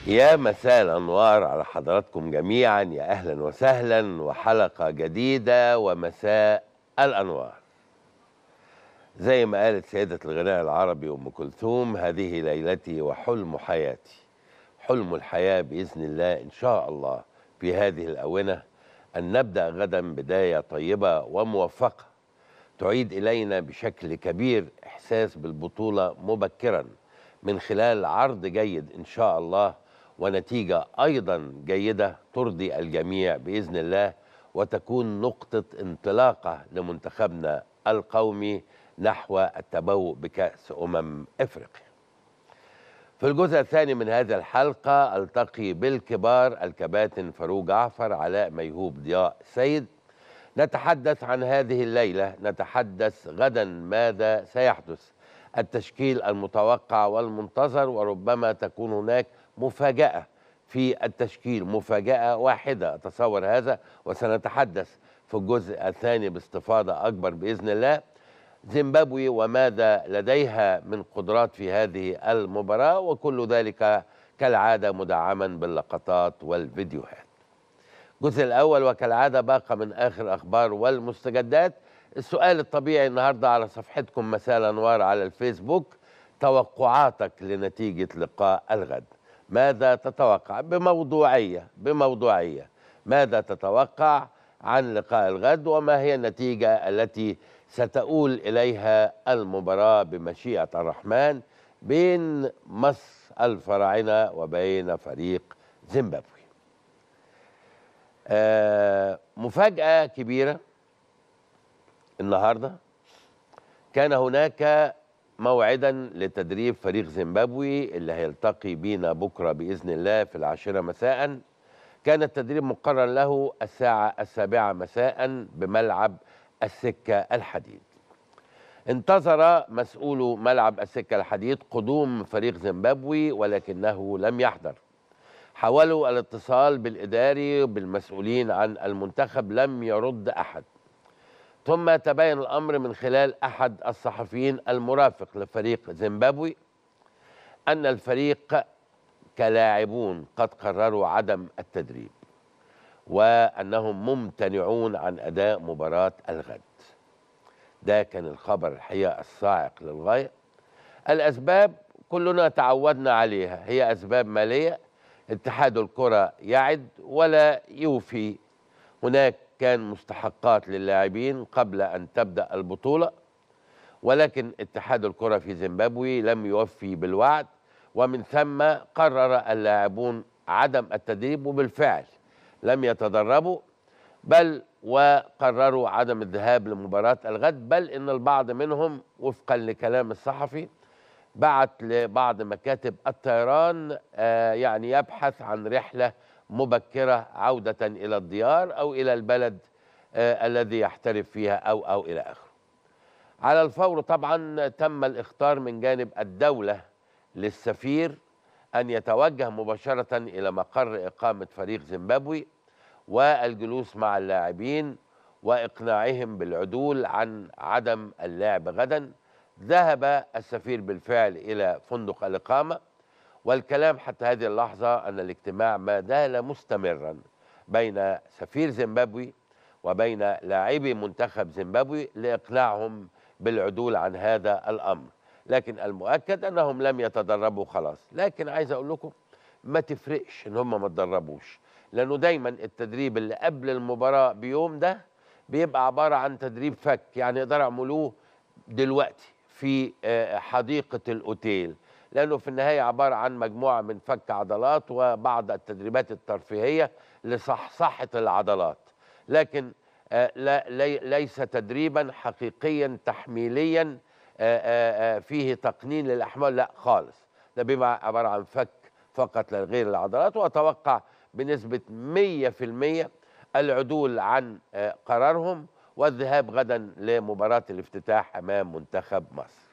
يا مساء الانوار على حضراتكم جميعا يا اهلا وسهلا وحلقه جديده ومساء الانوار زي ما قالت سيده الغناء العربي ام كلثوم هذه ليلتي وحلم حياتي حلم الحياه باذن الله ان شاء الله في هذه الاونه ان نبدا غدا بدايه طيبه وموفقه تعيد الينا بشكل كبير احساس بالبطوله مبكرا من خلال عرض جيد ان شاء الله ونتيجه ايضا جيده ترضي الجميع باذن الله وتكون نقطه انطلاقه لمنتخبنا القومي نحو التبوء بكاس امم افريقيا. في الجزء الثاني من هذه الحلقه التقي بالكبار الكباتن فاروق جعفر علاء ميهوب ضياء سيد نتحدث عن هذه الليله نتحدث غدا ماذا سيحدث التشكيل المتوقع والمنتظر وربما تكون هناك مفاجأة في التشكيل مفاجأة واحدة أتصور هذا وسنتحدث في الجزء الثاني باستفاضة أكبر بإذن الله زيمبابوي وماذا لديها من قدرات في هذه المباراة وكل ذلك كالعادة مدعما باللقطات والفيديوهات الجزء الأول وكالعادة باقى من آخر أخبار والمستجدات السؤال الطبيعي النهاردة على صفحتكم مساء الأنوار على الفيسبوك توقعاتك لنتيجة لقاء الغد ماذا تتوقع بموضوعية بموضوعية ماذا تتوقع عن لقاء الغد وما هي النتيجة التي ستؤول إليها المباراة بمشيئة الرحمن بين مصر الفراعنة وبين فريق زيمبابوي آه مفاجأة كبيرة النهاردة كان هناك موعدا لتدريب فريق زيمبابوي اللي هيلتقي بينا بكرة بإذن الله في العاشرة مساء كان التدريب مقرر له الساعة السابعة مساء بملعب السكة الحديد انتظر مسؤول ملعب السكة الحديد قدوم فريق زيمبابوي ولكنه لم يحضر حاولوا الاتصال بالإداري بالمسؤولين عن المنتخب لم يرد أحد ثم تبين الامر من خلال احد الصحفيين المرافق لفريق زيمبابوي ان الفريق كلاعبون قد قرروا عدم التدريب وانهم ممتنعون عن اداء مباراه الغد ده كان الخبر الحقيقه الصاعق للغايه الاسباب كلنا تعودنا عليها هي اسباب ماليه اتحاد الكره يعد ولا يوفي هناك كان مستحقات للاعبين قبل ان تبدا البطوله ولكن اتحاد الكره في زيمبابوي لم يوفي بالوعد ومن ثم قرر اللاعبون عدم التدريب وبالفعل لم يتدربوا بل وقرروا عدم الذهاب لمباراه الغد بل ان البعض منهم وفقا لكلام الصحفي بعت لبعض مكاتب الطيران آه يعني يبحث عن رحله مبكرة عودة إلى الديار أو إلى البلد آه الذي يحترف فيها أو أو إلى آخره على الفور طبعا تم الاختار من جانب الدولة للسفير أن يتوجه مباشرة إلى مقر إقامة فريق زيمبابوي والجلوس مع اللاعبين وإقناعهم بالعدول عن عدم اللعب غدا ذهب السفير بالفعل إلى فندق الإقامة والكلام حتى هذه اللحظة أن الاجتماع ما زال مستمرا بين سفير زيمبابوي وبين لاعبي منتخب زيمبابوي لإقناعهم بالعدول عن هذا الأمر لكن المؤكد أنهم لم يتدربوا خلاص لكن عايز أقول لكم ما تفرقش إن هم ما تدربوش لأنه دايما التدريب اللي قبل المباراة بيوم ده بيبقى عبارة عن تدريب فك يعني يقدروا يعملوه دلوقتي في حديقة الأوتيل لانه في النهايه عباره عن مجموعه من فك عضلات وبعض التدريبات الترفيهيه لصحصحه العضلات لكن لا ليس تدريبا حقيقيا تحميليا فيه تقنين للاحمال لا خالص ده بيبقى عباره عن فك فقط لغير العضلات واتوقع بنسبه 100% العدول عن قرارهم والذهاب غدا لمباراه الافتتاح امام منتخب مصر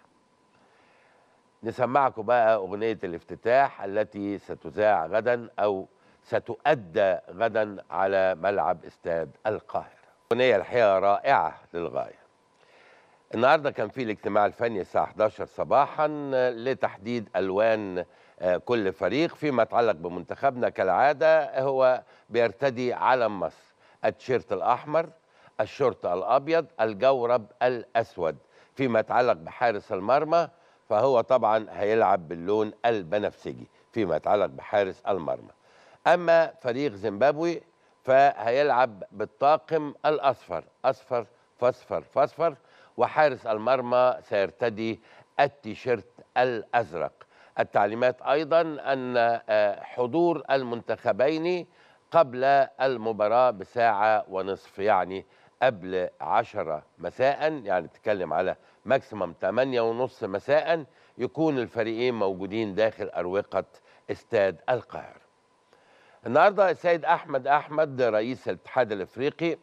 نسمعكم بقى أغنية الافتتاح التي ستذاع غدا أو ستؤدى غدا على ملعب استاد القاهرة أغنية الحقيقة رائعة للغاية النهارده كان في الاجتماع الفني الساعه 11 صباحا لتحديد الوان آه، كل فريق فيما يتعلق بمنتخبنا كالعاده هو بيرتدي علم مصر التيشيرت الاحمر الشورت الابيض الجورب الاسود فيما يتعلق بحارس المرمى فهو طبعا هيلعب باللون البنفسجي فيما يتعلق بحارس المرمى اما فريق زيمبابوي فهيلعب بالطاقم الاصفر اصفر فاصفر فاصفر وحارس المرمى سيرتدي التيشيرت الازرق التعليمات ايضا ان آه، حضور المنتخبين قبل المباراه بساعه ونصف يعني قبل عشرة مساء يعني تتكلم على ماكسيمم 8 ونص مساء يكون الفريقين موجودين داخل أروقة استاد القاهرة النهارده السيد احمد احمد رئيس الاتحاد الافريقي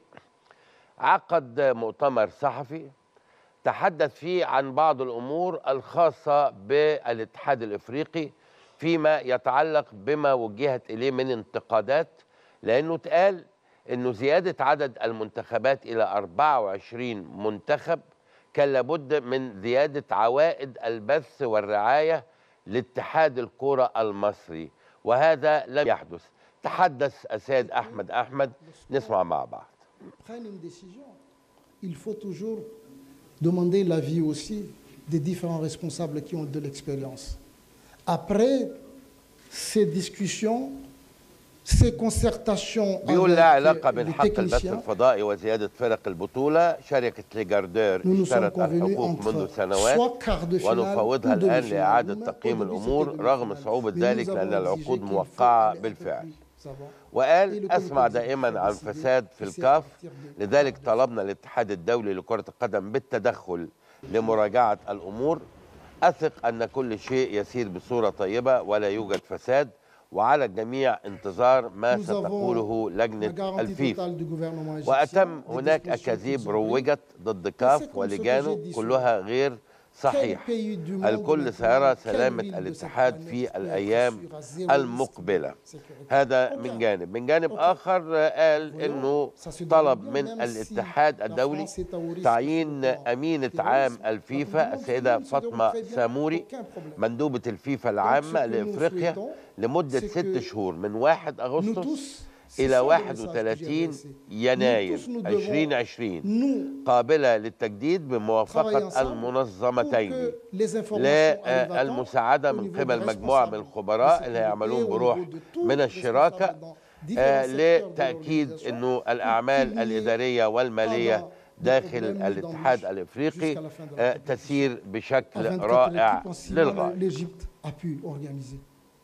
عقد مؤتمر صحفي تحدث فيه عن بعض الامور الخاصه بالاتحاد الافريقي فيما يتعلق بما وجهت اليه من انتقادات لانه اتقال انه زياده عدد المنتخبات الى 24 منتخب كان لابد من زياده عوائد البث والرعايه لاتحاد الكره المصري وهذا لم يحدث تحدث السيد احمد احمد نسمع مع بعض prennent une décision, il faut toujours demander l'avis aussi des différents responsables qui ont de l'expérience. Après ces discussions, ces concertations بيقول لا avec علاقه les بين حق البث techniciens, الفضائي وزياده فرق البطوله شركه ليجاردير nous nous sommes اشترت convenus الحقوق منذ entre سنوات soit quart de finale ونفوضها ou الآن demi-finale. لإعادة Nous-mêmes, تقييم au début, الأمور c'était رغم demi-finale. صعوبة Mais ذلك nous avons لأن exigé العقود qu'il faut موقعة aller un peu بالفعل plus avant. Et وقال le أسمع comité دائما exécutif عن a décidé فساد في que c'est à الكاف partir de- لذلك طلبنا الاتحاد الدولي لكرة القدم بالتدخل لمراجعة الأمور أثق أن كل شيء يسير بصورة طيبة ولا يوجد فساد وعلى الجميع انتظار ما Nous avons ستقوله la لجنة garantie الفيفا totale du gouvernement égyptien, وأتم des هناك dispositions أكاذيب qu'ils ont prises. روجت ضد C'est كاف comme ce que ولجانه j'ai dit كلها غير صحيح Quel pays du monde الكل maintenant, سيرى quelle سلامة ville de cette الاتحاد planète في peut être الأيام sûre à zéro المقبلة risque de sécurité? هذا Aucun. من جانب من جانب Aucun. آخر قال Voyons, أنه ça se déroule طلب bien, من même si الاتحاد la الدولي France est au risque تعيين sur le plan أمينة terroriste. عام La الفيفا Coupe du Monde, السيدة tout le monde se فاطمة déroule très bien, ساموري aucun problème. مندوبة الفيفا Donc, ce العامة que nous لإفريقيا souhaitons, لمدة c'est ست que شهور من 1 Nous أغسطس tous, c'est إلى ça le message que j'ai 31 adressé. يناير Nous tous, nous devons, 2020 nous, قابلة للتجديد travailler بموافقة ensemble pour المنظمتين que les informations arrivent à temps للمساعدة au من niveau قبل des مجموعة من responsables الخبراء de اللي sécurité, هيعملون au بروح niveau de tous من les الشراكة responsables dans différents آه، secteurs de لتأكيد l'organisation أنه pour الأعمال qu'il y ait الإدارية والمالية pendant des داخل problèmes الاتحاد d'embauche الإفريقي jusqu'à la fin de la آه، compétition. تسير à بشكل 24 رائع l'équipe en six mois, للغاية l'Égypte a pu organiser.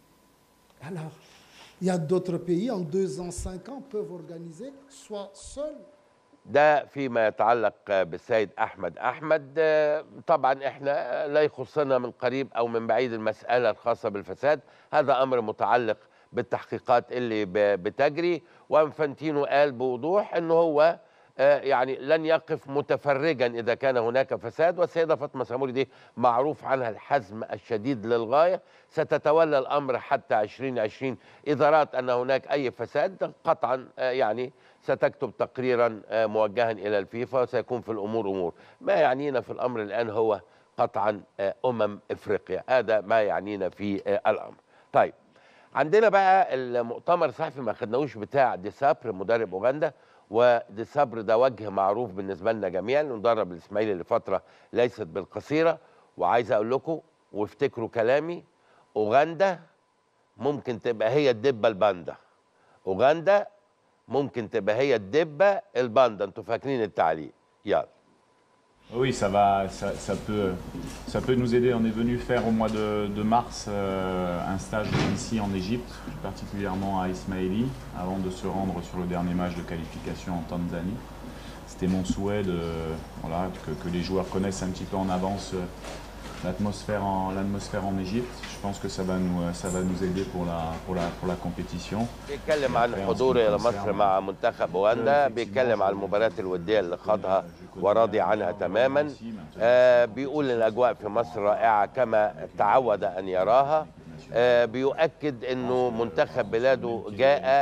Alors, il y a d'autres pays, en deux ans, cinq ans, peuvent organiser, soit seuls. ده فيما يتعلق بالسيد احمد احمد آه، طبعا احنا لا يخصنا من قريب او من بعيد المساله الخاصه بالفساد هذا امر متعلق بالتحقيقات اللي ب- بتجري وانفانتينو قال بوضوح انه هو آه، يعني لن يقف متفرجا اذا كان هناك فساد والسيده فاطمه ساموري دي معروف عنها الحزم الشديد للغايه ستتولى الامر حتى 2020 اذا رات ان هناك اي فساد قطعا آه، يعني ستكتب تقريرا آه، موجها الى الفيفا وسيكون في الامور امور ما يعنينا في الامر الان هو قطعا آه، امم افريقيا هذا ما يعنينا في آه، الامر طيب عندنا بقى المؤتمر الصحفي ما خدناهوش بتاع ديسابر مدرب اوغندا وديسابر ده وجه معروف بالنسبه لنا جميعا انه درب الاسماعيلي لفتره ليست بالقصيره وعايز اقول لكم وافتكروا كلامي اوغندا ممكن تبقى هي الدبه الباندا اوغندا ممكن تبقى هي الدبه الباندا انتوا فاكرين التعليق يلا Oui, ça va, ça, ça peut, ça peut nous aider. On est venu faire au mois de, de mars euh, un stage ici en Égypte, particulièrement à Ismaili, avant de se rendre sur le dernier match de qualification en Tanzanie. C'était mon souhait de, voilà, que, que les joueurs connaissent un petit peu en avance euh, l'atmosphère en, l'atmosphère en Égypte. Je pense que ça va nous, ça va nous aider pour la, pour la, pour la compétition. بيتكلم عن حضوره الى مصر مع منتخب اوغندا بيتكلم عن المباريات الوديه اللي خاضها وراضي عنها تماما آه بيقول ان الاجواء في مصر رائعه كما تعود ان يراها آه بيؤكد انه منتخب بلاده جاء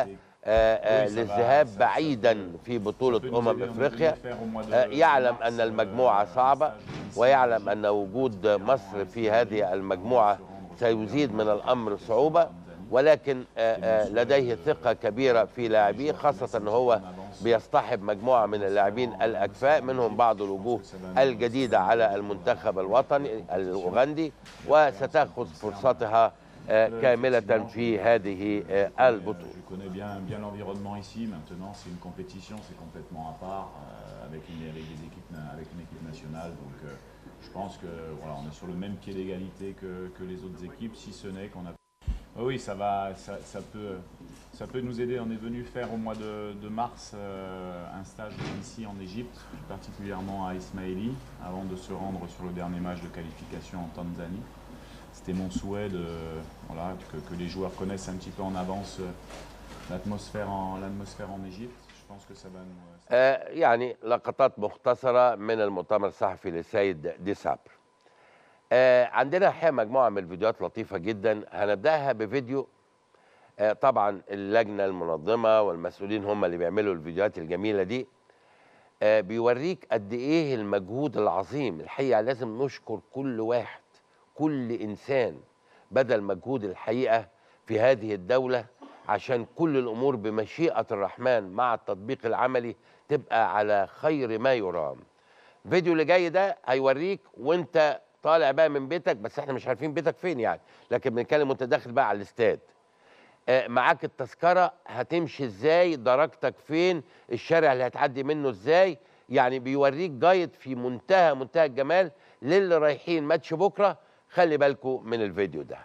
آه، آه، Oui, ça va- للذهاب ça- ça بعيدا peut- في Ça peut بطولة nous aider, أمم on est venu إفريقيا faire au mois de- آه، de يعلم mars, أن euh, المجموعة un صعبة stage ici ويعلم en أن وجود مصر في هذه المجموعة سيزيد من الأمر صعوبة ولكن آه، آه، لديه ثقة كبيرة في لاعبيه خاصة أن هو بيصطحب مجموعة من اللاعبين الأكفاء منهم بعض الوجوه الجديدة على المنتخب الوطني الأوغندي وستأخذ فرصتها آه، كاملة في هذه آه، البطولة Je connais bien, bien l'environnement ici. Maintenant, c'est une compétition, c'est complètement à part, euh, avec, une, avec, des équipes, na- avec une équipe nationale. Donc, euh, je pense que voilà, on est sur le même pied d'égalité que, que les autres équipes, si ce n'est qu'on a. Ah oui, ça va, ça, ça peut, ça peut nous aider. On est venu faire au mois de, de mars euh, un stage ici en Égypte, plus particulièrement à Ismaili, avant de se rendre sur le dernier match de qualification en Tanzanie. C'était mon souhait de, voilà, que, que les joueurs connaissent un petit peu en avance euh, l'atmosphère en, l'atmosphère en Égypte. Je pense que ça va nous. آه، يعني لقطات مختصرة من المؤتمر الصحفي للسيد ديسابر آه، عندنا الحقيقة مجموعة من الفيديوهات لطيفة جدا هنبدأها بفيديو آه، طبعا اللجنة المنظمة والمسؤولين هم اللي بيعملوا الفيديوهات الجميلة دي آه، بيوريك قد ايه المجهود العظيم الحقيقة لازم نشكر كل واحد كل إنسان بذل مجهود الحقيقة في هذه الدولة عشان كل الأمور بمشيئة الرحمن مع التطبيق العملي تبقى على خير ما يرام الفيديو اللي جاي ده هيوريك وانت طالع بقى من بيتك بس احنا مش عارفين بيتك فين يعني لكن بنتكلم وانت داخل بقى على الاستاد آه، معاك التذكره هتمشي ازاي درجتك فين الشارع اللي هتعدي منه ازاي يعني بيوريك جايد في منتهى منتهى الجمال للي رايحين ماتش بكره خلي بالكم من الفيديو ده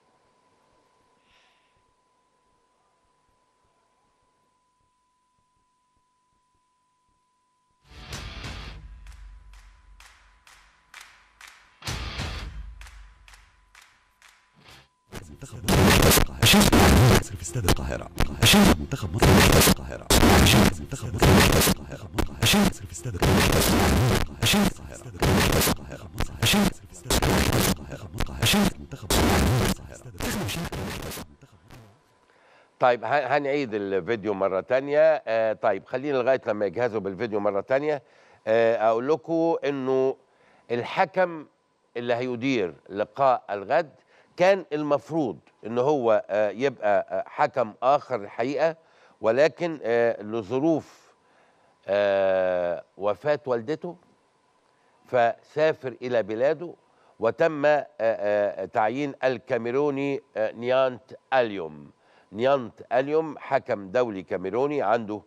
منتخب مصر عشان مصر في استاد القاهرة عشان منتخب مصر في استاد القاهرة عشان منتخب مصر في استاد القاهرة عشان مصر في استاد القاهرة عشان القاهرة القاهرة عشان مصر في استاد القاهرة عشان منتخب مصر في استاد القاهرة طيب ه- هنعيد الفيديو مرة تانية آه طيب خلينا لغاية لما يجهزوا بالفيديو مرة تانية آه أقول لكم إنه الحكم اللي هيدير لقاء الغد كان المفروض إن هو آه يبقى آه حكم آخر الحقيقة ولكن آه لظروف آه وفاة والدته فسافر إلى بلاده وتم آه، آه، تعيين الكاميروني آه، نيانت اليوم نيانت اليوم حكم دولي كاميروني عنده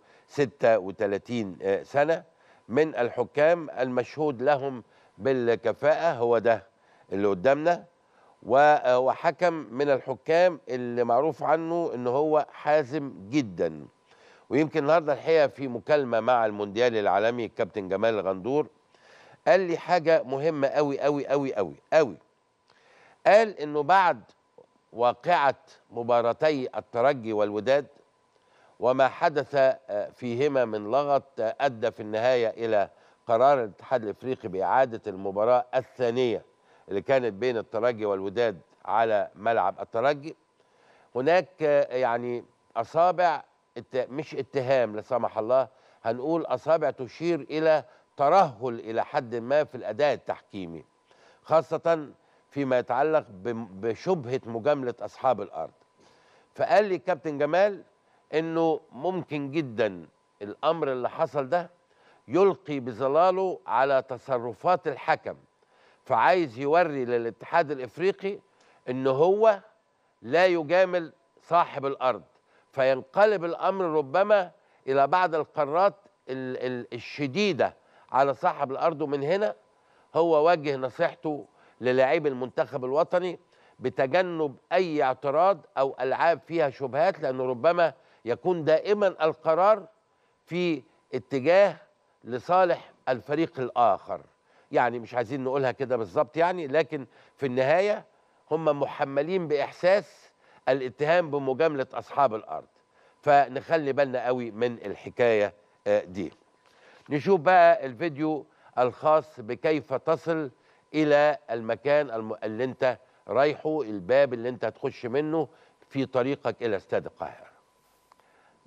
36 آه، سنة من الحكام المشهود لهم بالكفاءة هو ده اللي قدامنا وهو حكم من الحكام اللي معروف عنه ان هو حازم جدا ويمكن النهارده الحقيقه في مكالمه مع المونديال العالمي الكابتن جمال الغندور قال لي حاجه مهمه قوي قوي قوي قوي قوي قال انه بعد واقعه مباراتي الترجي والوداد وما حدث آه، فيهما من لغط آه، ادى في النهايه الى قرار الاتحاد الافريقي باعاده المباراه الثانيه اللي كانت بين الترجي والوداد على ملعب الترجي هناك آه، يعني اصابع ات- مش اتهام لا سمح الله هنقول اصابع تشير الى ترهل الى حد ما في الاداء التحكيمي خاصه فيما يتعلق بم- بشبهه مجامله اصحاب الارض فقال لي كابتن جمال انه ممكن جدا الامر اللي حصل ده يلقي بظلاله على تصرفات الحكم فعايز يوري للاتحاد الافريقي ان هو لا يجامل صاحب الارض فينقلب الامر ربما الى بعض القرارات ال- ال- الشديده على صاحب الارض ومن هنا هو وجه نصيحته للاعبي المنتخب الوطني بتجنب اي اعتراض او العاب فيها شبهات لانه ربما يكون دائما القرار في اتجاه لصالح الفريق الاخر يعني مش عايزين نقولها كده بالظبط يعني لكن في النهايه هم محملين باحساس الاتهام بمجامله اصحاب الارض فنخلي بالنا قوي من الحكايه آه، دي نشوف بقى الفيديو الخاص بكيف تصل الى المكان الم- اللي انت رايحه الباب اللي انت هتخش منه في طريقك الى استاد القاهره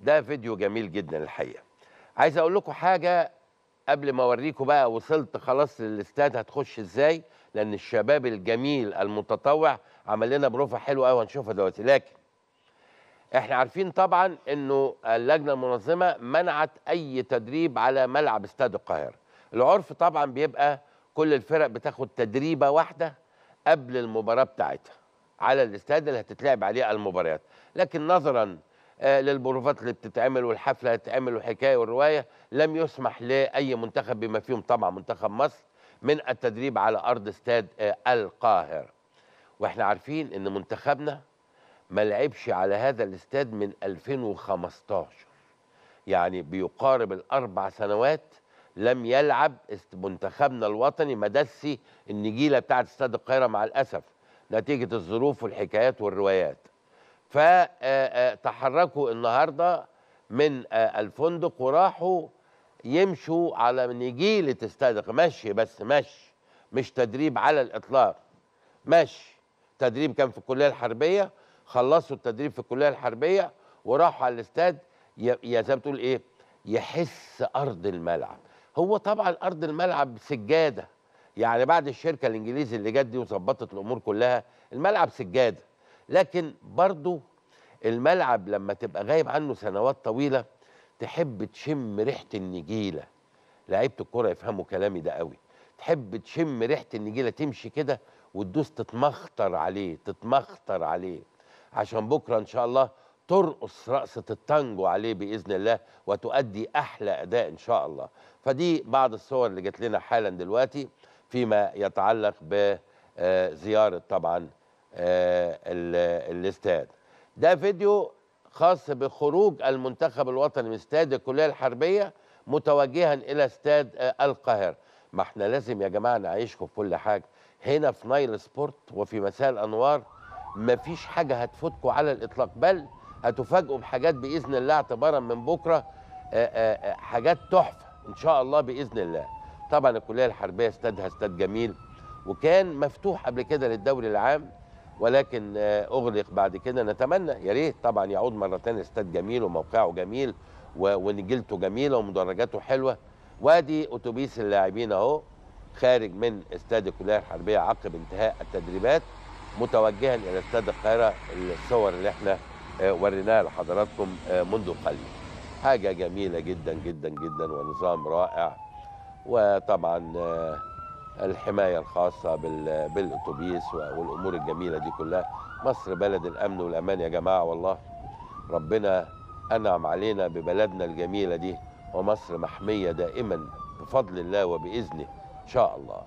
ده فيديو جميل جدا الحقيقه عايز اقول لكم حاجه قبل ما اوريكم بقى وصلت خلاص للاستاد هتخش ازاي لان الشباب الجميل المتطوع عمل لنا بروفه حلوه قوي هنشوفها دلوقتي لكن احنا عارفين طبعا انه اللجنه المنظمه منعت اي تدريب على ملعب استاد القاهره العرف طبعا بيبقى كل الفرق بتاخد تدريبه واحده قبل المباراه بتاعتها على الاستاد اللي هتتلعب عليه المباريات لكن نظرا آه، للبروفات اللي بتتعمل والحفله اللي هتتعمل والحكايه والروايه لم يسمح لاي منتخب بما فيهم طبعا منتخب مصر من التدريب على ارض استاد آه، القاهره واحنا عارفين ان منتخبنا ما لعبش على هذا الاستاد من 2015 يعني بيقارب الاربع سنوات لم يلعب است- منتخبنا الوطني مدسي النجيله بتاعت استاد القاهره مع الاسف نتيجه الظروف والحكايات والروايات فتحركوا النهارده من آه، الفندق وراحوا يمشوا على نجيله استاد القاهرة. مشي بس مشي مش تدريب على الاطلاق مشي تدريب كان في الكليه الحربيه خلصوا التدريب في الكليه الحربيه وراحوا على الاستاد ي- يا زي ما بتقول ايه يحس ارض الملعب هو طبعا ارض الملعب سجاده يعني بعد الشركه الانجليزي اللي جت دي وظبطت الامور كلها الملعب سجاده لكن برضو الملعب لما تبقى غايب عنه سنوات طويله تحب تشم ريحه النجيله لعيبه الكوره يفهموا كلامي ده قوي تحب تشم ريحه النجيله تمشي كده وتدوس تتمخطر عليه تتمخطر عليه عشان بكره ان شاء الله ترقص رقصه التانجو عليه باذن الله وتؤدي احلى اداء ان شاء الله فدي بعض الصور اللي جت لنا حالا دلوقتي فيما يتعلق بزياره طبعا آه، ال- الاستاد ده فيديو خاص بخروج المنتخب الوطني من استاد الكليه الحربيه متوجها الى استاد آه، القاهره ما احنا لازم يا جماعه نعيشكم في كل حاجه هنا في نايل سبورت وفي مساء الانوار مفيش حاجه هتفوتكم على الاطلاق بل هتفاجئوا بحاجات باذن الله اعتبارا من بكره آه، آه، آه، حاجات تحفه ان شاء الله باذن الله طبعا الكليه الحربيه استادها استاد جميل وكان مفتوح قبل كده للدوري العام ولكن آه، اغلق بعد كده نتمنى يا ريت طبعا يعود مره ثانيه استاد جميل وموقعه جميل و- ونجيلته جميله ومدرجاته حلوه وادي اتوبيس اللاعبين اهو خارج من استاد الكليه الحربيه عقب انتهاء التدريبات متوجها الى استاد القاهره الصور اللي احنا آه، وريناها لحضراتكم آه، منذ قليل حاجه جميله جدا جدا جدا ونظام رائع وطبعا آه، الحمايه الخاصه بال- بالاتوبيس والامور الجميله دي كلها مصر بلد الامن والامان يا جماعه والله ربنا انعم علينا ببلدنا الجميله دي ومصر محميه دائما بفضل الله وباذنه ان شاء الله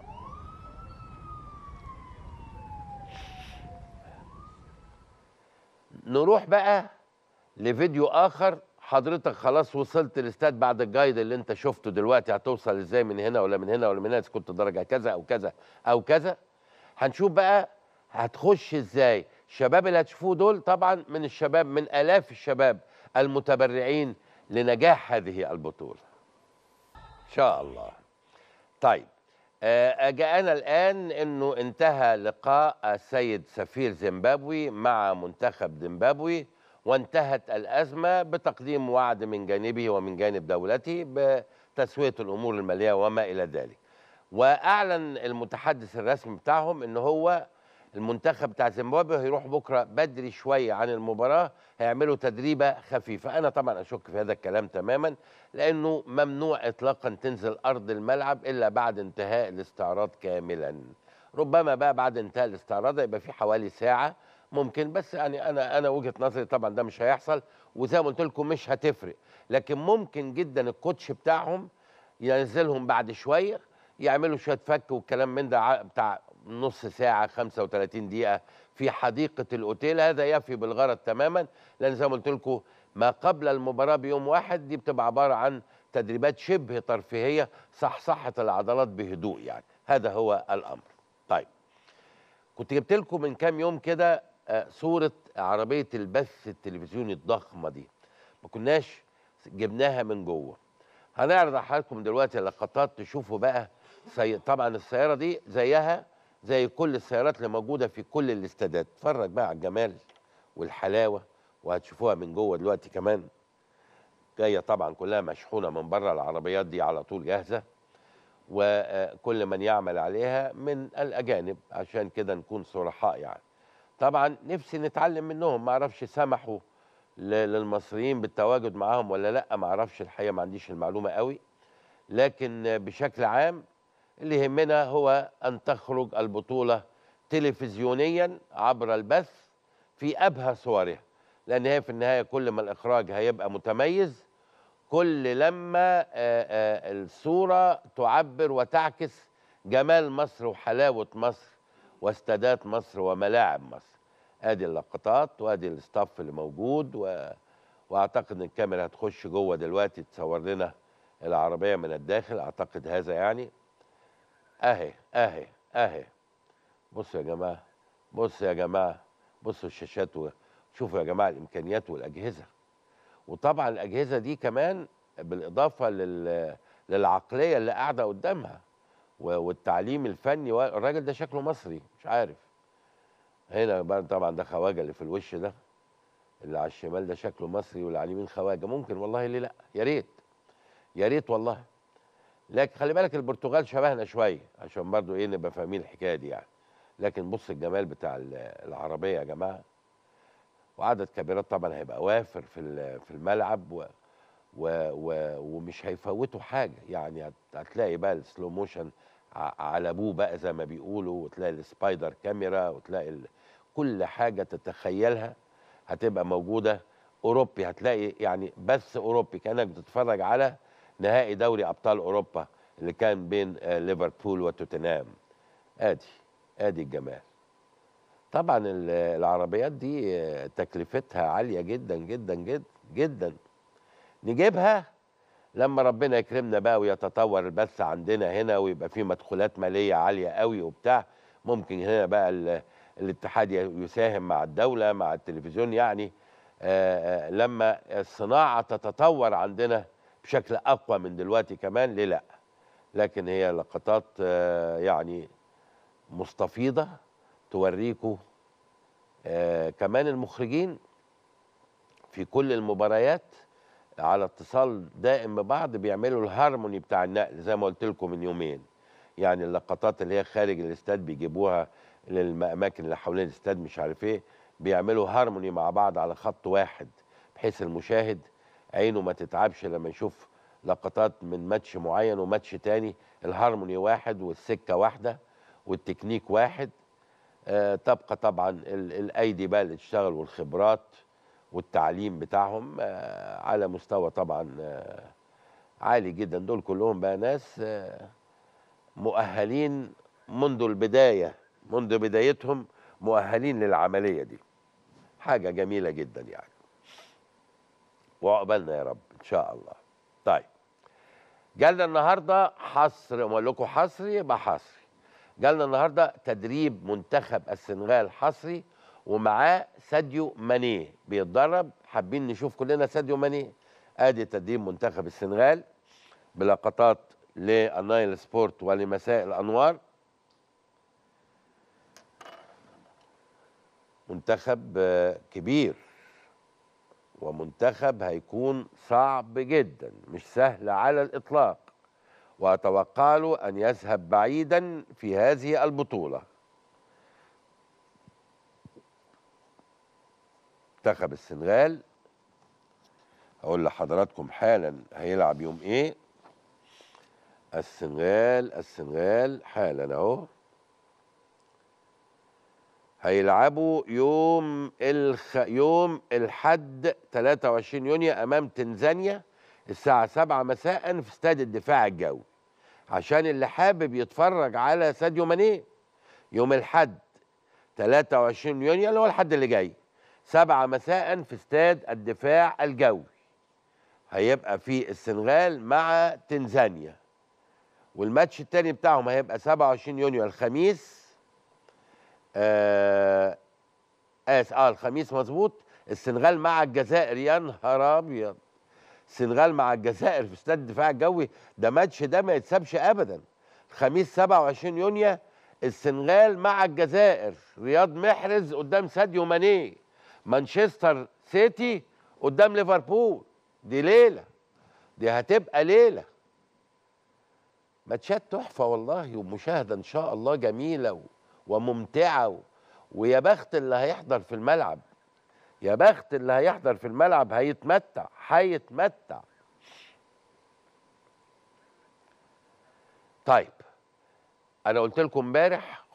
نروح بقى لفيديو اخر حضرتك خلاص وصلت الاستاد بعد الجايد اللي انت شفته دلوقتي هتوصل ازاي من هنا ولا من هنا ولا من هنا اذا كنت درجه كذا او كذا او كذا هنشوف بقى هتخش ازاي الشباب اللي هتشوفوه دول طبعا من الشباب من الاف الشباب المتبرعين لنجاح هذه البطوله ان شاء الله طيب آه، جاءنا الآن أنه انتهى لقاء السيد سفير زيمبابوي مع منتخب زيمبابوي وانتهت الأزمة بتقديم وعد من جانبه ومن جانب دولته بتسوية الأمور المالية وما إلى ذلك وأعلن المتحدث الرسمي بتاعهم أنه هو المنتخب بتاع زيمبابوي هيروح بكرة بدري شوية عن المباراة هيعملوا تدريبة خفيفة أنا طبعا أشك في هذا الكلام تماما لانه ممنوع اطلاقا تنزل ارض الملعب الا بعد انتهاء الاستعراض كاملا ربما بقى بعد انتهاء الاستعراض يبقى في حوالي ساعه ممكن بس يعني انا انا وجهه نظري طبعا ده مش هيحصل وزي ما قلت لكم مش هتفرق لكن ممكن جدا الكوتش بتاعهم ينزلهم بعد شويه يعملوا شويه فك والكلام من ده ع- بتاع نص ساعه 35 دقيقه في حديقه الاوتيل هذا يفي بالغرض تماما لان زي ما قلت لكم ما قبل المباراه بيوم واحد دي بتبقى عباره عن تدريبات شبه ترفيهيه صحصحه العضلات بهدوء يعني هذا هو الامر طيب كنت جبت لكم من كام يوم كده آه، صوره عربيه البث التلفزيوني الضخمه دي ما كناش جبناها من جوه هنعرض على حضراتكم دلوقتي لقطات تشوفوا بقى سي... طبعا السياره دي زيها زي كل السيارات اللي موجوده في كل الاستادات اتفرج بقى على الجمال والحلاوه وهتشوفوها من جوه دلوقتي كمان جايه طبعا كلها مشحونه من بره العربيات دي على طول جاهزه وكل من يعمل عليها من الاجانب عشان كده نكون صرحاء يعني طبعا نفسي نتعلم منهم ما اعرفش سمحوا ل- للمصريين بالتواجد معاهم ولا لا ما اعرفش الحقيقه ما عنديش المعلومه قوي لكن بشكل عام اللي يهمنا هو ان تخرج البطوله تلفزيونيا عبر البث في ابهى صورها لان هي في النهايه كل ما الاخراج هيبقى متميز كل لما آه، آه، الصوره تعبر وتعكس جمال مصر وحلاوه مصر واستادات مصر وملاعب مصر ادي اللقطات وادي الاستاف اللي موجود و... واعتقد ان الكاميرا هتخش جوه دلوقتي تصور لنا العربيه من الداخل اعتقد هذا يعني اهي اهي اهي بصوا يا جماعه بصوا يا جماعه بصوا الشاشات و... شوفوا يا جماعه الامكانيات والاجهزه وطبعا الاجهزه دي كمان بالاضافه لل... للعقليه اللي قاعده قدامها و- والتعليم الفني و- الراجل ده شكله مصري مش عارف هنا بقى طبعا ده خواجه اللي في الوش ده اللي على الشمال ده شكله مصري واللي على اليمين خواجه ممكن والله ليه لا يا ريت يا ريت والله لكن خلي بالك البرتغال شبهنا شويه عشان برضو ايه نبقى فاهمين الحكايه دي يعني لكن بص الجمال بتاع ال- العربيه يا جماعه وعدد كاميرات طبعا هيبقى وافر في ال- في الملعب و و و ومش هيفوتوا حاجه يعني هت- هتلاقي بقى السلو موشن ع- على ابوه بقى زي ما بيقولوا وتلاقي السبايدر كاميرا وتلاقي ال... كل حاجه تتخيلها هتبقى موجوده اوروبي هتلاقي يعني بث اوروبي كانك بتتفرج على نهائي دوري ابطال اوروبا اللي كان بين آه، ليفربول وتوتنهام ادي ادي الجمال طبعا ال- العربيات دي آه، تكلفتها عاليه جدا جدا جدا جدا نجيبها لما ربنا يكرمنا بقى ويتطور البث عندنا هنا ويبقى في مدخولات ماليه عاليه قوي وبتاع ممكن هنا بقى ال- الاتحاد ي- يساهم مع الدوله مع التلفزيون يعني آه، آه، لما الصناعه تتطور عندنا بشكل اقوى من دلوقتي كمان ليه لا لكن هي لقطات آه، يعني مستفيضه توريكم آه، كمان المخرجين في كل المباريات على اتصال دائم ببعض بيعملوا الهارموني بتاع النقل زي ما قلت لكم من يومين يعني اللقطات اللي هي خارج الاستاد بيجيبوها للاماكن اللي حوالين الاستاد مش عارف ايه بيعملوا هارموني مع بعض على خط واحد بحيث المشاهد عينه ما تتعبش لما يشوف لقطات من ماتش معين وماتش تاني الهارموني واحد والسكه واحده والتكنيك واحد آه، تبقى طبعا ال- الايدي بقى اللي تشتغل والخبرات والتعليم بتاعهم آه، على مستوى طبعا آه، عالي جدا دول كلهم بقى ناس آه، مؤهلين منذ البدايه منذ بدايتهم مؤهلين للعمليه دي حاجه جميله جدا يعني وعقبالنا يا رب ان شاء الله طيب جالنا النهارده حصر اقول لكم حصري يبقى حصري جالنا النهارده تدريب منتخب السنغال حصري ومعاه ساديو ماني بيتدرب حابين نشوف كلنا ساديو ماني ادي تدريب منتخب السنغال بلقطات للنايل سبورت ولمساء الانوار منتخب آه، كبير ومنتخب هيكون صعب جدا مش سهل على الاطلاق واتوقع له ان يذهب بعيدا في هذه البطوله منتخب السنغال هقول لحضراتكم حالا هيلعب يوم ايه السنغال السنغال حالا اهو هيلعبوا يوم الخ... يوم الحد 23 يونيو امام تنزانيا الساعة 7 مساء في استاد الدفاع الجوي عشان اللي حابب يتفرج على ساديو ماني يوم الحد 23 يونيو اللي هو الحد اللي جاي 7 مساء في استاد الدفاع الجوي هيبقى في السنغال مع تنزانيا والماتش التاني بتاعهم هيبقى 27 يونيو الخميس آه آس اه الخميس مظبوط السنغال مع الجزائر يا نهار ابيض السنغال مع الجزائر في استاد الدفاع الجوي ده ماتش ده ما يتسابش ابدا الخميس 27 يونيو السنغال مع الجزائر رياض محرز قدام ساديو ماني مانشستر سيتي قدام ليفربول دي ليله دي هتبقى ليله ماتشات تحفه والله ومشاهده ان شاء الله جميله و- وممتعه و- ويا بخت اللي هيحضر في الملعب يا بخت اللي هيحضر في الملعب هيتمتع هيتمتع طيب انا قلت لكم امبارح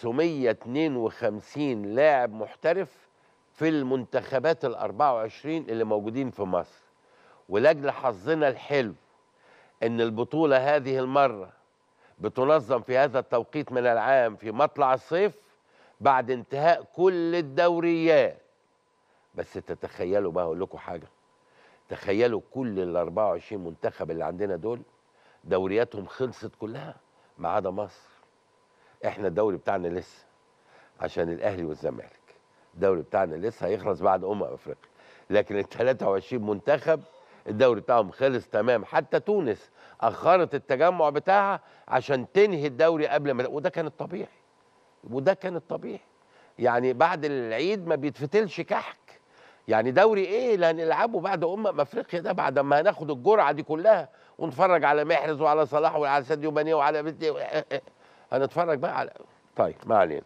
552 لاعب محترف في المنتخبات ال 24 اللي موجودين في مصر ولاجل حظنا الحلو ان البطوله هذه المره بتنظم في هذا التوقيت من العام في مطلع الصيف بعد انتهاء كل الدوريات بس تتخيلوا بقى اقول لكم حاجه تخيلوا كل ال 24 منتخب اللي عندنا دول دورياتهم خلصت كلها ما عدا مصر احنا الدوري بتاعنا لسه عشان الاهلي والزمالك الدوري بتاعنا لسه هيخلص بعد امم افريقيا لكن ال 23 منتخب الدوري بتاعهم خلص تمام حتى تونس اخرت التجمع بتاعها عشان تنهي الدوري قبل ما وده كان الطبيعي وده كان الطبيعي يعني بعد العيد ما بيتفتلش كحك يعني دوري ايه اللي هنلعبه بعد امم افريقيا ده بعد ما هناخد الجرعه دي كلها ونتفرج على محرز وعلى صلاح وعلى ساديو ماني وعلى بيتي هنتفرج بقى على طيب ما علينا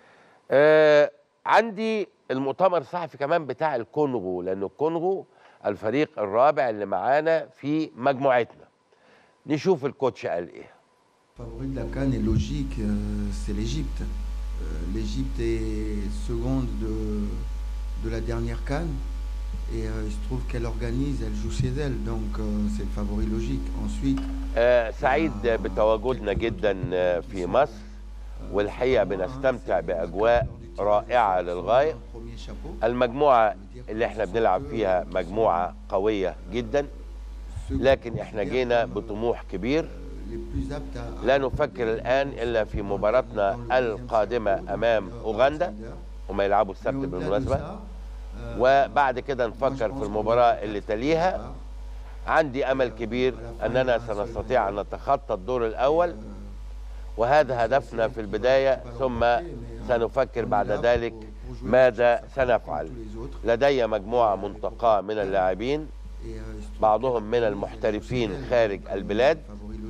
آه عندي المؤتمر الصحفي كمان بتاع الكونغو لان الكونغو الفريق الرابع اللي معانا في مجموعتنا نشوف الكوتش قال ايه Favori de la Cannes est logique, euh, c'est l'Égypte. Euh, L'Égypte est seconde de, de la dernière Cannes et euh, il se trouve qu'elle organise, elle joue chez elle, donc euh, c'est le favori logique. Ensuite, آه سعيد بتواجدنا جدا آه، في مصر والحقيقه بنستمتع باجواء رائعه للغايه premier chapeau. المجموعه اللي احنا بنلعب فيها مجموعه قويه جدا Ceux لكن qu'on احنا considère جينا comme, بطموح كبير euh, les plus aptes à- à- لا نفكر الان الا في مباراتنا القادمه امام اوغندا وما يلعبوا Mais السبت au-delà de بالمناسبه ça, euh, وبعد كده moi, je نفكر pense في qu'on المباراه est اللي quatre تليها départ. عندي امل كبير اننا سنستطيع ان نتخطى الدور الاول وهذا هدفنا في البدايه ثم سنفكر بعد ذلك ماذا سنفعل لدي مجموعه منتقاه من اللاعبين بعضهم من المحترفين خارج البلاد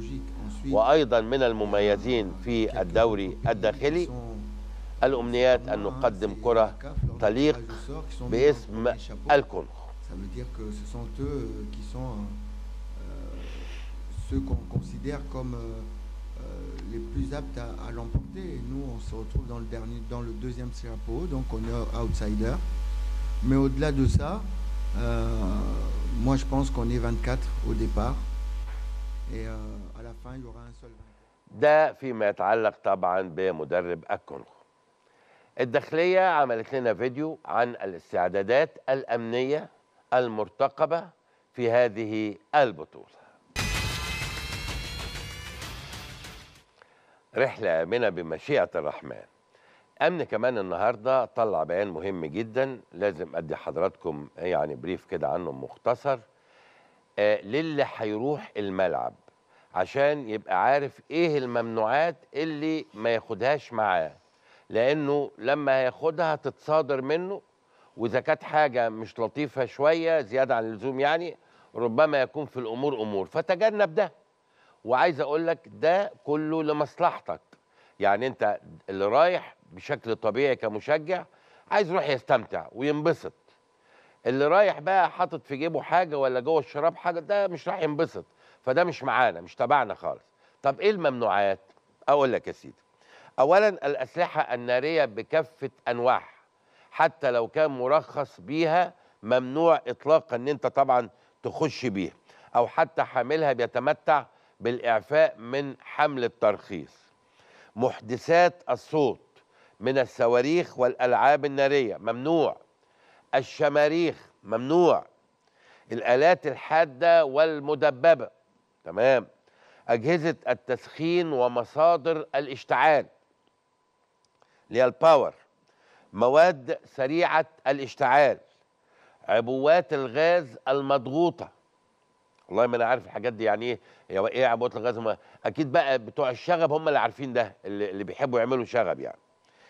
وايضا من المميزين في الدوري الداخلي الامنيات ان نقدم كره تليق باسم الكونغو Ça veut dire que ce sont eux euh, qui sont euh, ceux qu'on considère comme euh, euh, les plus aptes à, à l'emporter. Et nous, on se retrouve dans le, dernier, dans le deuxième chapeau, donc on est outsider. Mais au-delà de ça, euh, moi je pense qu'on est 24 au départ. Et euh, à la fin, il y aura un seul vainqueur. ده فيما يتعلق طبعا بمدرب الكونغو الداخلية عملت لنا فيديو عن الاستعدادات الأمنية المرتقبة في هذه البطولة رحلة آمنة بمشيئة الرحمن أمن كمان النهاردة طلع بيان مهم جدا لازم أدي حضراتكم يعني بريف كده عنه مختصر آه، للي هيروح الملعب عشان يبقى عارف ايه الممنوعات اللي ما ياخدهاش معاه لانه لما هياخدها تتصادر منه واذا كانت حاجه مش لطيفه شويه زياده عن اللزوم يعني ربما يكون في الامور امور فتجنب ده وعايز اقول لك ده كله لمصلحتك يعني انت اللي رايح بشكل طبيعي كمشجع عايز يروح يستمتع وينبسط اللي رايح بقى حاطط في جيبه حاجه ولا جوه الشراب حاجه ده مش راح ينبسط فده مش معانا مش تبعنا خالص طب ايه الممنوعات اقول لك يا سيدي اولا الاسلحه الناريه بكافه انواعها حتى لو كان مرخص بيها ممنوع اطلاقا ان انت طبعا تخش بيها او حتى حاملها بيتمتع بالاعفاء من حمل الترخيص محدثات الصوت من الصواريخ والالعاب الناريه ممنوع الشماريخ ممنوع الآلات الحادة والمدببة تمام أجهزة التسخين ومصادر الاشتعال اللي هي الباور مواد سريعة الاشتعال عبوات الغاز المضغوطة والله ما انا عارف الحاجات دي يعني ايه هي ايه عبوات الغاز ما اكيد بقى بتوع الشغب هم اللي عارفين ده اللي, اللي بيحبوا يعملوا شغب يعني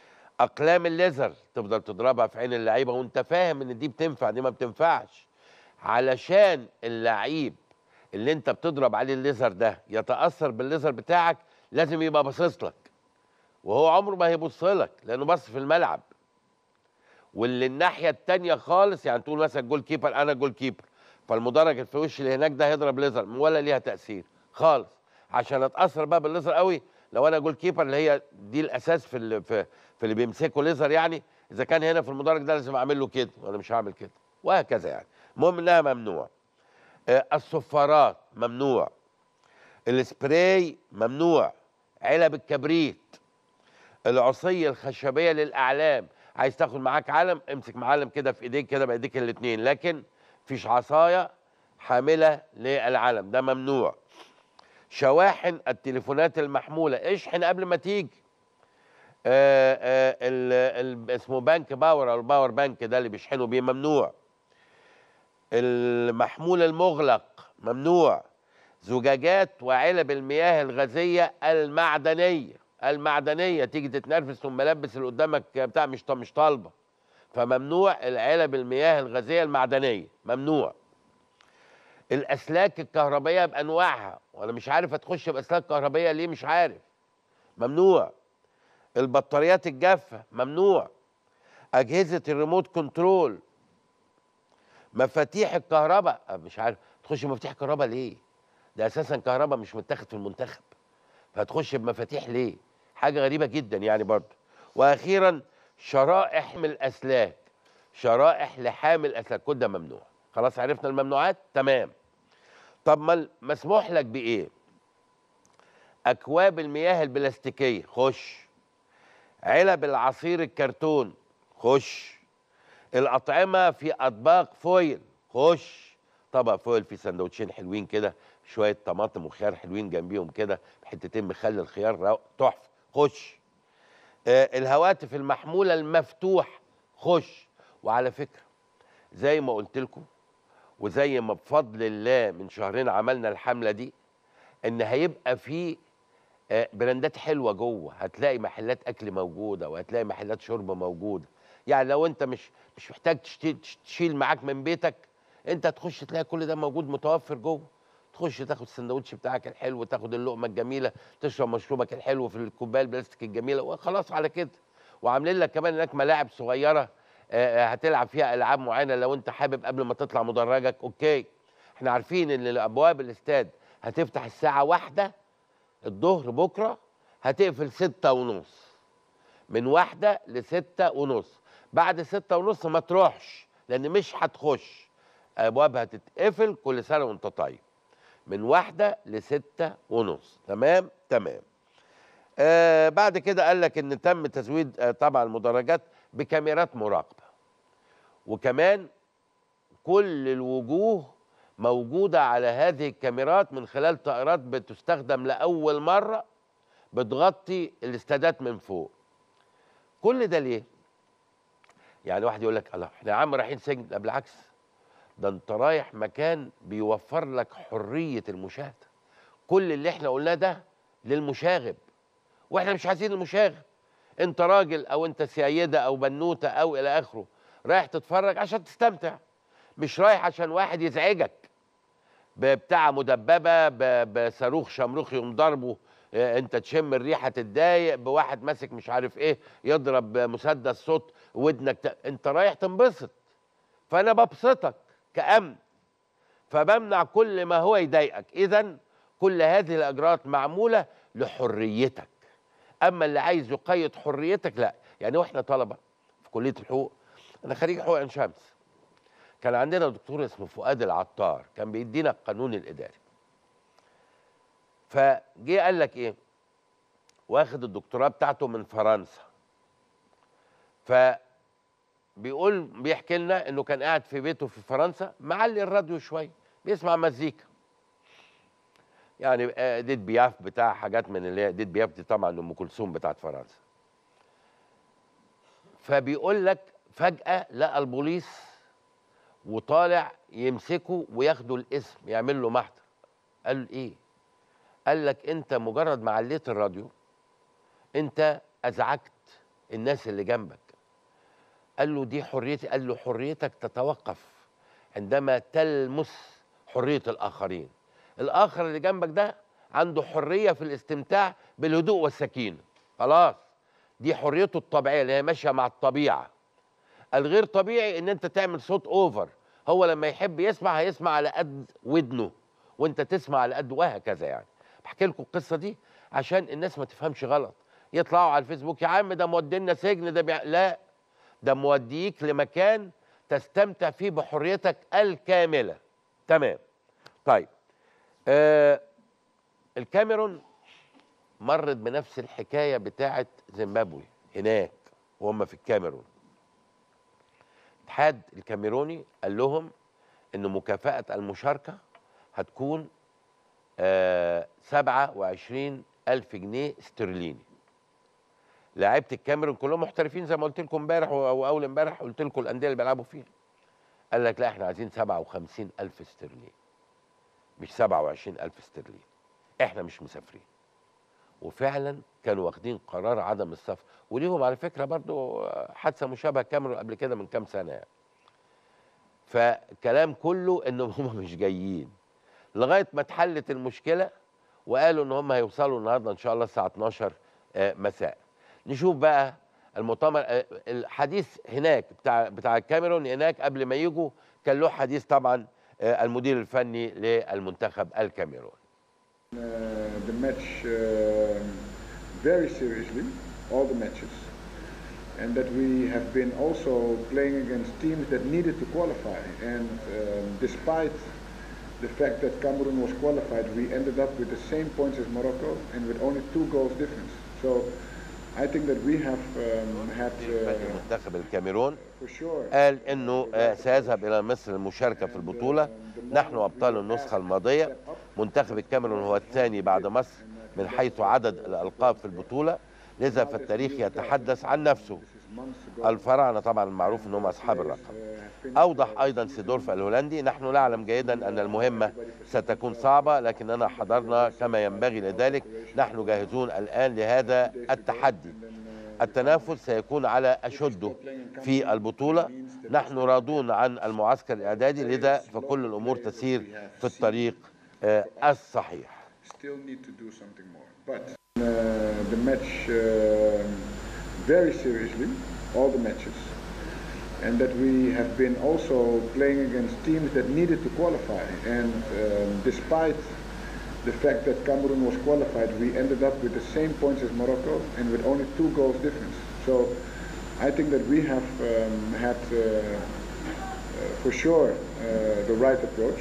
اقلام الليزر تفضل تضربها في عين اللعيبه وانت فاهم ان دي بتنفع دي ما بتنفعش علشان اللعيب اللي انت بتضرب عليه الليزر ده يتاثر بالليزر بتاعك لازم يبقى باصص لك وهو عمره ما هيبص لك لانه بص في الملعب واللي الناحيه التانية خالص يعني تقول مثلا جول كيبر انا جول كيبر فالمدرج اللي في وش اللي هناك ده هيضرب ليزر ولا ليها تاثير خالص عشان اتاثر بقى بالليزر قوي لو انا جول كيبر اللي هي دي الاساس في اللي في, في اللي بيمسكوا ليزر يعني اذا كان هنا في المدرج ده لازم اعمل له كده وانا مش هعمل كده وهكذا يعني المهم انها ممنوع آه، الصفارات ممنوع السبراي ممنوع علب الكبريت العصية الخشبية للأعلام عايز تاخد معاك علم امسك معلم كده في ايديك كده بايديك الاتنين لكن فيش عصاية حاملة للعلم ده ممنوع شواحن التليفونات المحمولة اشحن قبل ما تيجي آه آه ال- ال- اسمه بنك باور او الباور بنك ده اللي بيشحنوا بيه ممنوع المحمول المغلق ممنوع زجاجات وعلب المياه الغازية المعدنية المعدنية تيجي تتنرفز ثم ملبس اللي قدامك بتاع مش ط- مش طالبة فممنوع العلب المياه الغازية المعدنية ممنوع الأسلاك الكهربائية بأنواعها وأنا مش عارف هتخش بأسلاك كهربائية ليه مش عارف ممنوع البطاريات الجافة ممنوع أجهزة الريموت كنترول مفاتيح الكهرباء أه مش عارف تخش مفاتيح كهرباء ليه ده اساسا كهرباء مش متاخد في المنتخب فهتخش بمفاتيح ليه حاجه غريبه جدا يعني برضه واخيرا شرائح من الاسلاك شرائح لحام الاسلاك كل ده ممنوع خلاص عرفنا الممنوعات تمام طب ما مسموح لك بايه اكواب المياه البلاستيكيه خش علب العصير الكرتون خش الأطعمة في أطباق فويل خش طبق فويل فيه سندوتشين حلوين كده شوية طماطم وخيار حلوين جنبيهم كده بحتتين مخلل الخيار رو- تحفة خش آه الهواتف المحمولة المفتوح خش وعلى فكرة زي ما قلت لكم وزي ما بفضل الله من شهرين عملنا الحملة دي ان هيبقى في آه، براندات حلوه جوه هتلاقي محلات اكل موجوده وهتلاقي محلات شرب موجوده يعني لو انت مش مش محتاج تشتي- تش- تشيل معاك من بيتك انت تخش تلاقي كل ده موجود متوفر جوه تخش تاخد السندوتش بتاعك الحلو تاخد اللقمه الجميله تشرب مشروبك الحلو في الكوبايه البلاستيك الجميله وخلاص على كده وعاملين لك كمان هناك ملاعب صغيره آه، آه، هتلعب فيها العاب معينه لو انت حابب قبل ما تطلع مدرجك اوكي احنا عارفين ان ابواب الاستاد هتفتح الساعه واحدة الظهر بكره هتقفل ستة ونص من واحدة لستة ونص بعد ستة ونص ما تروحش لان مش هتخش ابوابها تتقفل كل سنه وانت طيب من واحدة لستة ونص تمام تمام آه بعد كده قال لك ان تم تزويد آه طبعا المدرجات بكاميرات مراقبه وكمان كل الوجوه موجوده على هذه الكاميرات من خلال طائرات بتستخدم لاول مره بتغطي الاستادات من فوق كل ده ليه يعني واحد يقول لك الله احنا يا عم رايحين سجن لا بالعكس ده انت رايح مكان بيوفر لك حريه المشاهده كل اللي احنا قلناه ده للمشاغب واحنا مش عايزين المشاغب انت راجل او انت سيده او بنوته او الى اخره رايح تتفرج عشان تستمتع مش رايح عشان واحد يزعجك ببتاع مدببه ب- بصاروخ شمروخ يقوم ضربه اه، انت تشم الريحه تتضايق بواحد ماسك مش عارف ايه يضرب مسدس صوت ودنك ت... انت رايح تنبسط فانا ببسطك كامن فبمنع كل ما هو يضايقك اذا كل هذه الاجراءات معموله لحريتك اما اللي عايز يقيد حريتك لا يعني واحنا طلبه في كليه الحقوق انا خريج حقوق عين شمس كان عندنا دكتور اسمه فؤاد العطار كان بيدينا القانون الاداري فجه قال لك ايه واخد الدكتوراه بتاعته من فرنسا فبيقول بيحكي لنا انه كان قاعد في بيته في فرنسا معلي الراديو شويه بيسمع مزيكا يعني آه، ديد بياف بتاع حاجات من اللي هي ديد بياف دي طبعا ام كلثوم بتاعت فرنسا فبيقول لك فجاه لقى البوليس وطالع يمسكه وياخدوا الاسم يعمل له محضر قال له ايه قال لك انت مجرد ما عليت الراديو انت ازعجت الناس اللي جنبك قال له دي حريتي قال له حريتك تتوقف عندما تلمس حريه الاخرين الاخر اللي جنبك ده عنده حريه في الاستمتاع بالهدوء والسكينه خلاص دي حريته الطبيعيه اللي هي ماشيه مع الطبيعه الغير طبيعي ان انت تعمل صوت اوفر هو لما يحب يسمع هيسمع على قد ودنه وانت تسمع على قد وهكذا يعني بحكي لكم القصه دي عشان الناس ما تفهمش غلط يطلعوا على الفيسبوك يا عم ده مودينا سجن ده بيع... لا ده موديك لمكان تستمتع فيه بحريتك الكامله تمام طيب آه الكاميرون مرت بنفس الحكايه بتاعه زيمبابوي هناك وهم في الكاميرون الاتحاد الكاميروني قال لهم ان مكافاه المشاركه هتكون آه 27 ألف جنيه استرليني لعيبه الكاميرون كلهم محترفين زي ما قلت لكم امبارح او اول امبارح قلت لكم الانديه اللي بيلعبوا فيها قال لك لا احنا عايزين 57 ألف استرليني مش 27 ألف استرليني احنا مش مسافرين وفعلا كانوا واخدين قرار عدم السفر وليهم على فكره برضو حادثه مشابهه كاميرون قبل كده من كام سنه يعني. فكلام كله انهم هم مش جايين لغايه ما اتحلت المشكله وقالوا ان هم هيوصلوا النهارده ان شاء الله الساعه 12 آه، مساء نشوف بقى المؤتمر آه، الحديث هناك بتاع بتاع الكاميرون هناك قبل ما يجوا كان له حديث طبعا آه، المدير الفني للمنتخب الكاميرون uh, the match uh, very seriously, all the matches, and that we have been also playing against teams that needed to qualify. And um, despite the fact that Cameroon was qualified, we ended up with the same points as Morocco and with only two goals difference. So I think that we have um, had مدير الفني uh, المنتخب الكاميرون for sure. قال انه آه، سيذهب الى مصر للمشاركه في البطوله نحن ابطال النسخه الماضيه منتخب الكاميرون هو الثاني بعد مصر من حيث عدد الالقاب في البطوله لذا فالتاريخ يتحدث عن نفسه الفراعنه طبعا المعروف انهم اصحاب الرقم اوضح ايضا سيدورف الهولندي نحن نعلم جيدا ان المهمه ستكون صعبه لكننا حضرنا كما ينبغي لذلك نحن جاهزون الان لهذا التحدي التنافس سيكون على أشده في البطولة نحن راضون عن المعسكر الإعدادي لذا فكل الأمور تسير في الطريق آه، الصحيح still need to do something more. But uh, the match uh, very seriously, all the matches, and that we have been also playing against teams that needed to qualify. And um, despite the fact that Cameroon was qualified, we ended up with the same points as Morocco and with only two goals difference. So I think that we have um, had uh, uh, for sure uh, the right approach.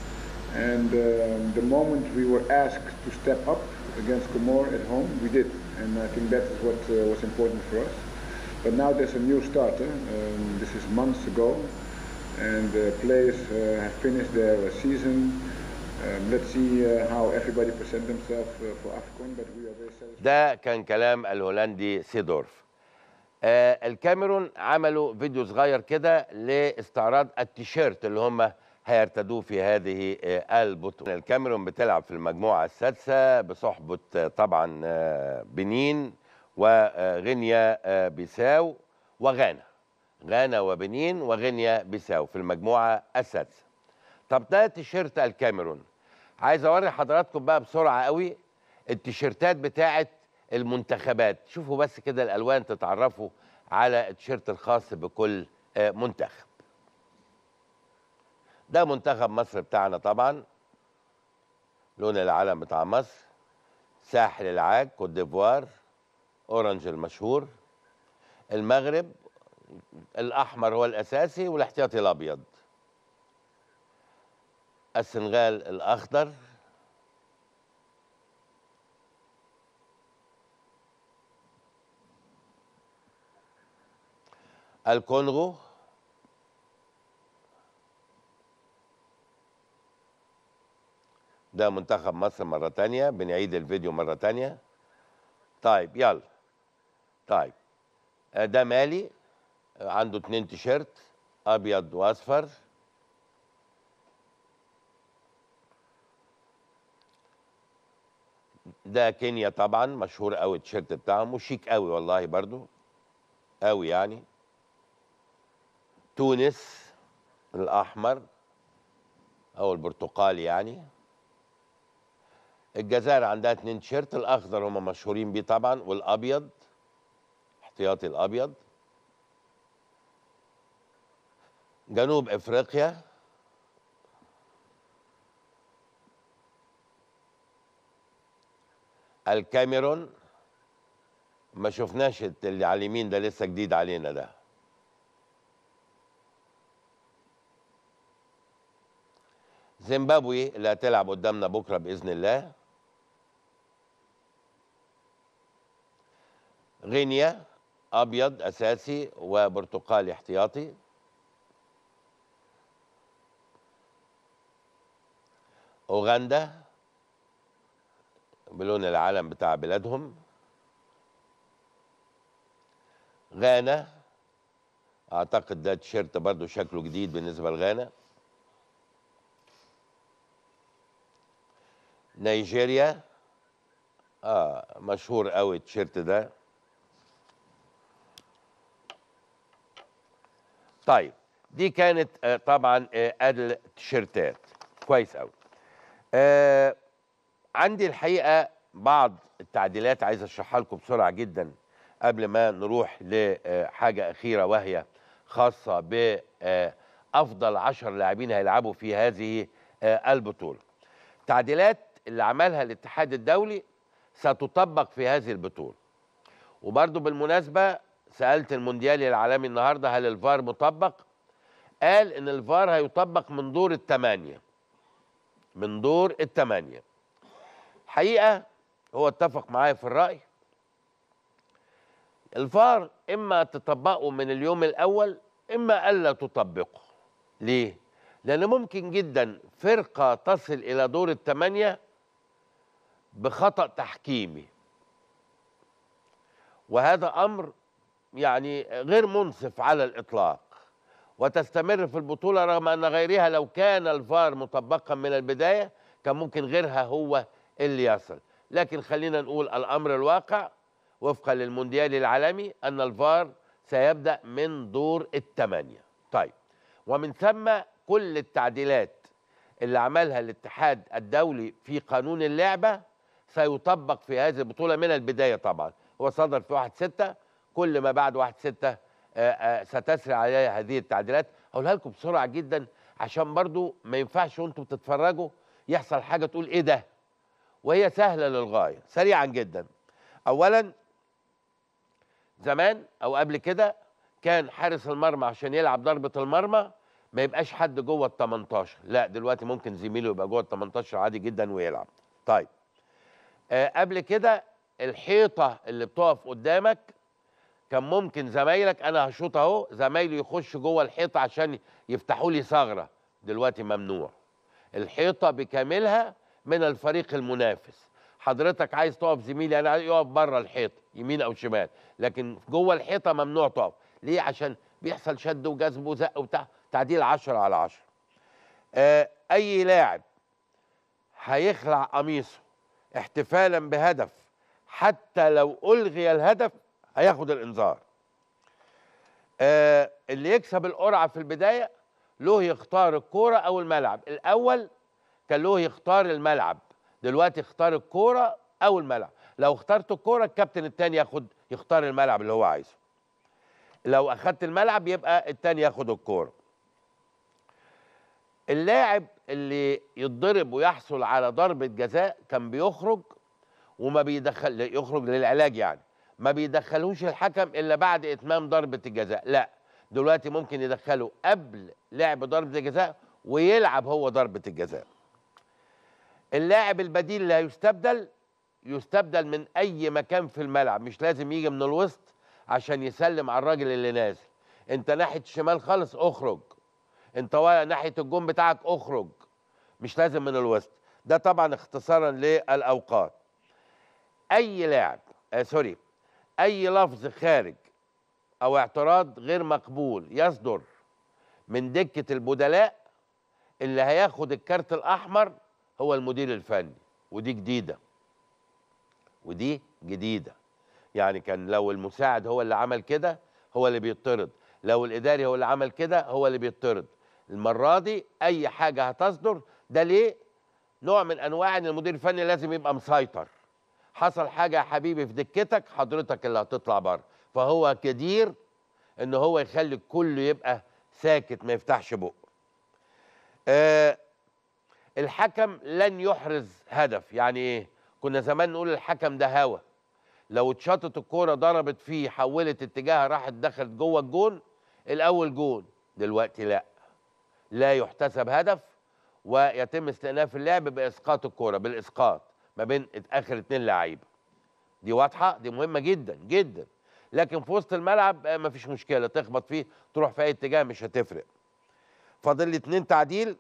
And um, the moment we were asked to step up against Comor at home, we did. And I think that is what uh, was important for us. But now there's a new starter. Um, this is months ago. And uh, players uh, have finished their uh, season. Um, let's see uh, how everybody present themselves uh, for AFCON, but we are very satisfied. ده كان كلام الهولندي سيدورف آه الكاميرون عملوا فيديو صغير كده لاستعراض التيشيرت اللي هم هيرتدوه في هذه آه البطولة الكاميرون بتلعب في المجموعة السادسة بصحبة آه طبعا آه بنين وغينيا آه بيساو وغانا غانا وبنين وغينيا بيساو في المجموعة السادسة طب ده تيشيرت الكاميرون عايز اوري حضراتكم بقى بسرعه قوي التيشيرتات بتاعه المنتخبات شوفوا بس كده الالوان تتعرفوا على التيشيرت الخاص بكل آه، منتخب ده منتخب مصر بتاعنا طبعا لون العلم بتاع مصر ساحل العاج كوت ديفوار اورنج المشهور المغرب الاحمر هو الاساسي والاحتياطي الابيض السنغال الاخضر الكونغو ده منتخب مصر مرة تانية بنعيد الفيديو مرة تانية طيب يلا طيب آه، ده مالي آه، عنده اتنين تيشيرت ابيض واصفر ده كينيا طبعا مشهور قوي التيشيرت بتاعهم وشيك قوي والله برضو قوي يعني تونس الاحمر او البرتقالي يعني الجزائر عندها اتنين تيشيرت الاخضر هم مشهورين بيه طبعا والابيض احتياطي الابيض جنوب افريقيا الكاميرون ما شفناش اللي على اليمين ده لسه جديد علينا ده زيمبابوي اللي هتلعب قدامنا بكره باذن الله غينيا ابيض اساسي وبرتقالي احتياطي اوغندا بلون العلم بتاع بلادهم غانا اعتقد ده تيشيرت برضو شكله جديد بالنسبه لغانا نيجيريا اه مشهور قوي التيشيرت ده طيب دي كانت آه طبعا آه التيشيرتات كويس قوي آه عندي الحقيقه بعض التعديلات عايز اشرحها لكم بسرعه جدا قبل ما نروح لحاجه اخيره وهي خاصه بافضل عشر لاعبين هيلعبوا في هذه آه، البطوله. التعديلات اللي عملها الاتحاد الدولي ستطبق في هذه البطوله. وبرضه بالمناسبه سالت المونديالي العالمي النهارده هل الفار مطبق؟ قال ان الفار هيطبق من دور الثمانيه. من دور الثمانيه. حقيقه هو اتفق معايا في الراي الفار اما تطبقه من اليوم الاول اما الا تطبقه ليه لان ممكن جدا فرقه تصل الى دور الثمانيه بخطا تحكيمي وهذا امر يعني غير منصف على الاطلاق وتستمر في البطوله رغم ان غيرها لو كان الفار مطبقا من البدايه كان ممكن غيرها هو اللي يصل لكن خلينا نقول الامر الواقع وفقا للمونديال العالمي ان الفار سيبدا من دور الثمانيه طيب ومن ثم كل التعديلات اللي عملها الاتحاد الدولي في قانون اللعبه سيطبق في هذه البطوله من البدايه طبعا هو صدر في 1 6 كل ما بعد 1 6 ستسري عليها هذه التعديلات هقولها لكم بسرعه جدا عشان برضو ما ينفعش وانتم بتتفرجوا يحصل حاجه تقول ايه ده وهي سهله للغايه سريعا جدا اولا زمان او قبل كده كان حارس المرمى عشان يلعب ضربه المرمى ما يبقاش حد جوه ال 18 لا دلوقتي ممكن زميله يبقى جوه ال 18 عادي جدا ويلعب طيب آه قبل كده الحيطه اللي بتقف قدامك كان ممكن زمايلك انا هشوط اهو زمايلي يخش جوه الحيطه عشان يفتحوا لي ثغره دلوقتي ممنوع الحيطه بكاملها من الفريق المنافس حضرتك عايز تقف زميلي انا عايز يقف بره الحيطه يمين او شمال لكن جوه الحيطه ممنوع تقف ليه عشان بيحصل شد وجذب وزق وبتاع تعديل 10 على 10 آه اي لاعب هيخلع قميصه احتفالا بهدف حتى لو الغي الهدف هياخد الانذار آه اللي يكسب القرعه في البدايه له يختار الكوره او الملعب الاول كان له يختار الملعب دلوقتي اختار الكوره او الملعب لو اخترت الكوره الكابتن الثاني ياخد يختار الملعب اللي هو عايزه لو اخدت الملعب يبقى الثاني ياخد الكوره اللاعب اللي يتضرب ويحصل على ضربه جزاء كان بيخرج وما بيدخل يخرج للعلاج يعني ما بيدخلوش الحكم الا بعد اتمام ضربه الجزاء لا دلوقتي ممكن يدخله قبل لعب ضربه الجزاء ويلعب هو ضربه الجزاء اللاعب البديل اللي هيستبدل يستبدل من اي مكان في الملعب مش لازم يجي من الوسط عشان يسلم على الراجل اللي نازل انت ناحيه الشمال خالص اخرج انت ناحيه الجون بتاعك اخرج مش لازم من الوسط ده طبعا اختصارا للاوقات اي لاعب آه سوري اي لفظ خارج او اعتراض غير مقبول يصدر من دكه البدلاء اللي هياخد الكارت الاحمر هو المدير الفني ودي جديده ودي جديده يعني كان لو المساعد هو اللي عمل كده هو اللي بيطرد لو الاداري هو اللي عمل كده هو اللي بيطرد المره دي اي حاجه هتصدر ده ليه نوع من انواع ان المدير الفني لازم يبقى مسيطر حصل حاجه يا حبيبي في دكتك حضرتك اللي هتطلع بره فهو جدير ان هو يخلي الكل يبقى ساكت ما يفتحش بقه آه الحكم لن يحرز هدف يعني ايه كنا زمان نقول الحكم ده هوا لو اتشطت الكوره ضربت فيه حولت اتجاهها راحت دخلت جوه الجون الاول جون دلوقتي لا لا يحتسب هدف ويتم استئناف اللعب باسقاط الكوره بالاسقاط ما بين اخر اتنين لعيبه دي واضحه دي مهمه جدا جدا لكن في وسط الملعب آه، مفيش مشكله تخبط فيه تروح في اي اتجاه مش هتفرق فاضل لي اتنين تعديل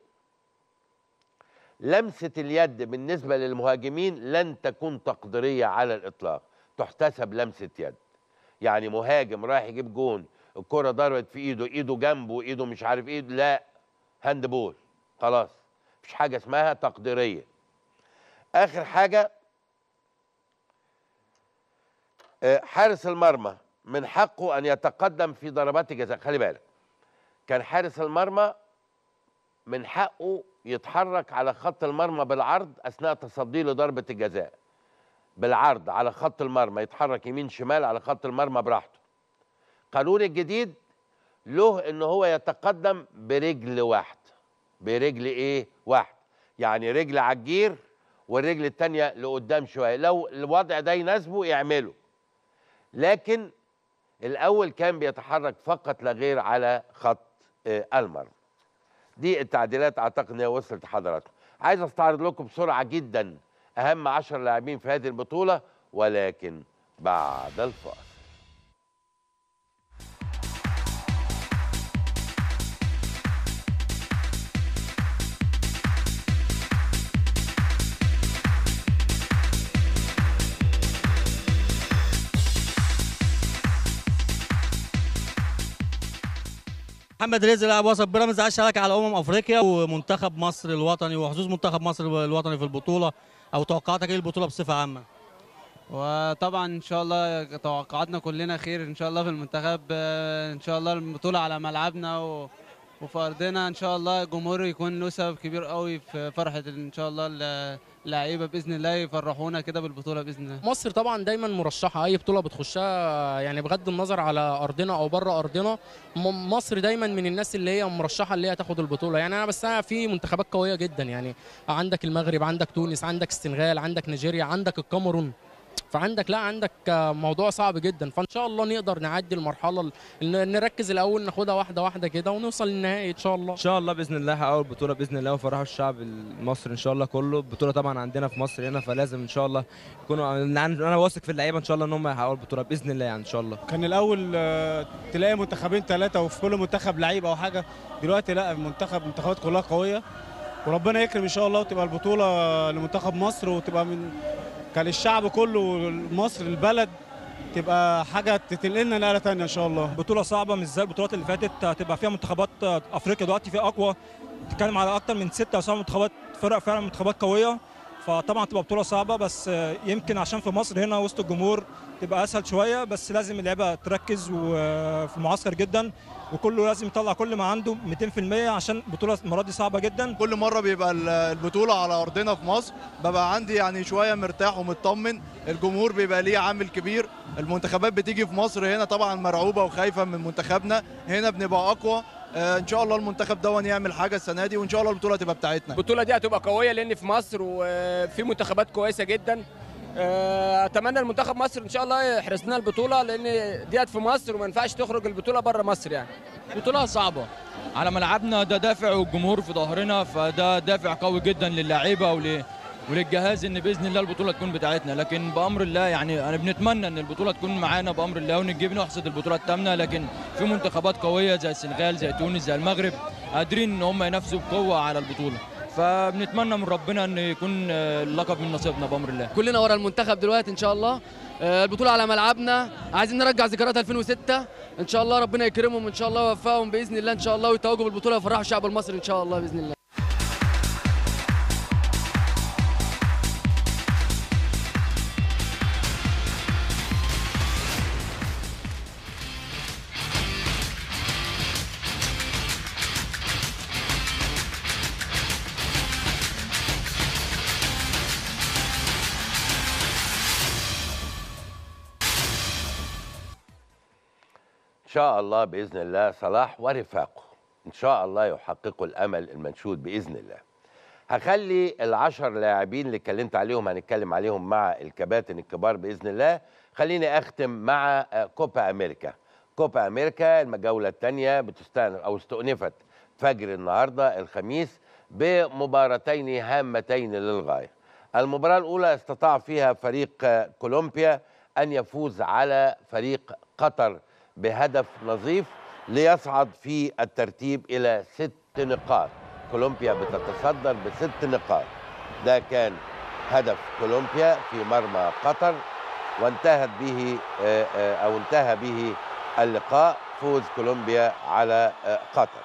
لمسه اليد بالنسبه للمهاجمين لن تكون تقديريه على الاطلاق تحتسب لمسه يد يعني مهاجم رايح يجيب جون الكره ضربت في ايده ايده جنبه ايده مش عارف ايه لا هاند بول خلاص مفيش حاجه اسمها تقديريه اخر حاجه آه، حارس المرمى من حقه ان يتقدم في ضربات الجزاء خلي بالك كان حارس المرمى من حقه يتحرك على خط المرمى بالعرض اثناء تصديه لضربه الجزاء بالعرض على خط المرمى يتحرك يمين شمال على خط المرمى براحته القانون الجديد له ان هو يتقدم برجل واحده برجل ايه واحده يعني رجل على الجير والرجل التانية لقدام شويه لو الوضع ده يناسبه يعمله لكن الاول كان بيتحرك فقط لا غير على خط آه، المرمى دي التعديلات اعتقد ان هي وصلت لحضراتكم عايز استعرض لكم بسرعه جدا اهم 10 لاعبين في هذه البطوله ولكن بعد الفاصل محمد رزق لاعب وسط بيراميدز عايز يشارك على امم افريقيا ومنتخب مصر الوطني وحظوظ منتخب مصر الوطني في البطوله او توقعاتك ايه البطوله بصفه عامه وطبعا ان شاء الله توقعاتنا كلنا خير ان شاء الله في المنتخب آه، ان شاء الله البطوله على ملعبنا و... وفي ارضنا ان شاء الله الجمهور يكون له سبب كبير قوي في فرحه ان شاء الله اللعيبه باذن الله يفرحونا كده بالبطوله باذن الله مصر طبعا دايما مرشحه اي بطوله بتخشها يعني بغض النظر على ارضنا او بره ارضنا م- مصر دايما من الناس اللي هي مرشحه اللي هي تاخد البطوله يعني انا بس أنا في منتخبات قويه جدا يعني عندك المغرب عندك تونس عندك السنغال عندك نيجيريا عندك الكاميرون فعندك لا عندك آه، موضوع صعب جدا فان شاء الله نقدر نعدي المرحله ال- ن- نركز الاول ناخدها واحده واحده كده ونوصل للنهائي ان شاء الله ان شاء الله باذن الله هحققوا البطوله باذن الله وفرحوا الشعب المصري ان شاء الله كله البطوله طبعا عندنا في مصر هنا فلازم ان شاء الله يكونوا انا أنا واثق في اللعيبه ان شاء الله ان هم يحققوا البطوله باذن الله يعني ان شاء الله كان الاول آه، تلاقي منتخبين ثلاثه وفي كل منتخب لعيب او حاجه دلوقتي لا المنتخب المنتخبات كلها قويه وربنا يكرم ان شاء الله وتبقى البطوله لمنتخب مصر وتبقى من كان الشعب كله مصر البلد تبقى حاجه تنقلنا نقله ثانيه ان شاء الله بطولة صعبة مش زي البطولات اللي فاتت هتبقى فيها منتخبات افريقيا دلوقتي فيها اقوى تتكلم على اكتر من ستة او سبع منتخبات فرق فعلا منتخبات قوية فطبعا تبقى بطولة صعبة بس يمكن عشان في مصر هنا وسط الجمهور تبقى اسهل شوية بس لازم اللعيبة تركز وفي المعسكر جدا وكله لازم يطلع كل ما عنده 200% عشان البطولة المرة دي صعبة جدا كل مره بيبقى ال- البطوله على ارضنا في مصر ببقى عندي يعني شويه مرتاح ومطمن الجمهور بيبقى ليه عامل كبير المنتخبات بتيجي في مصر هنا طبعا مرعوبه وخايفه من منتخبنا هنا بنبقى اقوى آه، ان شاء الله المنتخب ده يعمل حاجه السنه دي وان شاء الله البطوله تبقى بتاعتنا البطوله دي هتبقى قويه لان في مصر وفي منتخبات كويسه جدا آه، اتمنى المنتخب مصر ان شاء الله يحرز لنا البطوله لان ديت في مصر وما ينفعش تخرج البطوله بره مصر يعني بطولة صعبة على ملعبنا ده دافع والجمهور في ظهرنا فده دافع قوي جدا للاعيبة ول وللجهاز ان باذن الله البطوله تكون بتاعتنا لكن بامر الله يعني انا بنتمنى ان البطوله تكون معانا بامر الله ونجيب نحصد البطوله الثامنه لكن في منتخبات قويه زي السنغال زي تونس زي المغرب قادرين ان هم ينافسوا بقوه على البطوله فبنتمنى من ربنا ان يكون آه، اللقب من نصيبنا بامر الله كلنا ورا المنتخب دلوقتي ان شاء الله آه، البطوله على ملعبنا عايزين نرجع ذكريات 2006 ان شاء الله ربنا يكرمهم ان شاء الله ويوفقهم باذن الله ان شاء الله ويتوجوا بالبطوله ويفرحوا الشعب المصري ان شاء الله باذن الله شاء الله باذن الله صلاح ورفاقه ان شاء الله يحققوا الامل المنشود باذن الله هخلي العشر لاعبين اللي اتكلمت عليهم هنتكلم عليهم مع الكباتن الكبار باذن الله خليني اختم مع آه، كوبا امريكا كوبا امريكا الجوله الثانيه بتستأنف او استؤنفت فجر النهارده الخميس بمباراتين هامتين للغايه المباراه الاولى استطاع فيها فريق آه، كولومبيا ان يفوز على فريق قطر بهدف نظيف ليصعد في الترتيب الى ست نقاط كولومبيا بتتصدر بست نقاط ده كان هدف كولومبيا في مرمى قطر وانتهت به آه، آه، او انتهى به اللقاء فوز كولومبيا على آه، قطر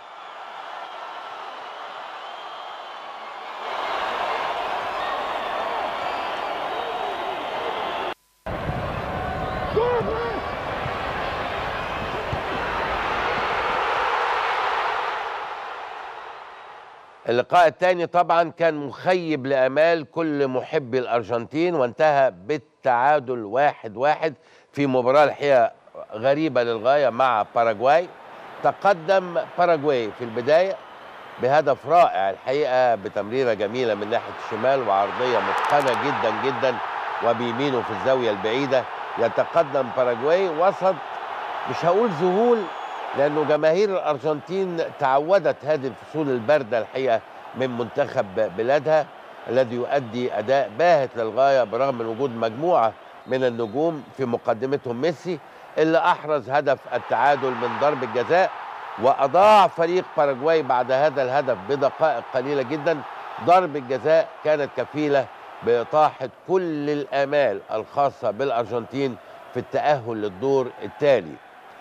اللقاء الثاني طبعا كان مخيب لامال كل محبي الارجنتين وانتهى بالتعادل واحد واحد في مباراه الحقيقه غريبه للغايه مع باراجواي تقدم باراجواي في البدايه بهدف رائع الحقيقه بتمريره جميله من ناحيه الشمال وعرضيه متقنه جدا جدا وبيمينه في الزاويه البعيده يتقدم باراجواي وسط مش هقول ذهول لانه جماهير الارجنتين تعودت هذه الفصول البارده الحقيقه من منتخب بلادها الذي يؤدي اداء باهت للغايه برغم من وجود مجموعه من النجوم في مقدمتهم ميسي اللي احرز هدف التعادل من ضربه جزاء واضاع فريق باراجواي بعد هذا الهدف بدقائق قليله جدا ضربه جزاء كانت كفيله باطاحه كل الامال الخاصه بالارجنتين في التاهل للدور التالي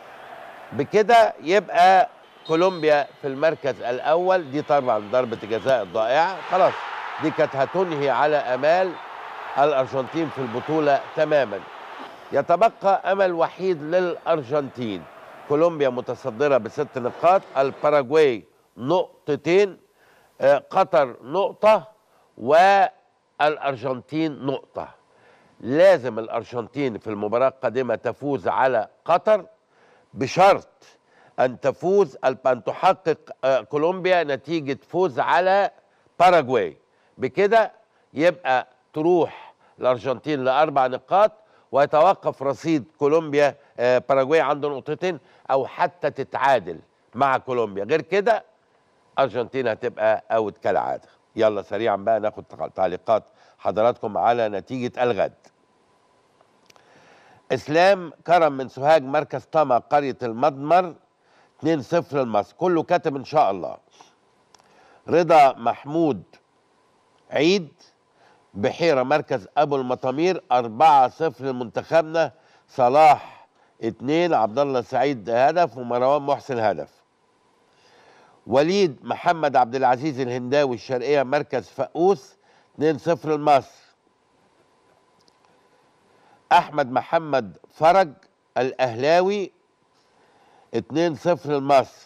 بكده يبقى كولومبيا في المركز الاول دي طبعا ضربه جزاء ضائعه خلاص دي كانت هتنهي على امال الارجنتين في البطوله تماما يتبقى امل وحيد للارجنتين كولومبيا متصدره بست نقاط الباراجواي نقطتين آه، قطر نقطه والارجنتين نقطه لازم الارجنتين في المباراه القادمه تفوز على قطر بشرط ان تفوز ان تحقق آه، كولومبيا نتيجه فوز على باراجواي بكده يبقى تروح الارجنتين لاربع نقاط ويتوقف رصيد كولومبيا آه، باراجواي عنده نقطتين او حتى تتعادل مع كولومبيا غير كده ارجنتين هتبقى اوت كالعاده يلا سريعا بقى ناخد تعليقات حضراتكم على نتيجه الغد اسلام كرم من سوهاج مركز طما قريه المضمر 2-0 لمصر كله كاتب ان شاء الله رضا محمود عيد بحيره مركز ابو المطامير 4-0 لمنتخبنا صلاح 2 عبد الله سعيد هدف ومروان محسن هدف وليد محمد عبد العزيز الهنداوي الشرقيه مركز فقوس 2-0 لمصر احمد محمد فرج الاهلاوي 2-0 لمصر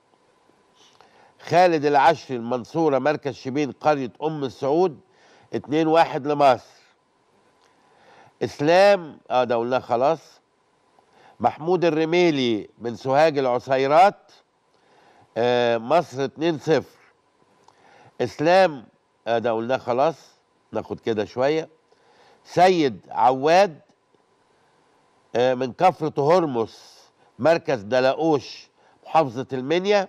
خالد العشري المنصوره مركز شبين قريه ام السعود 2-1 لمصر اسلام اه ده قلناه خلاص محمود الرميلي من سوهاج العسيرات آه مصر 2-0 اسلام آه ده قلناه خلاص ناخد كده شويه سيد عواد آه، من كفر هرمس مركز دلاقوش محافظة المنيا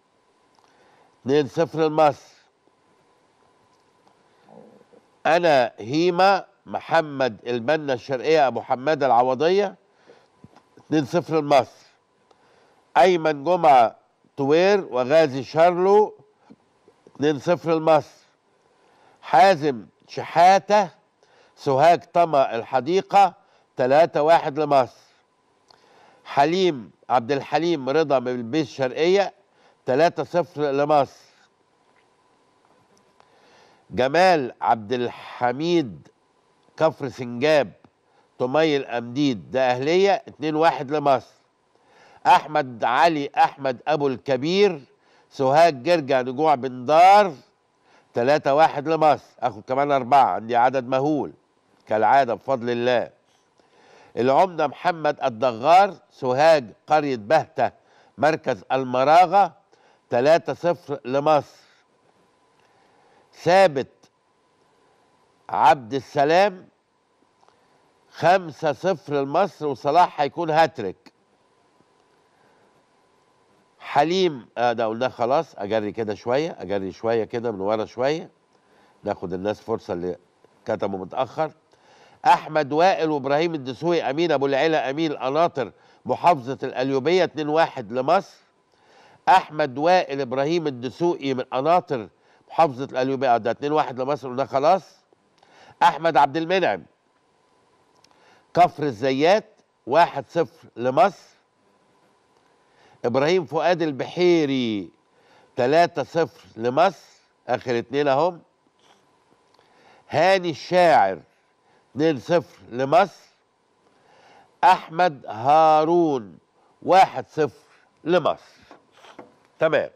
2-0 لمصر أنا هيما محمد البنا الشرقية أبو حماد العوضية 2-0 لمصر أيمن جمعة توير وغازي شارلو 2-0 لمصر حازم شحاتة سوهاج طما الحديقة 3-1 لمصر حليم عبد الحليم رضا من البيت الشرقية 3-0 لمصر جمال عبد الحميد كفر سنجاب طمي الأمديد ده أهلية 2-1 لمصر أحمد علي أحمد أبو الكبير سوهاج جرجع نجوع بن دار 3-1 لمصر اخد كمان أربعة عندي عدد مهول كالعادة بفضل الله العمدة محمد الدغار سوهاج قرية بهتة مركز المراغة 3-0 لمصر ثابت عبد السلام 5-0 لمصر وصلاح هيكون هاتريك حليم آه ده قلناه خلاص اجري كده شويه اجري شويه كده من ورا شويه ناخد الناس فرصه اللي كتبوا متاخر احمد وائل وابراهيم الدسوقي امين ابو العلا امين قناطر محافظه القليوبيه 2-1 لمصر احمد وائل ابراهيم الدسوقي من قناطر محافظه القليوبيه ده 2-1 لمصر وده خلاص احمد عبد المنعم كفر الزيات 1-0 لمصر ابراهيم فؤاد البحيري 3-0 لمصر اخر اتنين اهم هاني الشاعر 2-0 لمصر احمد هارون 1-0 لمصر تمام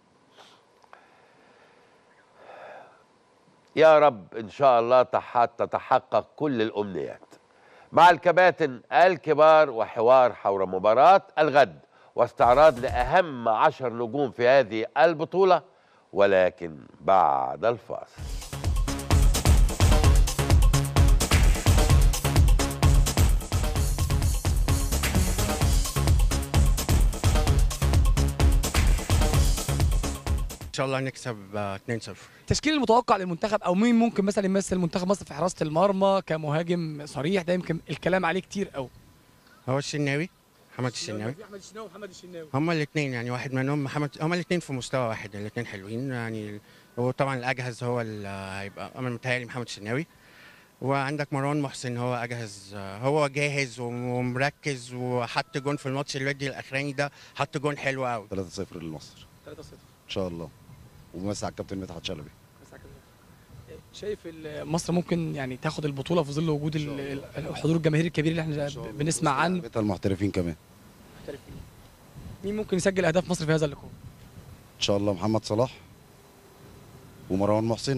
يا رب ان شاء الله تح- تتحقق كل الامنيات مع الكباتن الكبار وحوار حول مباراة الغد واستعراض لأهم عشر نجوم في هذه البطولة ولكن بعد الفاصل ان شاء الله نكسب آه، 2-0 التشكيل المتوقع للمنتخب او مين ممكن مثلا يمثل منتخب مصر في حراسه المرمى كمهاجم صريح ده يمكن الكلام عليه كتير قوي هو الشناوي محمد الشناوي احمد الشناوي ومحمد الشناوي هما الاثنين يعني واحد منهم محمد هما الاثنين في مستوى واحد الاثنين حلوين يعني هو طبعا الاجهز هو اللي هيبقى انا متهيألي محمد الشناوي وعندك مروان محسن هو اجهز آه، هو جاهز ومركز وحط جون في الماتش الودي الاخراني ده حط جون حلو قوي 3-0 لمصر 3-0 ان شاء الله ومسي على الكابتن مدحت شلبي شايف ال- مصر ممكن يعني تاخد البطوله في ظل وجود ال- ال- الحضور الجماهيري الكبير اللي احنا بنسمع عنه بيتها المحترفين كمان مين ممكن يسجل اهداف مصر في هذا اللقاء ان شاء الله محمد صلاح ومروان محسن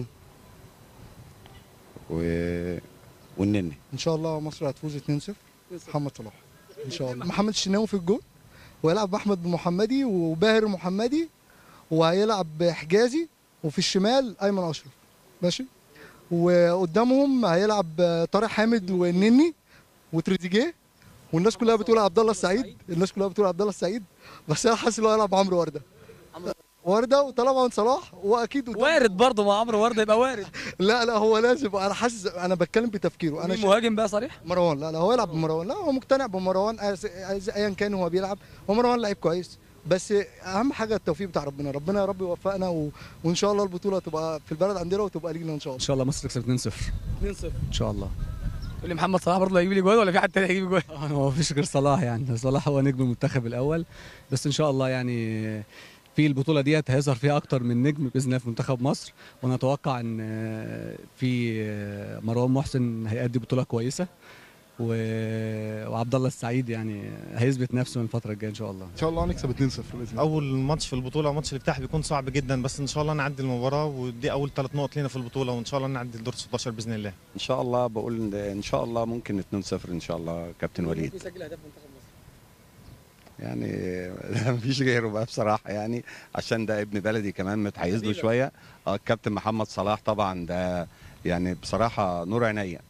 و... والنني ان شاء الله مصر هتفوز 2-0 محمد صلاح ان شاء الله محمد الشناوي في الجول ويلعب احمد محمدي وباهر محمدي وهيلعب حجازي وفي الشمال ايمن اشرف ماشي وقدامهم هيلعب طارق حامد والنني وتريزيجيه والناس كلها بتقول عبد الله السعيد الناس كلها بتقول عبد الله السعيد بس انا حاسس ان هو هيلعب عمرو ورده ورده وطبعا صلاح واكيد وارد برضه مع عمرو ورده يبقى وارد لا لا هو لازم انا حاسس انا بتكلم بتفكيره انا مين مهاجم بقى صريح مروان لا لا هو يلعب بمروان لا هو مقتنع بمروان أز- أز- ايا كان هو بيلعب هو مروان لعيب كويس بس اهم حاجه التوفيق بتاع ربنا ربنا يا رب يوفقنا و... وان شاء الله البطوله تبقى في البلد عندنا وتبقى لينا ان شاء الله ان شاء الله مصر تكسب 2-0 2-0 ان شاء الله تقول لي محمد صلاح برضه هيجيب لي جوال ولا في حد تاني هيجيب جوال هو ما فيش غير صلاح يعني صلاح هو نجم المنتخب الاول بس ان شاء الله يعني في البطوله ديت هيظهر فيها اكتر من نجم باذن الله في منتخب مصر ونتوقع ان في مروان محسن هيأدي بطوله كويسه و... وعبد الله السعيد يعني هيثبت نفسه من الفتره الجايه ان شاء الله ان شاء الله هنكسب 2-0 باذن الله اول ماتش في البطوله ماتش الافتتاح بيكون صعب جدا بس ان شاء الله نعدي المباراه ودي اول ثلاث نقط لينا في البطوله وان شاء الله نعدي الدور 16 باذن الله ان شاء الله بقول إن- ان شاء الله ممكن 2-0 ان شاء الله كابتن وليد ممكن يسجل اهداف منتخب مصر يعني مفيش غيره بقى بصراحه يعني عشان ده ابن بلدي كمان متحيز له حبيبك. شويه اه الكابتن محمد صلاح طبعا ده يعني بصراحه نور عينيا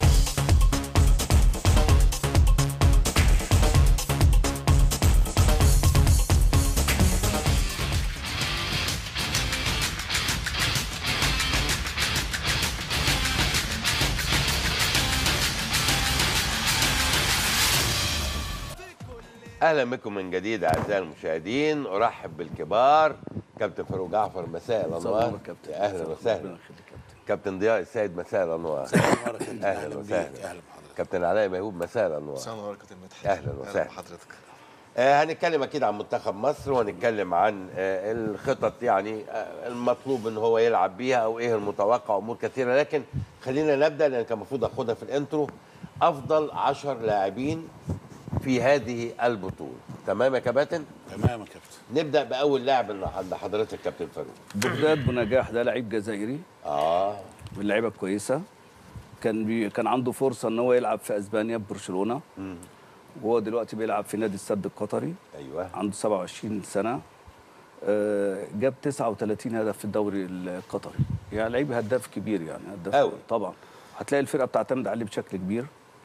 اهلا بكم من جديد اعزائي المشاهدين ارحب بالكبار كابتن فاروق جعفر مساء الانوار الله كابتن. يا اهلا وسهلا كابتن ضياء السيد مساء الانوار اهلا وسهلا كابتن علاء ميهوب مساء الانوار مساء النور يا كابتن مدحت اهلا أهلا وسهلا بحضرتك آه هنتكلم اكيد عن منتخب مصر وهنتكلم عن آه الخطط يعني آه المطلوب ان هو يلعب بيها او ايه المتوقع امور كثيره لكن خلينا نبدا لان كان المفروض اخدها في الانترو افضل عشر لاعبين في هذه البطوله تمام يا كباتن تمام يا كابتن نبدا باول لاعب اللي عند حضرتك كابتن فاروق بغداد بنجاح ده لعيب جزائري اه من اللعيبه الكويسه كان بي كان عنده فرصه ان هو يلعب في اسبانيا في برشلونه وهو دلوقتي بيلعب في نادي السد القطري ايوه عنده 27 سنه آه، جاب 39 هدف في الدوري القطري يعني لعيب هداف كبير يعني هداف أوي. طبعا هتلاقي الفرقه بتعتمد عليه بشكل كبير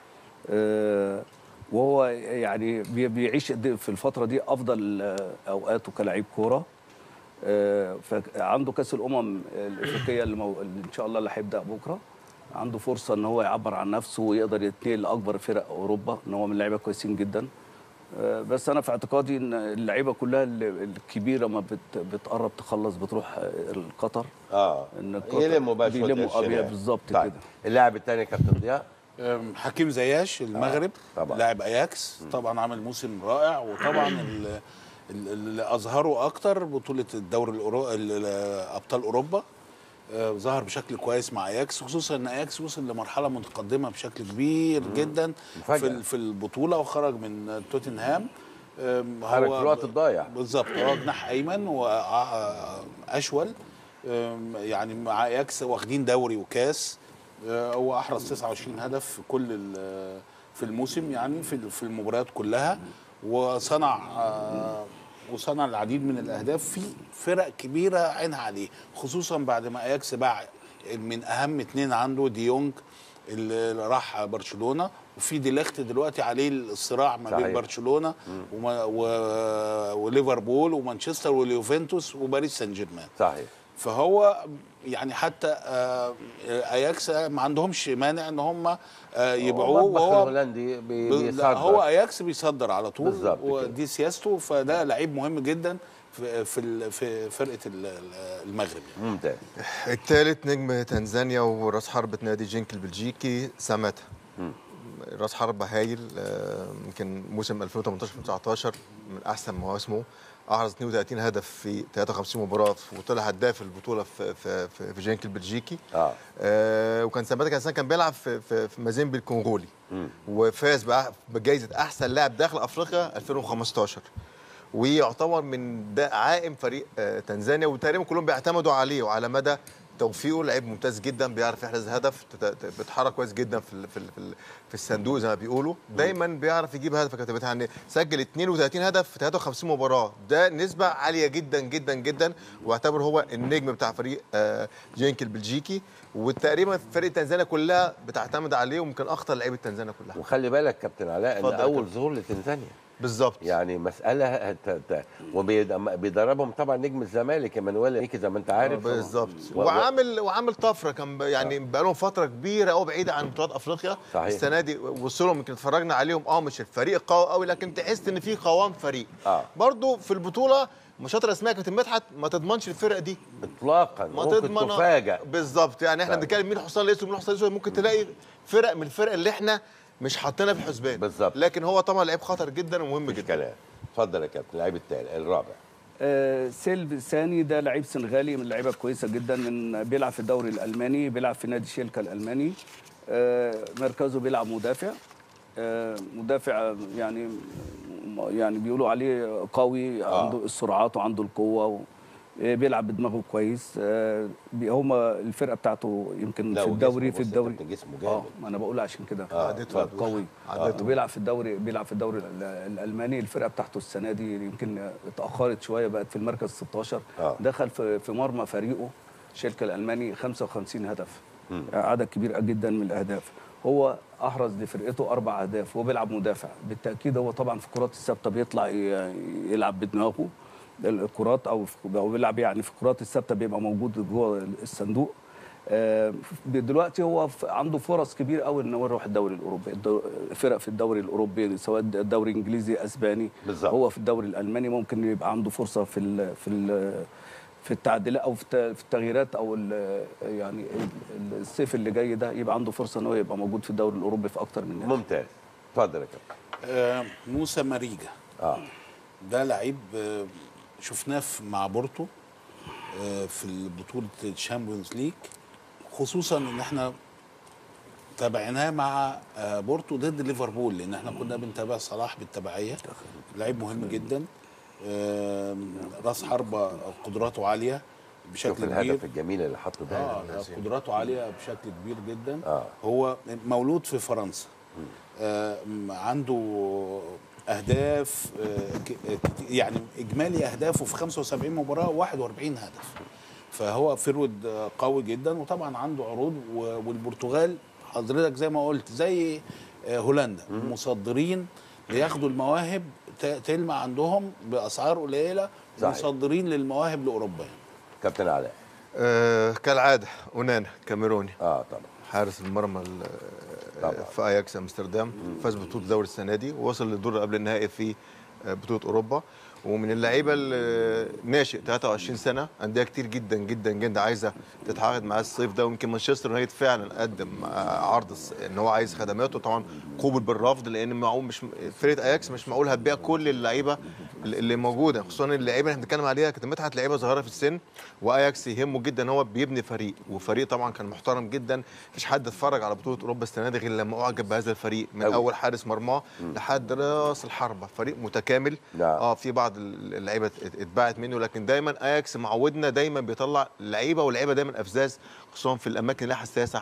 آه، وهو يعني بي- بيعيش قد- في الفتره دي افضل آه، اوقاته كلاعب كوره آه، فعنده كاس الامم الافريقيه اللي, مو... اللي ان شاء الله اللي هيبدا بكره عنده فرصه ان هو يعبر عن نفسه ويقدر يتنقل لاكبر فرق اوروبا ان هو من لعيبه كويسين جدا آه، بس انا في اعتقادي ان اللعيبه كلها اللي- الكبيره ما بت... بتقرب تخلص بتروح آه، القطر اه ان يلموا بقى شوية بيلموا قرشين ابيض يعني. بالظبط طيب. كده اللاعب الثاني يا كابتن ضياء أم، حكيم زياش المغرب طبعا. لاعب اياكس طبعا عامل موسم رائع وطبعا ال- ال- اللي اظهره اكتر بطوله الدوري الأورو... ال- ال- ابطال اوروبا آه، ظهر بشكل كويس مع اياكس خصوصا ان اياكس وصل لمرحله متقدمه بشكل كبير جدا مفاجأة. في ال- في البطوله وخرج من توتنهام أم، خرج هو في الوقت الضايع. بالظبط هو جناح ايمن واشول أم، يعني مع اياكس واخدين دوري وكاس آه، هو احرز 29 هدف في كل ال- في الموسم يعني في في المباريات كلها وصنع آه، وصنع العديد من الاهداف في فرق كبيره عينها عليه خصوصا بعد ما اياكس باع من اهم اتنين عنده ديونج اللي راح برشلونه وفي ديليخت دلوقتي عليه الصراع ما صحيح. بين برشلونه وما و... وليفربول ومانشستر واليوفنتوس وباريس سان جيرمان صحيح فهو يعني حتى آه، اياكس ما عندهمش مانع ان هم آه، يبيعوه المطبخ وهو الهولندي بي- ب- لا، بيصدر. هو اياكس بيصدر على طول بالظبط كده. ودي سياسته فده لعيب مهم جدا في في ال- في فرقه ال- ال- المغرب يعني. ممتاز الثالث نجم تنزانيا وراس حربة نادي جينك البلجيكي ساماتا راس حربة هايل آه، يمكن موسم 2018 2019 من احسن مواسمه احرز 32 هدف في 53 مباراه وطلع هداف البطوله في في في, في جينك البلجيكي اه آه وكان ساماتا كان كان بيلعب في في, في مازيمبي الكونغولي وفاز بقى بجائزه احسن لاعب داخل افريقيا 2015 ويعتبر من ده عائم فريق آه، تنزانيا وتقريبا كلهم بيعتمدوا عليه وعلى مدى توفيقه لعيب ممتاز جدا بيعرف يحرز هدف تت- ت- بيتحرك كويس جدا في ال- في ال- في, ال- في الصندوق زي ما بيقولوا دايما بيعرف يجيب هدف كابتن يعني سجل 32 هدف في 53 مباراه ده نسبه عاليه جدا جدا جدا واعتبر هو النجم بتاع فريق آه، جينك البلجيكي وتقريبا فريق تنزانيا كلها بتعتمد عليه ويمكن اخطر لعيبه تنزانيا كلها وخلي بالك كابتن علاء ان اتفضل يا اول كابتن. ظهور لتنزانيا بالظبط يعني مساله ت- ت- وبيدربهم طبعا نجم الزمالك ايمانويل ميكي زي ما انت عارف بالظبط و- و- وعامل وعامل طفره كان ب- يعني بقى لهم فتره كبيره قوي بعيده عن بطولات افريقيا صحيح. السنه دي وصلوا يمكن اتفرجنا عليهم اه مش الفريق قوي قوي لكن تحس ان في قوام فريق اه برضو في البطوله ماتشات رسميه يا كابتن مدحت ما تضمنش الفرقه دي اطلاقا ما ممكن تضمن تفاجأ بالظبط يعني احنا طيب. بنتكلم مين حسام الاسود مين حسام الاسود ممكن تلاقي فرق من الفرق اللي احنا مش حاطينها في الحسبان بالظبط لكن هو طبعا لعيب خطر جدا ومهم جدا كلام اتفضل يا كابتن اللعيب التاني الرابع آه، سيلف ثاني ده لعيب سنغالي من اللعيبه كويسه جدا من بيلعب في الدوري الالماني بيلعب في نادي شيلكا الالماني آه، مركزه بيلعب مدافع آه، مدافع يعني يعني بيقولوا عليه قوي آه. عنده السرعات وعنده القوه و آه، بيلعب بدماغه كويس آه، بي- هما الفرقه بتاعته يمكن لا، في وجسمه الدوري بص في يا الدوري كابتن جسمه اه جامد. ما انا بقول عشان كده آه، عدته آه، قوي عدته. وبيلعب في الدوري بيلعب في الدوري ال- الالماني الفرقه بتاعته السنه دي يمكن اتاخرت شويه بقت في المركز 16 آه. دخل في في مرمى فريقه شركه الالماني 55 هدف مم. عدد كبير جدا من الاهداف هو احرز لفرقته اربع اهداف وهو بيلعب مدافع بالتاكيد هو طبعا في الكرات الثابته بيطلع ي- يلعب بدماغه الكرات او في- او بيلعب يعني في الكرات الثابته بيبقى موجود جوه الصندوق آه، دلوقتي هو ف- عنده فرص كبير قوي ان هو يروح الدوري الاوروبي الدو- فرق في الدوري الاوروبي سواء الدوري الانجليزي اسباني بالظبط. هو في الدوري الالماني ممكن يبقى عنده فرصه في ال في ال في التعديلات او في الت- في التغييرات او ال- يعني ال- الصيف اللي جاي ده يبقى عنده فرصه ان هو يبقى موجود في الدوري الاوروبي في اكتر من نادي ممتاز اتفضل يا كابتن آه، موسى ماريجا اه ده لعيب آه، شفناه في- مع بورتو آه، في بطولة الشامبيونز ليج خصوصا ان احنا تابعناه مع آه، بورتو ضد ليفربول لان احنا كنا بنتابع صلاح بالتبعية لعيب مهم جدا آه، راس حربة قدراته عالية شوف بشكل كبير الهدف الجميل اللي حطه ده اه لا، قدراته عاليه بشكل كبير جدا آه. هو مولود في فرنسا آه، م- عنده اهداف آه، ك- آه، كت- يعني اجمالي اهدافه في 75 مباراه 41 هدف فهو فيرود آه، قوي جدا وطبعا عنده عروض و- والبرتغال حضرتك زي ما قلت زي آه، هولندا مصدرين بياخدوا المواهب ت- تلمع عندهم باسعار قليله صحيح. مصدرين للمواهب لاوروبا كابتن علاء آه كالعاده اونانا كاميروني اه طبعا حارس المرمى ال- آه، في اياكس امستردام فاز ببطوله الدوري السنه دي ووصل للدور قبل النهائي في آه، بطوله اوروبا ومن اللعيبه اللي ناشئ 23 سنه انديه كتير جدا جدا جدا عايزه تتعاقد معاه الصيف ده ويمكن مانشستر يونايتد فعلا قدم آه، عرض الس- ان هو عايز خدماته طبعا قوبل بالرفض لان معقول مش فرقه اياكس مش معقول هتبيع كل اللعيبه اللي موجوده خصوصا اللعيبه اللي احنا بنتكلم عليها كانت مدحت لعيبه صغيره في السن واياكس يهمه جدا ان هو بيبني فريق وفريق طبعا كان محترم جدا مفيش حد اتفرج على بطوله اوروبا السنه دي غير لما اعجب بهذا الفريق من أوي. اول حارس مرماه لحد راس الحربه فريق متكامل نعم. اه في بعض اللعيبه ات- اتباعت منه لكن دايما اياكس معودنا دايما بيطلع لعيبه واللعيبه دايما افزاز خصوصا في الاماكن اللي لها حساسه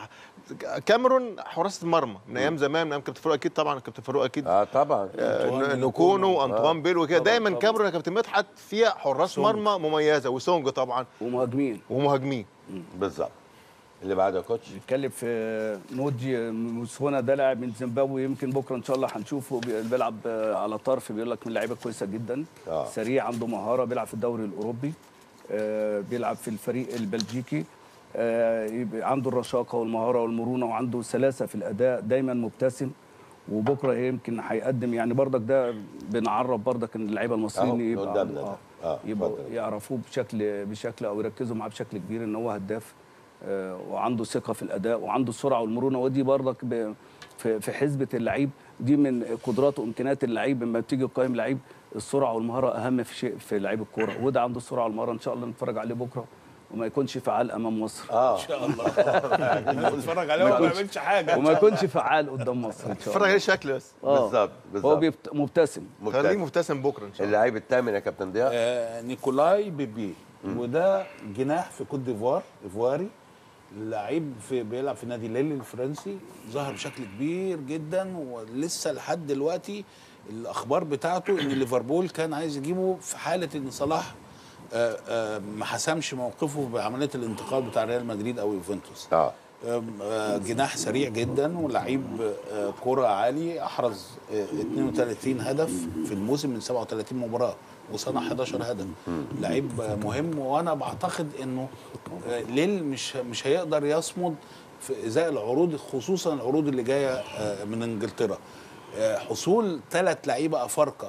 كاميرون حراسه المرمى من ايام زمان من ايام كابتن فاروق اكيد طبعا كابتن فاروق اكيد اه طبعا آه نكونو وانطوان بيل وكده دايما كاميرون يا كابتن مدحت فيها حراس سونج. مرمى مميزه وسونج طبعا ومهاجمين ومهاجمين بالظبط اللي بعده يا كوتش بيتكلم في نودي موسونا ده لاعب من زيمبابوي يمكن بكره ان شاء الله هنشوفه بي- بيلعب آه، على طرف بيقول لك من اللعيبه كويسه جدا آه. سريع عنده مهاره بيلعب في الدوري الاوروبي آه، بيلعب في الفريق البلجيكي آه، يبقى عنده الرشاقه والمهاره والمرونه وعنده سلاسه في الاداء دايما مبتسم وبكره يمكن هيقدم يعني برضك ده بنعرف برضك ان اللعيبه المصريين أهو يبقى قدامنا آه ده. آه، يبقوا اتفضل. يعرفوه بشكل بشكل او يركزوا معاه بشكل كبير ان هو هداف آه، وعنده ثقه في الاداء وعنده السرعه والمرونه ودي برضك ب- في في حسبه اللعيب دي من قدرات وامكانيات اللعيب لما بتيجي تقيم لعيب السرعه والمهاره اهم في شيء في لعيب الكوره وده عنده السرعه والمهاره ان شاء الله نتفرج عليه بكره وما يكونش فعال امام مصر اه ان شاء الله نتفرج عليه وما بيعملش حاجه إن وما شاء الله. يكونش فعال قدام مصر ان شاء الله اتفرج عليه شكل بس آه. بالظبط هو بالظبط بيبت- مبتسم خليه مبتسم بكره ان شاء الله اللعيب الثامن يا كابتن ضياء آه نيكولاي بيبي وده جناح في كوت ديفوار ايفواري لعيب في بيلعب في نادي ليل الفرنسي ظهر بشكل كبير جدا ولسه لحد دلوقتي الاخبار بتاعته ان ليفربول كان عايز يجيبه في حاله ان صلاح آه، آه، ما حسمش موقفه بعمليه الانتقال بتاع ريال مدريد او يوفنتوس اه آم، آه، جناح سريع جدا ولعيب آه، كرة عالي احرز آه، 32 هدف في الموسم من 37 مباراة وصنع 11 هدف لعيب آه، مهم وانا بعتقد انه آه، ليل مش مش هيقدر يصمد في ازاء العروض خصوصا العروض اللي جايه آه، من انجلترا آه، حصول ثلاث لعيبه افارقه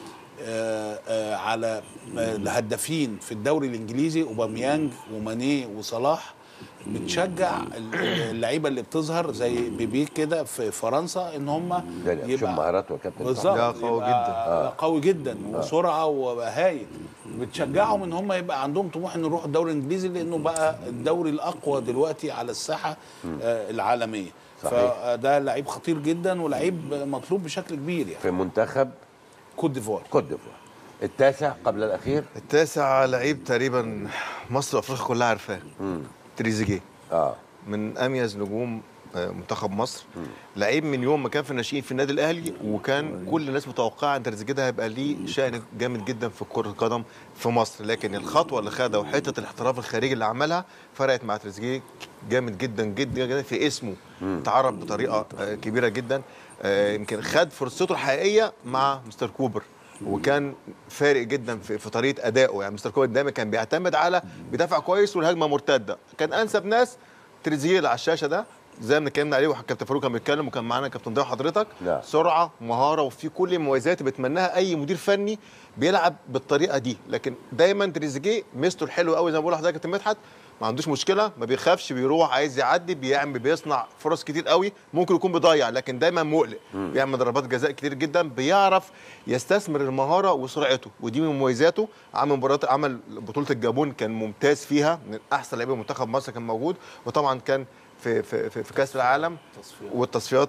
آه، آه، على آه، الهدافين في الدوري الانجليزي اوباميانج وماني وصلاح بتشجع ال- اللعيبه اللي بتظهر زي بيبي كده في فرنسا ان هم ده شوف مهاراته يا كابتن بالظبط لا، قوي يبقى جدا. قوي جدا وسرعه وهايل بتشجعهم ان هم يبقى عندهم طموح ان يروحوا الدوري الانجليزي لانه بقى الدوري الاقوى دلوقتي على الساحه آه، العالميه صحيح. فده لعيب خطير جدا ولعيب مطلوب بشكل كبير يعني في منتخب كوت ديفوار كوت ديفوار التاسع قبل الاخير التاسع لعيب تقريبا مصر وافريقيا كلها عارفاه تريزيجيه اه من اميز نجوم آه، منتخب مصر لعيب من يوم ما كان في الناشئين في النادي الاهلي وكان كل الناس متوقعه ان تريزيجيه ده هيبقى ليه شأن جامد جدا في كره القدم في مصر لكن الخطوه اللي خدها وحته الاحتراف الخارجي اللي عملها فرقت مع تريزيجيه جامد جدا جدا جدا في اسمه تعرف بطريقه آه، كبيره جدا آه، يمكن خد فرصته الحقيقيه مع مستر كوبر وكان فارق جدا في, في طريقه ادائه يعني مستر كوبر دايما كان بيعتمد على بيدافع كويس والهجمه مرتده كان انسب ناس تريزيجيه اللي على الشاشه ده زي ما اتكلمنا عليه وكابتن فاروق كان بيتكلم وكان معانا كابتن ضياء حضرتك نعم. سرعه مهاره وفي كل المميزات اللي بيتمناها اي مدير فني بيلعب بالطريقه دي لكن دايما تريزيجيه ميزته الحلوه قوي زي ما بقول لحضرتك يا كابتن مدحت ما عندوش مشكله ما بيخافش بيروح عايز يعدي بيعمل بيصنع فرص كتير قوي ممكن يكون بيضيع لكن دايما مقلق بيعمل ضربات جزاء كتير جدا بيعرف يستثمر المهاره وسرعته ودي من مميزاته عمل مباراه عمل بطوله الجابون كان ممتاز فيها من احسن لعيبه منتخب مصر كان موجود وطبعا كان في في في, في كاس العالم والتصفيات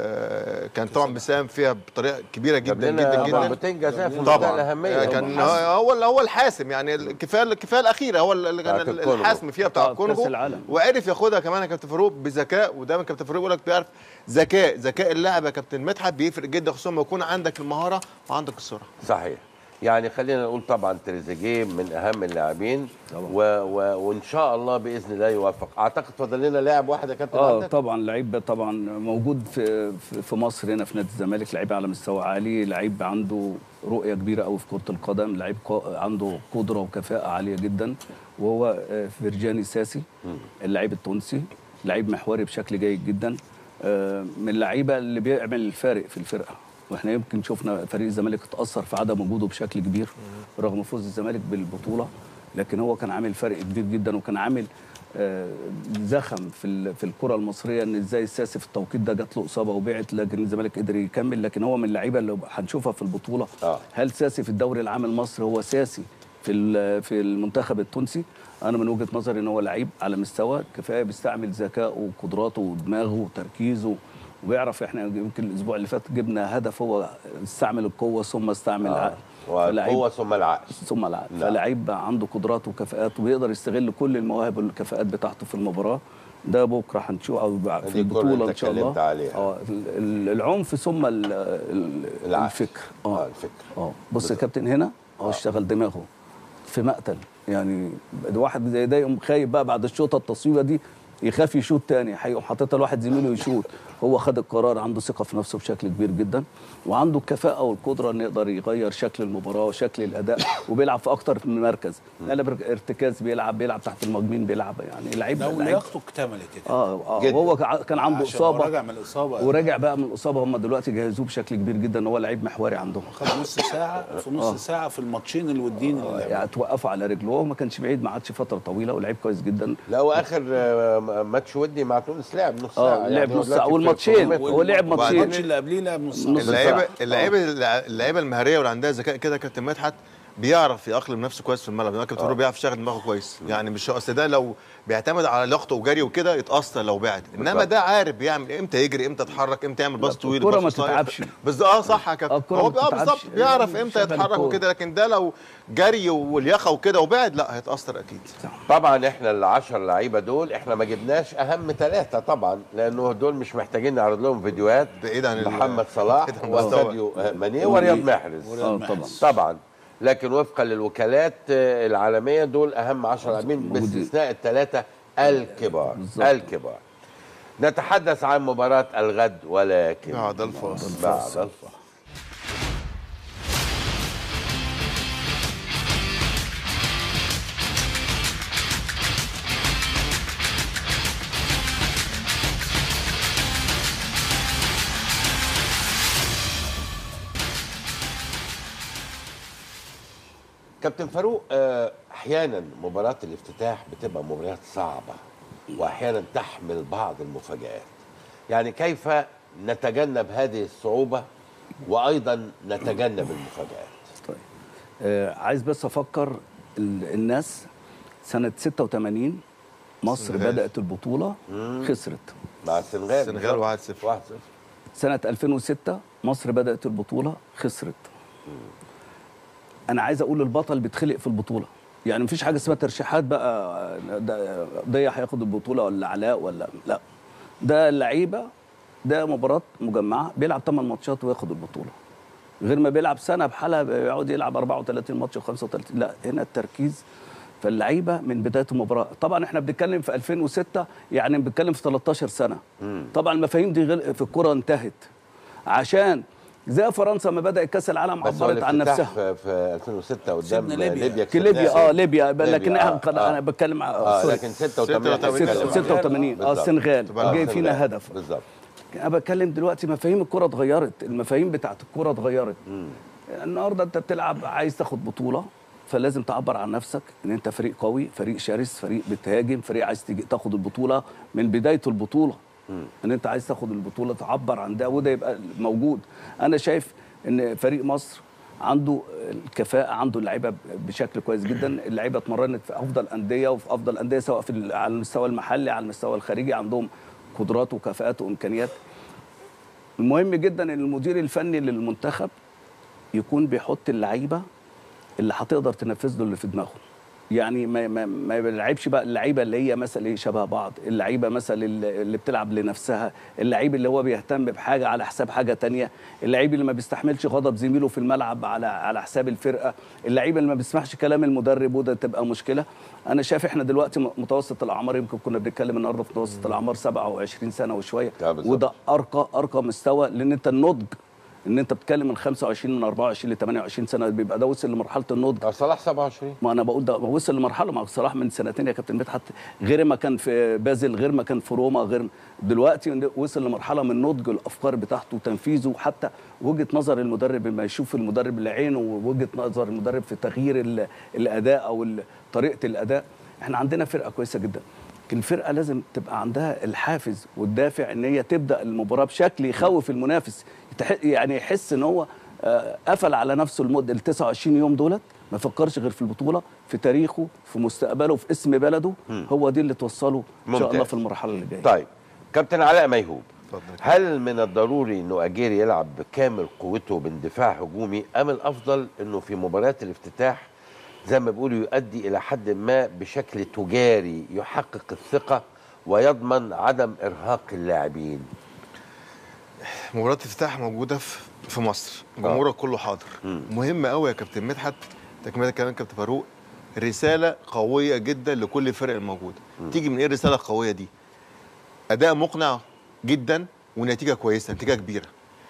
آه، كان طبعا بيساهم فيها بطريقه كبيره جدا لنا جدا أبو جدا بوتينجا ده في منتهى طبعا الأهمية. آه، هو كان حاسم. هو هو هو الحاسم يعني الكفايه الكفايه الاخيره هو اللي كان بتاعت الكونغو. الحاسم فيها بتاع آه، كأس الكونغو العالم. وعرف ياخدها كمان يا كابتن فاروق بذكاء ودايما كابتن فاروق يقول لك بيعرف ذكاء ذكاء اللاعب يا كابتن مدحت بيفرق جدا خصوصا لما يكون عندك المهاره وعندك السرعه صحيح يعني خلينا نقول طبعا تريزيجيه من اهم اللاعبين و... و... وان شاء الله باذن الله يوفق اعتقد فاضل لنا لاعب واحد يا كابتن اه عندك؟ طبعا لعيب طبعا موجود في في- في مصر هنا في نادي الزمالك لعيب على مستوى عالي لعيب عنده رؤيه كبيره قوي في كره القدم لعيب قا- عنده قدره وكفاءه عاليه جدا وهو آه، فرجاني ساسي اللعيب التونسي لعيب محوري بشكل جيد جدا آه، من اللعيبه اللي بيعمل الفارق في الفرقه واحنا يمكن شفنا فريق الزمالك اتاثر في عدم وجوده بشكل كبير رغم فوز الزمالك بالبطوله لكن هو كان عامل فرق كبير جدا وكان عامل آه، زخم في ال- في الكره المصريه ان ازاي الساسي في التوقيت ده جات له اصابه وبعت لكن الزمالك قدر يكمل لكن هو من اللعيبه اللي هنشوفها في البطوله آه. هل ساسي في الدوري العام المصري هو ساسي في ال- في المنتخب التونسي انا من وجهه نظري ان هو لعيب على مستوى كفايه بيستعمل ذكائه وقدراته ودماغه وتركيزه وبيعرف احنا يمكن الاسبوع اللي فات جبنا هدف هو استعمل القوه ثم استعمل آه. العقل والقوة ثم العقل ثم العقل نعم. فلعيب عنده قدرات وكفاءات وبيقدر يستغل كل المواهب والكفاءات بتاعته في المباراه ده بكره هنشوفه أو دي في الكرة البطوله اللي ان شاء اتكلمت الله عليها. اه ال- ال- العنف ثم ال- ال- الفكر اه الفكر اه بص يا كابتن هنا هو اشتغل دماغه في مقتل يعني واحد زي ده يقوم خايف بقى بعد الشوطه التصويبه دي يخاف يشوط تاني هيقوم حاططها لواحد زميله يشوط هو خد القرار عنده ثقه في نفسه بشكل كبير جدا وعنده الكفاءه والقدره انه يقدر يغير شكل المباراه وشكل الاداء وبيلعب في اكتر من مركز قلب ارتكاز بيلعب بيلعب تحت المهاجمين بيلعب يعني لعيب لو لعيب لياقته اكتملت يا كابتن. اه اه جداً. وهو كع- كان عنده عشان هو اصابه راجع من الإصابة. ورجع بقى من الاصابه هم دلوقتي جهزوه بشكل كبير جدا ان هو لعيب محوري عندهم خد نص ساعه في نص آه. ساعه في الماتشين الوديين اللي لعبوا. يعني توقفوا على رجله هو ما كانش بعيد ما عادش فتره طويله ولعيب كويس جدا لا واخر آه، ماتش ودي مع تونس لعب نص ساعه اه لعب هو نص دلوقتي ساعه في والماتشين الكورنر. هو لعب ماتشين الماتش اللي قبليه لعب نص ساعه اللعيبه اللعيبه اللعيبه المهاريه واللي عندها ذكاء كده يا كابتن مدحت بيعرف يأقلم نفسه كويس في الملعب يعني كابتن فاروق بيعرف يشغل دماغه كويس يعني مش اصل ده لو بيعتمد على لياقته وجري وكده يتاثر لو بعد انما بالظبط. ده عارف بيعمل امتى يجري امتى يتحرك امتى يعمل باص طويل الكرة باص ما قصير. تتعبش. بس اه صح يا كابتن الكرة هو ما اه تتعبش. بالظبط بيعرف يعني امتى شغل يتحرك الكورة. وكده لكن ده لو جري والياقه وكده وبعد لا هيتاثر اكيد طبعا احنا العشر لعيبه دول احنا ما جبناش اهم ثلاثه طبعا لانه دول مش محتاجين نعرض لهم فيديوهات بعيد عن ال- محمد صلاح بعيد عن المستوى. وساديو ماني ورياض محرز ورياض آه، محرز. طبعا طبعا لكن وفقا للوكالات آه، العالميه دول اهم 10 لاعبين موجودين. باستثناء الثلاثه الكبار بالظبط. الكبار نتحدث عن مباراه الغد ولكن بعد الفاصل. بعد الفاصل كابتن فاروق آه، احيانا مباراه الافتتاح بتبقى مباريات صعبه واحيانا تحمل بعض المفاجات يعني كيف نتجنب هذه الصعوبه وايضا نتجنب المفاجات آه عايز بس افكر ال- الناس سنه 86 مصر السنغال. بدات البطوله خسرت مع السنغال السنغال 1-0 1-0 سنه 2006 مصر بدات البطوله خسرت انا عايز اقول البطل بيتخلق في البطوله يعني مفيش حاجه اسمها ترشيحات بقى ده ضيع هياخد البطوله ولا علاء ولا لا ده اللعيبه ده مباراه مجمعه بيلعب 8 ماتشات وياخد البطوله غير ما بيلعب سنه بحالها بيقعد يلعب 34 ماتش و35 لا هنا التركيز فاللعيبه من بدايه المباراه طبعا احنا بنتكلم في 2006 يعني بنتكلم في 13 سنه طبعا المفاهيم دي غير في الكره انتهت عشان زي فرنسا ما بدات كاس العالم بس هو عبرت عن الافتتاح نفسها في, في 2006 قدام سيبنا ليبيا. ليبيا في ليبيا اه ليبيا لكن ليبيا، احنا آه، انا آه. بتكلم اه سوري. لكن 86 86 86 اه بالظبط. السنغال آه، جاي السنغال. فينا هدف بالظبط انا بتكلم دلوقتي مفاهيم الكره اتغيرت المفاهيم بتاعت الكره اتغيرت النهارده انت بتلعب عايز تاخد بطوله فلازم تعبر عن نفسك ان انت فريق قوي فريق شرس فريق بتهاجم فريق عايز تيجي تاخد البطوله من بدايه البطوله ان انت عايز تاخد البطوله تعبر عن ده وده يبقى موجود انا شايف ان فريق مصر عنده الكفاءه عنده اللعيبه بشكل كويس جدا اللعيبه اتمرنت في افضل انديه وفي افضل انديه سواء في ال- على المستوى المحلي على المستوى الخارجي عندهم قدرات وكفاءات وامكانيات المهم جدا ان المدير الفني للمنتخب يكون بيحط اللعيبه اللي هتقدر تنفذ له اللي في دماغه يعني ما ما ما بيلعبش بقى اللعيبه اللي هي مثلا ايه شبه بعض اللعيبه مثلا اللي اللي بتلعب لنفسها اللعيب اللي هو بيهتم بحاجه على حساب حاجه تانية اللعيب اللي ما بيستحملش غضب زميله في الملعب على على حساب الفرقه اللعيب اللي ما بيسمعش كلام المدرب وده تبقى مشكله انا شايف احنا دلوقتي م- متوسط الاعمار يمكن كنا بنتكلم النهارده في متوسط الاعمار 27 سنه وشويه وده ارقى ارقى مستوى لان انت النضج ان انت بتتكلم من 25 من 24 ل 28 سنه بيبقى ده وصل لمرحله النضج صلاح 27 ما انا بقول ده هو وصل لمرحله مع صلاح من سنتين يا كابتن مدحت غير ما كان في بازل غير ما كان في روما غير دلوقتي وصل لمرحله من نضج الافكار بتاعته وتنفيذه وحتى وجهه نظر المدرب لما يشوف المدرب لعينه ووجهه نظر المدرب في تغيير ال- الاداء او ال- طريقه الاداء احنا عندنا فرقه كويسه جدا لكن الفرقه لازم تبقى عندها الحافز والدافع ان هي تبدا المباراه بشكل يخوف المنافس يتح- يعني يحس ان هو آه، قفل على نفسه المده ال 29 يوم دولت ما يفكرش غير في البطوله في تاريخه في مستقبله في اسم بلده هو دي اللي توصله ان شاء الله ممتاز. في المرحله اللي جايه طيب كابتن علاء ميهوب هل من الضروري انه اجيري يلعب بكامل قوته باندفاع هجومي ام الافضل انه في مباريات الافتتاح زي ما بيقولوا يؤدي الى حد ما بشكل تجاري يحقق الثقه ويضمن عدم ارهاق اللاعبين مباراة افتتاح موجودة في في مصر جمهورك كله حاضر مهم قوي يا كابتن مدحت تكمله كلام كابتن فاروق رسالة قوية جدا لكل الفرق الموجودة تيجي من ايه الرسالة القوية دي أداء مقنع جدا ونتيجة كويسة نتيجة كبيرة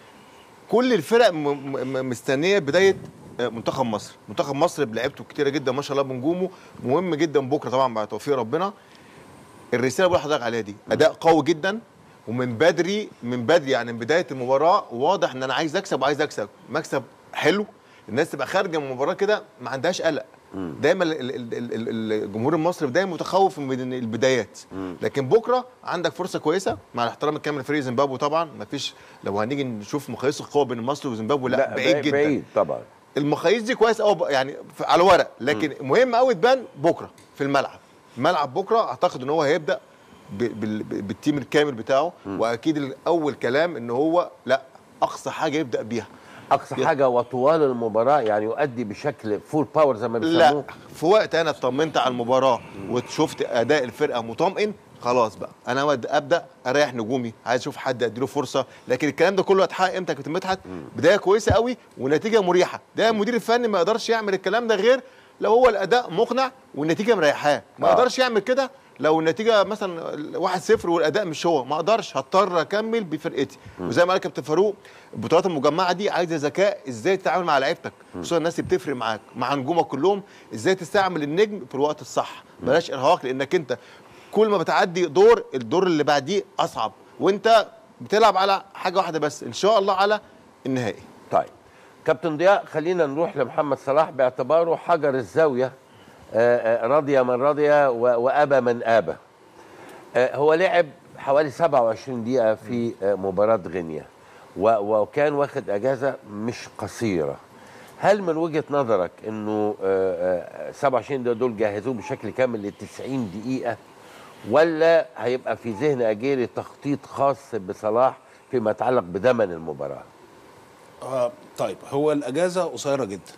كل الفرق م- م- مستنية بداية آه، منتخب مصر منتخب مصر بلعبته كتيرة جدا ما شاء الله بنجومه مهم جدا بكرة طبعا بعد توفيق ربنا الرساله اللي بقول لحضرتك عليها دي اداء قوي جدا ومن بدري من بدري يعني من بدايه المباراه واضح ان انا عايز اكسب وعايز اكسب مكسب حلو الناس تبقى خارجه من المباراه كده ما عندهاش قلق دايما ال- ال- ال- ال- الجمهور المصري دايما متخوف من البدايات لكن بكره عندك فرصه كويسه مع الاحترام الكامل لفريق زيمبابوي طبعا ما فيش لو هنيجي نشوف مقاييس القوه بين مصر وزيمبابوي لا, لا، بعيد بعيد- جدا بعيد طبعا المقاييس دي كويس قوي يعني في- على الورق لكن مهم قوي تبان بكره في الملعب الملعب بكره اعتقد ان هو هيبدا ب- بال- ب- بالتيم الكامل بتاعه واكيد اول كلام ان هو لا اقصى حاجه يبدا بيها اقصى حاجه وطوال المباراه يعني يؤدي بشكل فول باور زي ما لا بيسموه في وقت انا اطمنت على المباراه وشفت اداء الفرقه مطمئن خلاص بقى انا ود- ابدا اريح نجومي عايز اشوف حد اديله فرصه لكن الكلام ده كله هيتحقق امتى يا كابتن مدحت بدايه كويسه قوي ونتيجه مريحه ده المدير الفني ما يقدرش يعمل الكلام ده غير لو هو الاداء مقنع والنتيجه مريحاه ما آه. يقدرش يعمل كده لو النتيجه مثلا 1-0 والاداء مش هو ما اقدرش هضطر اكمل بفرقتي وزي ما قال كابتن فاروق البطولات المجمعه دي عايزه ذكاء ازاي تتعامل مع لعيبتك خصوصا الناس اللي بتفرق معاك مع نجومك كلهم ازاي تستعمل النجم في الوقت الصح بلاش ارهاق لانك انت كل ما بتعدي دور الدور اللي بعديه اصعب وانت بتلعب على حاجه واحده بس ان شاء الله على النهائي طيب كابتن ضياء خلينا نروح لمحمد صلاح باعتباره حجر الزاويه آه، آه، رضي من رضي و- وابى من ابى آه، هو لعب حوالي 27 دقيقه في آه، مباراه غينيا و- وكان واخد اجازه مش قصيره هل من وجهه نظرك انه آه، آه، 27 دقيقه دول جهزوه بشكل كامل ل 90 دقيقه ولا هيبقى في ذهن اجيري تخطيط خاص بصلاح فيما يتعلق بدمن المباراه آه طيب هو الاجازه قصيره جدا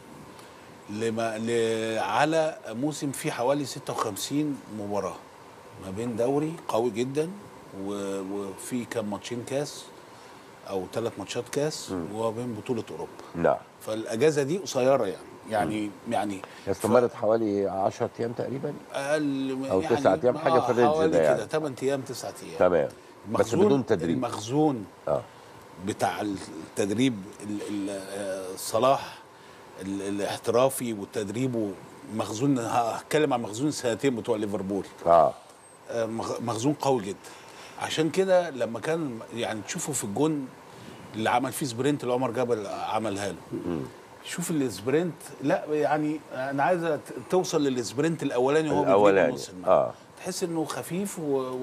لما ل... على موسم فيه حوالي 56 مباراه ما بين دوري قوي جدا و... وفي كام ماتشين كاس او ثلاث ماتشات كاس وبين بطوله اوروبا نعم فالاجازه دي قصيره يعني يعني يعني استمرت حوالي 10 ايام تقريبا اقل م- أو يعني تسعة أيام، حاجة في الرينج حوالي ده يعني. كده 8 ايام 9 ايام تمام بس المخزون- بدون تدريب المخزون اه بتاع التدريب ال- ال- آه، صلاح ال- الاحترافي والتدريب مخزون هتكلم عن مخزون السنتين بتوع ليفربول اه آه، مخ- مخزون قوي جدا عشان كده لما كان يعني تشوفه في الجون اللي عمل فيه سبرنت اللي عمر جبل عملها له شوف السبرنت لا يعني انا عايز توصل للسبرنت الاولاني وهو بيجري الاولاني بنص الملعب اه تحس انه خفيف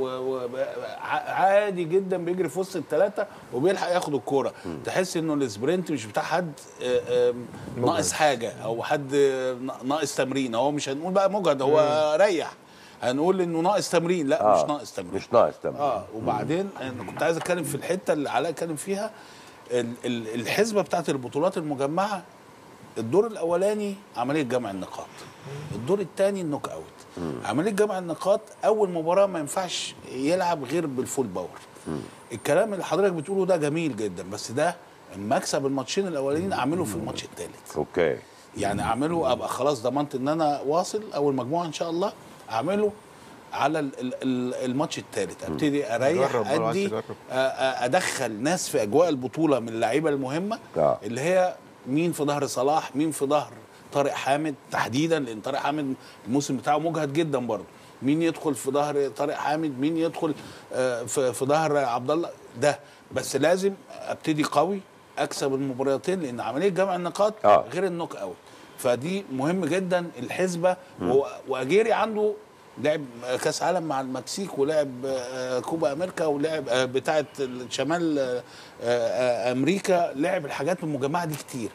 وعادي جدا بيجري في وسط الثلاثه وبيلحق ياخد الكوره تحس انه السبرنت مش بتاع حد آه، آه، ناقص حاجه او حد آه، ناقص تمرين هو مش هنقول بقى مجهد هو ريح هنقول انه ناقص تمرين لا آه، مش ناقص تمرين مش ناقص تمرين اه وبعدين انا كنت عايز اتكلم في الحته اللي علاء اتكلم فيها ال- ال- الحسبه بتاعت البطولات المجمعه الدور الاولاني عمليه جمع النقاط الدور الثاني النوك اوت عمليه جمع النقاط اول مباراه ما ينفعش يلعب غير بالفول باور الكلام اللي حضرتك بتقوله ده جميل جدا بس ده المكسب الماتشين الاولانيين اعمله في الماتش الثالث اوكي يعني اعمله ابقى خلاص ضمنت ان انا واصل اول مجموعه ان شاء الله اعمله على ال- ال- ال- الماتش الثالث ابتدي اريح جرب برضه، عايز ادي تجرب. آ- آ- ادخل ناس في اجواء البطوله من اللعيبه المهمه آه. اللي هي مين في ظهر صلاح مين في ظهر طارق حامد تحديدا لان طارق حامد الموسم بتاعه مجهد جدا برضه مين يدخل في ظهر طارق حامد مين يدخل آه، في في ظهر عبد الله ده بس لازم ابتدي قوي اكسب المباراتين لان عمليه جمع النقاط آه. غير النوك اوت فدي مهم جدا الحسبه و- واجيري عنده لعب كاس عالم مع المكسيك ولعب آه، كوبا امريكا ولعب آه، بتاعه شمال آه، آه، امريكا لعب الحاجات المجمعه دي كتير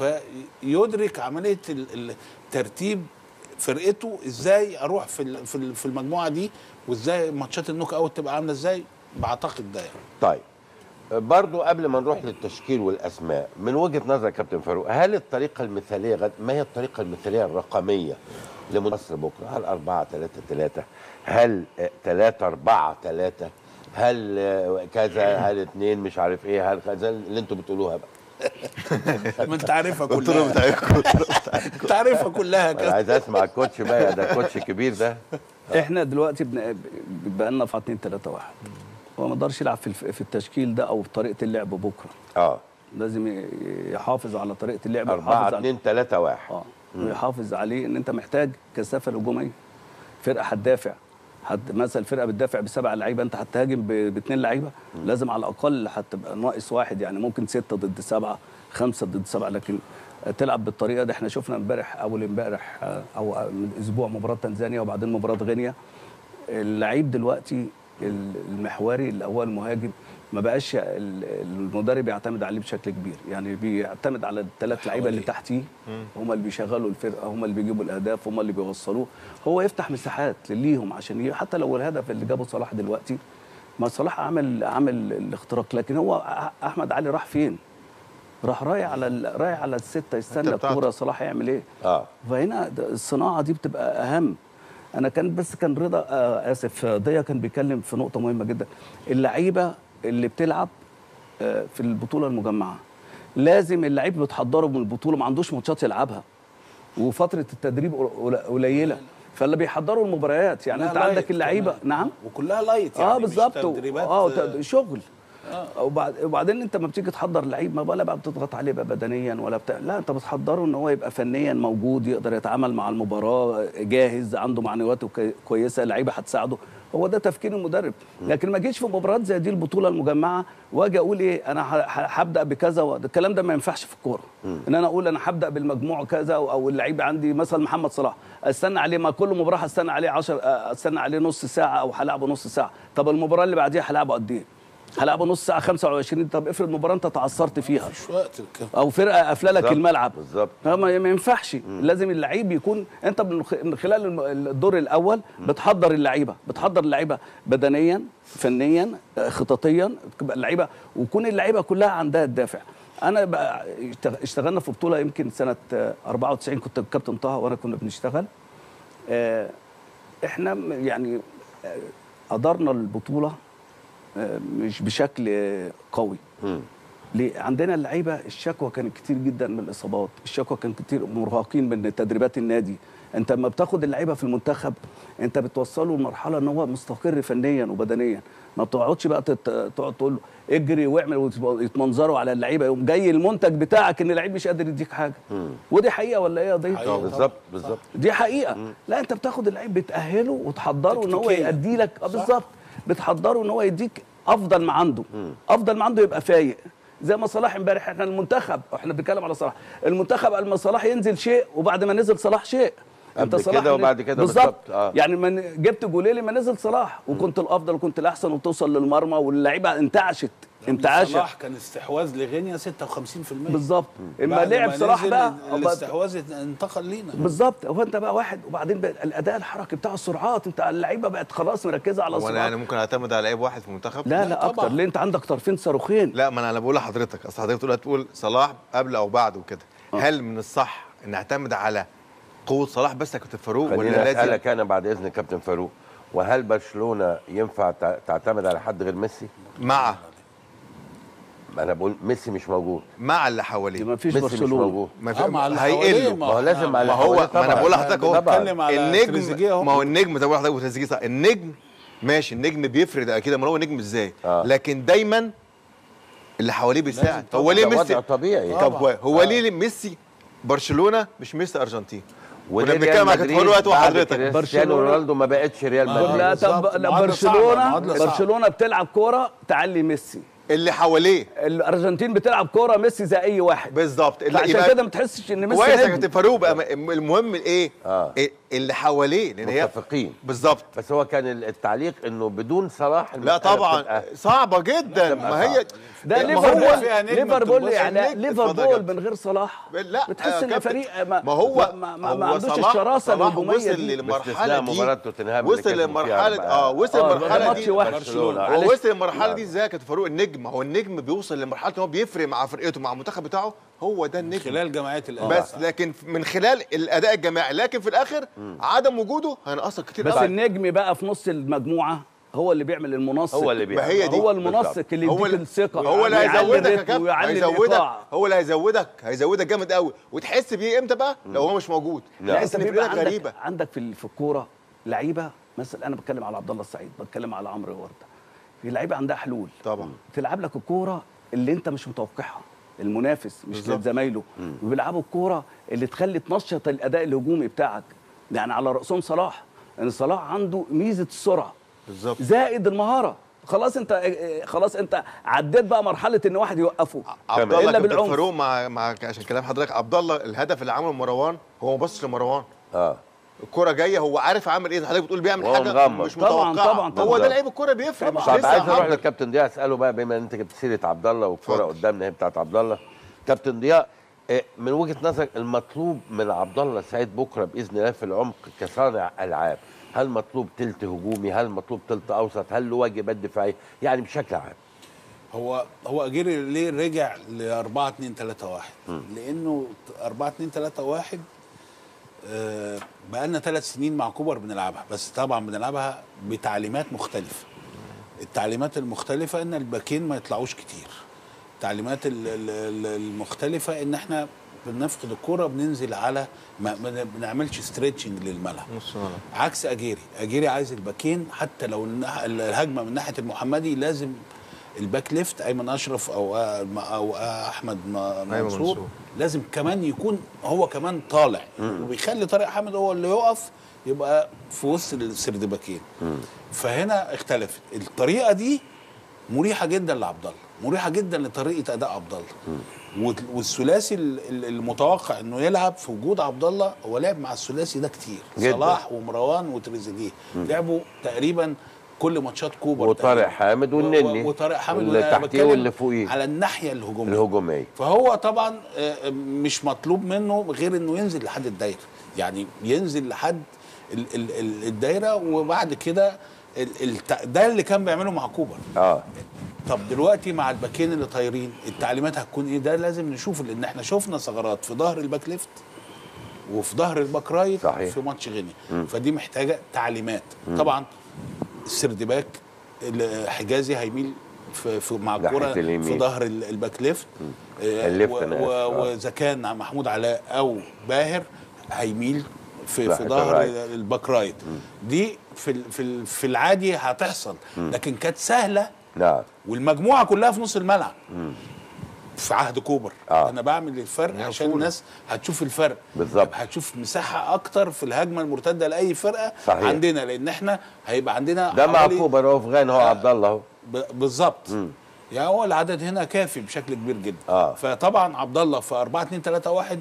فيدرك عمليه ال- ال- ترتيب فرقته ازاي اروح في ال- في ال- في المجموعه دي وازاي ماتشات النوك اوت تبقى عامله ازاي بعتقد ده يعني. طيب برضو قبل ما نروح للتشكيل والاسماء من وجهه نظر كابتن فاروق هل الطريقه المثاليه غد ما هي الطريقه المثاليه الرقميه لمصر بكره هل 4 3 3 هل 3 4 3 هل آه، كذا هل اثنين مش عارف ايه هل كذا اللي انتوا بتقولوها بقى ما انت عارفها قلت له كلها بتاعتكم انت عارفها كلها انا كده عايز اسمع الكوتش بقى ده كوتش كبير ده احنا دلوقتي بن- بقى لنا في 2 3 1 هو ما يقدرش يلعب في الف- في التشكيل ده او في طريقه اللعب بكره اه لازم ي- يحافظ على طريقه اللعب 4 ويحافظ على- 2 3 1 اه ويحافظ عليه ان انت محتاج كثافه هجوميه فرقه هتدافع حد مثلا الفرقه بتدافع بسبع لعيبه انت هتهاجم ب- باثنين لعيبه لازم على الاقل هتبقى ناقص واحد يعني ممكن سته ضد سبعه خمسه ضد سبعه لكن تلعب بالطريقه دي احنا شفنا امبارح اول امبارح آه، او من اسبوع مباراه تنزانيا وبعدين مباراه غينيا اللعيب دلوقتي ال- المحوري اللي هو المهاجم ما بقاش ال- المدرب يعتمد عليه بشكل كبير يعني بيعتمد على الثلاث لعيبه اللي تحتيه هم اللي بيشغلوا الفرقه هم اللي بيجيبوا الاهداف هم اللي بيوصلوه هو يفتح مساحات ليهم عشان ي... حتى لو الهدف اللي جابه صلاح دلوقتي ما صلاح عمل عمل الاختراق لكن هو أح- احمد علي راح فين راح رايح على ال- رايح على السته يستنى بتاعته. الكوره صلاح يعمل ايه اه فهنا ده- الصناعه دي بتبقى اهم انا كان بس كان رضا آه اسف آه، ضيا كان بيتكلم في نقطه مهمه جدا اللعيبه اللي بتلعب آه في البطوله المجمعه لازم اللعيب بتحضره من البطوله ما عندوش ماتشات يلعبها وفتره التدريب قل- قليله فاللي بيحضروا المباريات يعني لا، انت لايت عندك اللعيبه كمان. نعم وكلها لايت يعني اه مش بالظبط تدريبات اه آه، تد- شغل وبعد وبعدين انت لما بتيجي تحضر لعيب ما ولا بقى بتضغط عليه بقى بدنيا ولا بتاع لا انت بتحضره ان هو يبقى فنيا موجود يقدر يتعامل مع المباراه جاهز عنده معنوياته كوي- كويسه لعيبه هتساعده هو ده تفكير المدرب لكن ما جيش في مباريات زي دي البطوله المجمعه واجي اقول ايه انا ه- ه- هبدا بكذا و- ده الكلام ده ما ينفعش في الكوره ان انا اقول انا هبدا بالمجموع كذا او أو اللعيب عندي مثلا محمد صلاح استنى عليه ما كل مباراه استنى عليه 10 استنى عليه نص ساعه او هلعبه نص ساعه طب المباراه اللي بعديها هلعبه قد ايه هلعبه نص ساعه 25 طب افرض مباراه انت تعثرت فيها مش وقت كده. او فرقه قافله لك بالظبط، الملعب بالظبط ما ما ينفعش لازم اللعيب يكون انت من خ- من خلال الم- الدور الاول بتحضر اللعيبه بتحضر اللعيبه بدنيا فنيا آه، خططيا تبقى اللعيبه ويكون اللعيبه كلها عندها الدافع انا بقى اشتغ- اشتغلنا في بطوله يمكن سنه آه، 94 كنت الكابتن طه وانا كنا بنشتغل آه، احنا م- يعني آه، ادارنا البطوله آه، مش بشكل آه، قوي ليه؟ عندنا اللعيبه الشكوى كانت كتير جدا من الاصابات، الشكوى كان كتير مرهقين من تدريبات النادي، انت لما بتاخد اللعيبه في المنتخب انت بتوصله لمرحله ان هو مستقر فنيا وبدنيا، ما بتقعدش بقى تت- تقعد تقول له اجري واعمل ويتمنظروا على اللعيبه يقوم جاي المنتج بتاعك ان اللعيب مش قادر يديك حاجه. ودي حقيقه ولا ايه يا ضيف؟ آه، بالظبط بالظبط دي حقيقه لا انت بتاخد اللعيب بتاهله وتحضره ان هو تكتيكيا. يأدي لك آه، بالظبط بتحضره ان هو يديك افضل ما عنده افضل ما عنده يبقى فايق زي ما صلاح امبارح احنا المنتخب احنا بنتكلم على صلاح المنتخب قال ما صلاح ينزل شيء وبعد ما نزل صلاح شيء قبل صلاح كده اللي- وبعد كده بالظبط بالظبط، آه. يعني من جبت جوليلي ما نزل صلاح وكنت الافضل وكنت الاحسن وتوصل للمرمى واللعيبه انتعشت انتعاشت صلاح كان استحواذ لغينيا 56% بالظبط اما بعد لعب ما صلاح نزل بقى الاستحواذ انتقل لينا بالظبط هو انت بقى واحد وبعدين بقى الاداء الحركي بتاع السرعات انت اللعيبه بقت خلاص مركزه على هو انا السرعات يعني ممكن اعتمد على لعيب واحد في المنتخب لا لا اكتر ليه انت عندك طرفين صاروخين لا ما انا انا بقول لحضرتك اصل حضرتك تقول تقول صلاح قبل او بعد وكده هل من الصح ان اعتمد على قوه صلاح بس يا كابتن فاروق ولا خليني لازم اسالك انا بعد اذن كابتن فاروق وهل برشلونه ينفع تع- تعتمد على حد غير ميسي؟ مع انا بقول ميسي مش موجود مع اللي حواليه ما ميسي مش موجود ما في آه، مع اللي هيقل حواليه، له ما ما هو لازم ما على هو حواليه ما انا طبعاً. بقول لحضرتك اهو طبعاً. بتكلم على تريزيجيه النجم أهو. ما هو النجم زي ما بقول لحضرتك وتريزيجيه صح النجم ماشي النجم بيفرد اكيد امال هو نجم ازاي آه. لكن دايما اللي حواليه بيساعد طبعاً. هو ليه ده ميسي وضع طبيعي. طب طبعاً. هو- هو آه. ليه ميسي برشلونه مش ميسي ارجنتين وليه كنا بنتكلم على ريال كابتن فاروق مدريد بعد وحضرتك كريستيانو رونالدو ما بقتش ريال مدريد لا بالظبط. طب لا معادلة صعبة، برشلونه معادلة صعبة. برشلونه بتلعب كوره تعلي ميسي اللي حواليه الارجنتين بتلعب كوره ميسي زي اي واحد بالظبط اللي عشان يبقى- كده ما تحسش ان ميسي كويس يا نجم. كابتن فاروق بقى م- المهم الايه آه. إيه اللي حواليه لان هي متفقين بالظبط بس هو كان التعليق انه بدون صلاح لا المسألة طبعا بتبقى- صعبة جدا بتبقى ما هي ده ما هو ليفربول فيها نجم ليفربول بتنبسط. يعني النجم. اتفضل يا ليفربول كابتن. من غير صلاح لا بتحس آه، ان كابتن، فريق ما, ما هو ما, ما, هو ما عندوش صلاح- الشراسه صلاح الهجوميه وصل دي للمرحله باستثناء دي مباراة توتنهام اللي وصل كسبوا فيها للمرحله بقى. اه وصل آه، ده للمرحله ماتش دي واحد. برشلونة. هو معلش. وصل للمرحله دي ازاي يا كابتن فاروق النجم ما هو النجم بيوصل لمرحله ان هو بيفرق مع فرقته مع المنتخب بتاعه هو ده النجم خلال جمعيه الأهلي بس لكن من خلال الاداء الجماعي لكن في الاخر عدم وجوده هينقصك كتير بس قوي. النجم بقى في نص المجموعه هو اللي بيعمل المنسق هو اللي بيعمل. ما هي دي هو المنسق بالظبط. اللي هو يديك الثقه هو اللي ويعلي هيزودك يا الريتم كابتن ويعلي هيزودك الايقاع هو اللي هيزودك هيزودك جامد قوي وتحس بيه امتى بقى لو هو مش موجود لا. لا تحس انت ان بيبقى فرقتك عندك غريبه عندك في في الكوره لعيبه مثلا انا بتكلم على عبد الله السعيد بتكلم على عمرو ورده في لعيبه عندها حلول طبعا تلعب لك الكوره اللي انت مش متوقعها المنافس مش بالظبط. زمايله وبيلعبوا الكوره اللي تخلي تنشط الاداء الهجومي بتاعك يعني على راسهم صلاح ان صلاح عنده ميزه السرعه بالظبط زائد المهاره خلاص انت خلاص انت عديت بقى مرحله ان واحد يوقفه عبد الله الا كابتن بالعنف فاروق مع مع عشان كلام حضرتك عبد الله الهدف اللي عمله مروان هو ما بصش لمروان اه الكرة جايه هو عارف عامل ايه حضرتك بتقول بيعمل وهو حاجه مغمض. مش طبعاً، متوقعه طبعاً، هو طبعاً. ده لعيب الكرة بيفرق مش طب لسه عايز اروح عبد. للكابتن ضياء اساله بقى بما ان انت جبت سيره عبد الله والكره اتفضل. قدامنا هي بتاعت عبد الله كابتن ضياء آه، من وجهه نظرك المطلوب من عبد الله السعيد بكره باذن الله في العمق كصانع العاب هل مطلوب تلت هجومي هل مطلوب تلت اوسط هل له واجبات دفاعيه يعني بشكل عام هو هو اجيري ليه رجع ل 4 2 3 1 لانه 4 2 3 1 آه، بقالنا ثلاث سنين مع كوبر بنلعبها بس طبعا بنلعبها بتعليمات مختلفه التعليمات المختلفه ان الباكين ما يطلعوش كتير التعليمات ال- ال- ال- المختلفه ان احنا بنفقد الكرة بننزل على ما ما بنعملش ستريتشنج للملعب نص ملعب. عكس اجيري اجيري عايز الباكين حتى لو النح- الهجمه من ناحيه المحمدي لازم الباك ليفت ايمن اشرف او او احمد م- منصور منصور. لازم كمان يكون هو كمان طالع وبيخلي طارق حامد هو اللي يقف يبقى في وسط السردباكين فهنا اختلفت الطريقه دي مريحه جدا لعبد الله مريحه جدا لطريقه اداء عبد الله وال- والثلاثي ال- ال- المتوقع انه يلعب في وجود عبد الله هو لعب مع الثلاثي ده كتير جداً. صلاح ومروان وتريزيجيه لعبوا تقريبا كل ماتشات كوبر وطارق تقريباً. حامد و- والنني و- وطارق حامد واللي وأنا تحتيه بتكلم واللي فوقيه على الناحيه الهجوميه الهجوميه فهو طبعا آه، مش مطلوب منه غير انه ينزل لحد الدايره يعني ينزل لحد ال- ال- ال- الدايره وبعد كده ال- الت- ده اللي كان بيعمله مع كوبر اه طب دلوقتي مع الباكين اللي طايرين التعليمات هتكون ايه ده لازم نشوفه لان احنا شفنا ثغرات في ظهر الباك ليفت وفي ظهر الباك رايت صحيح. في ماتش غينيا فدي محتاجه تعليمات طبعا السردباك الحجازي هيميل في, في مع ناحية الكوره اليمين. في ظهر ال- الباك ليفت آه، الليفت و- أنا و- آسف، آه. واذا كان محمود علاء او باهر هيميل في في ناحية ظهر الرايت. الباك رايت دي في ال- في ال- في العادي هتحصل لكن كانت سهله نعم والمجموعه كلها في نص الملعب في عهد كوبر آه. انا بعمل الفرق عشان الناس هتشوف الفرق بالظبط. هتشوف مساحه اكتر في الهجمه المرتده لاي فرقه صحيح. عندنا لان احنا هيبقى عندنا ده مع حوالي- كوبر هو في غانا هو عبد الله اهو ب- بالظبط يعني هو العدد هنا كافي بشكل كبير جدا آه. فطبعا عبد الله في 4 2 3 1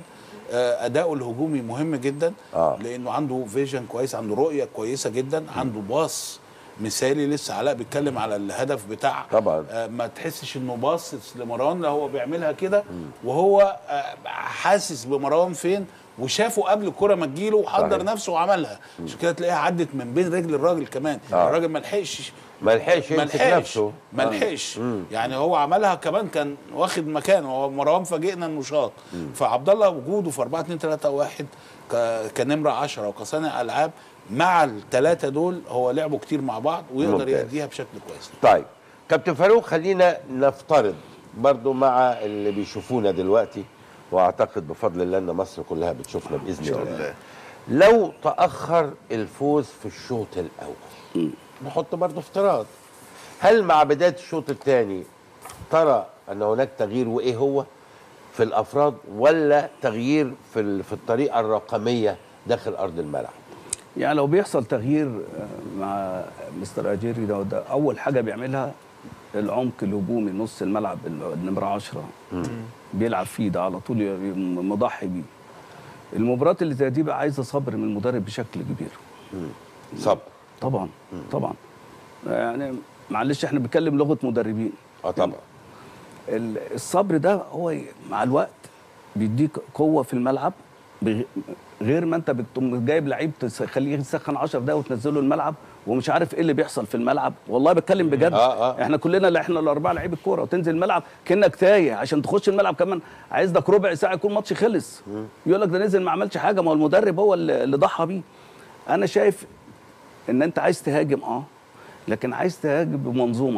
آه، اداؤه الهجومي مهم جدا آه. لانه عنده فيجن كويس عنده رؤيه كويسه جدا عنده باص مثالي لسه علاء بيتكلم على الهدف بتاع طبعا آه، ما تحسش انه باصص لمروان لا هو بيعملها كده وهو آه، حاسس بمروان فين وشافه قبل الكره ما تجيله وحضر صحيح. نفسه وعملها عشان كده تلاقيها عدت من بين رجل الراجل كمان آه. الراجل ما لحقش ما لحقش ما يمسك لحقش نفسه ما آه. لحقش مم. يعني هو عملها كمان كان واخد مكانه هو مروان فاجئنا انه شاط فعبد الله وجوده في 4 2 3 1 ك- كنمره 10 وكصانع العاب مع الثلاثه دول هو لعبوا كتير مع بعض ويقدر ممتاز. يأديها بشكل كويس طيب كابتن فاروق خلينا نفترض برضو مع اللي بيشوفونا دلوقتي واعتقد بفضل الله ان مصر كلها بتشوفنا باذن شاء الله الله. لو تاخر الفوز في الشوط الاول نحط برضو افتراض هل مع بدايه الشوط الثاني ترى ان هناك تغيير وايه هو في الافراد ولا تغيير في ال- في الطريقه الرقميه داخل ارض الملعب يعني لو بيحصل تغيير آه، مع مستر اجيري ده, ده اول حاجه بيعملها العمق الهجومي نص الملعب النمره 10 بيلعب فيه ده على طول ي- مضحي بيه المباريات اللي زي دي بقى عايزه صبر من المدرب بشكل كبير صبر طبعا طبعا يعني معلش احنا بنتكلم لغه مدربين اه طبعا ال- الصبر ده هو ي- مع الوقت بيديك قوه في الملعب بغ- غير ما انت بتقوم جايب لعيب تخليه يسخن 10 دقايق وتنزله الملعب ومش عارف ايه اللي بيحصل في الملعب والله بتكلم بجد آه، آه. احنا كلنا اللي احنا الاربعه لعيب الكوره وتنزل الملعب كانك تايه عشان تخش الملعب كمان عايز لك ربع ساعه يكون الماتش خلص يقول لك ده نزل ما عملش حاجه ما هو المدرب هو اللي اللي ضحى بيه انا شايف ان انت عايز تهاجم اه لكن عايز تهاجم بمنظومه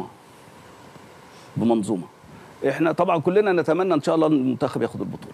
بمنظومه احنا طبعا كلنا نتمنى ان شاء الله ان المنتخب ياخد البطوله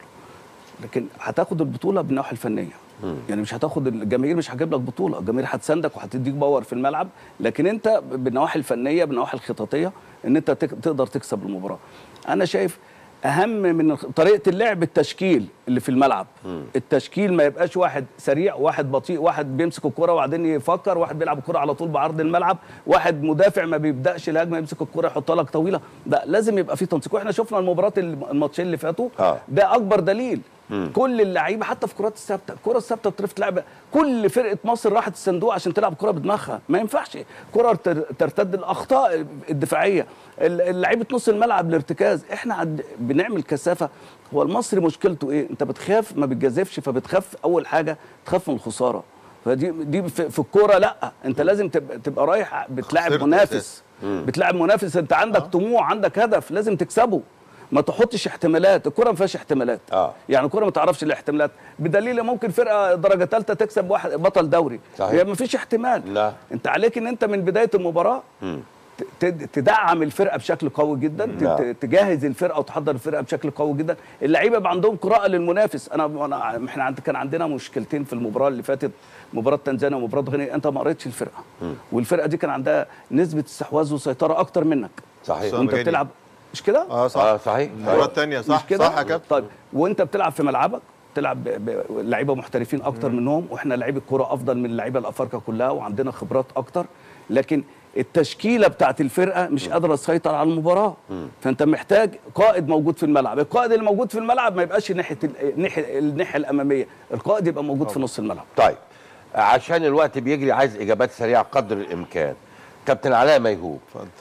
لكن هتاخد البطوله بالنواحي الفنيه يعني مش هتاخد الجماهير مش هتجيب لك بطوله الجماهير هتساندك وهتديك باور في الملعب لكن انت بالنواحي الفنيه بالنواحي الخططيه ان انت تك- تقدر تكسب المباراه انا شايف اهم من طريقه اللعب التشكيل اللي في الملعب التشكيل ما يبقاش واحد سريع واحد بطيء واحد بيمسك الكره وبعدين يفكر واحد بيلعب الكره على طول بعرض الملعب واحد مدافع ما بيبداش الهجمه يمسك الكره يحطها لك طويله ده لازم يبقى في تنسيق واحنا شفنا المباراه الماتشين اللي فاتوا آه. ده اكبر دليل مم. كل اللعيبه حتى في كرات الثابته الكره الثابته بتعرف تلعب كل فرقه مصر راحت الصندوق عشان تلعب كره بدماغها ما ينفعش كره تر- ترتد الاخطاء الدفاعيه ال- لعيبه نص الملعب الارتكاز احنا عد بنعمل كثافه هو المصري مشكلته ايه انت بتخاف ما بتجازفش فبتخاف اول حاجه تخاف من الخساره فدي دي في, في الكوره لا انت لازم تبقى, تبقى رايح بتلاعب خسرت منافس أساس. مم. بتلاعب منافس انت عندك طموح عندك هدف لازم تكسبه ما تحطش احتمالات الكره ما فيهاش احتمالات اه يعني الكره ما تعرفش الاحتمالات بدليل ممكن فرقه درجه ثالثه تكسب واحد بطل دوري صحيح. هي ما فيش احتمال لا انت عليك ان انت من بدايه المباراه مم. ت- ت- تدعم الفرقه بشكل قوي جدا ت- نعم. ت- تجهز الفرقه وتحضر الفرقه بشكل قوي جدا اللعيبه يبقى عندهم قراءه للمنافس انا انا احنا عند كان عندنا مشكلتين في المباراه اللي فاتت مباراه تنزانيا ومباراه غينيا انت ما قريتش الفرقه مم. والفرقه دي كان عندها نسبه استحواذ وسيطره اكتر منك صحيح وانت غينيا. بتلعب مش كده اه صح اه صحيح المباراه الثانيه مش صح كده صح يا كابتن طيب وانت بتلعب في ملعبك تلعب ب- ب- لعيبه محترفين اكتر منهم واحنا لعيبه الكوره افضل من اللعيبه الافارقه كلها وعندنا خبرات اكتر لكن التشكيله بتاعت الفرقه مش قادره تسيطر على المباراه فانت محتاج قائد موجود في الملعب القائد اللي موجود في الملعب ما يبقاش ناحيه ال- ناحيه الناحيه الاماميه القائد يبقى موجود في نص الملعب طيب عشان الوقت بيجري عايز اجابات سريعه قدر الامكان كابتن علاء ميهوب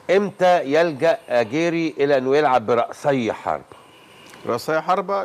امتى يلجا اجيري الى انه يلعب براسي حرب رأسية حربة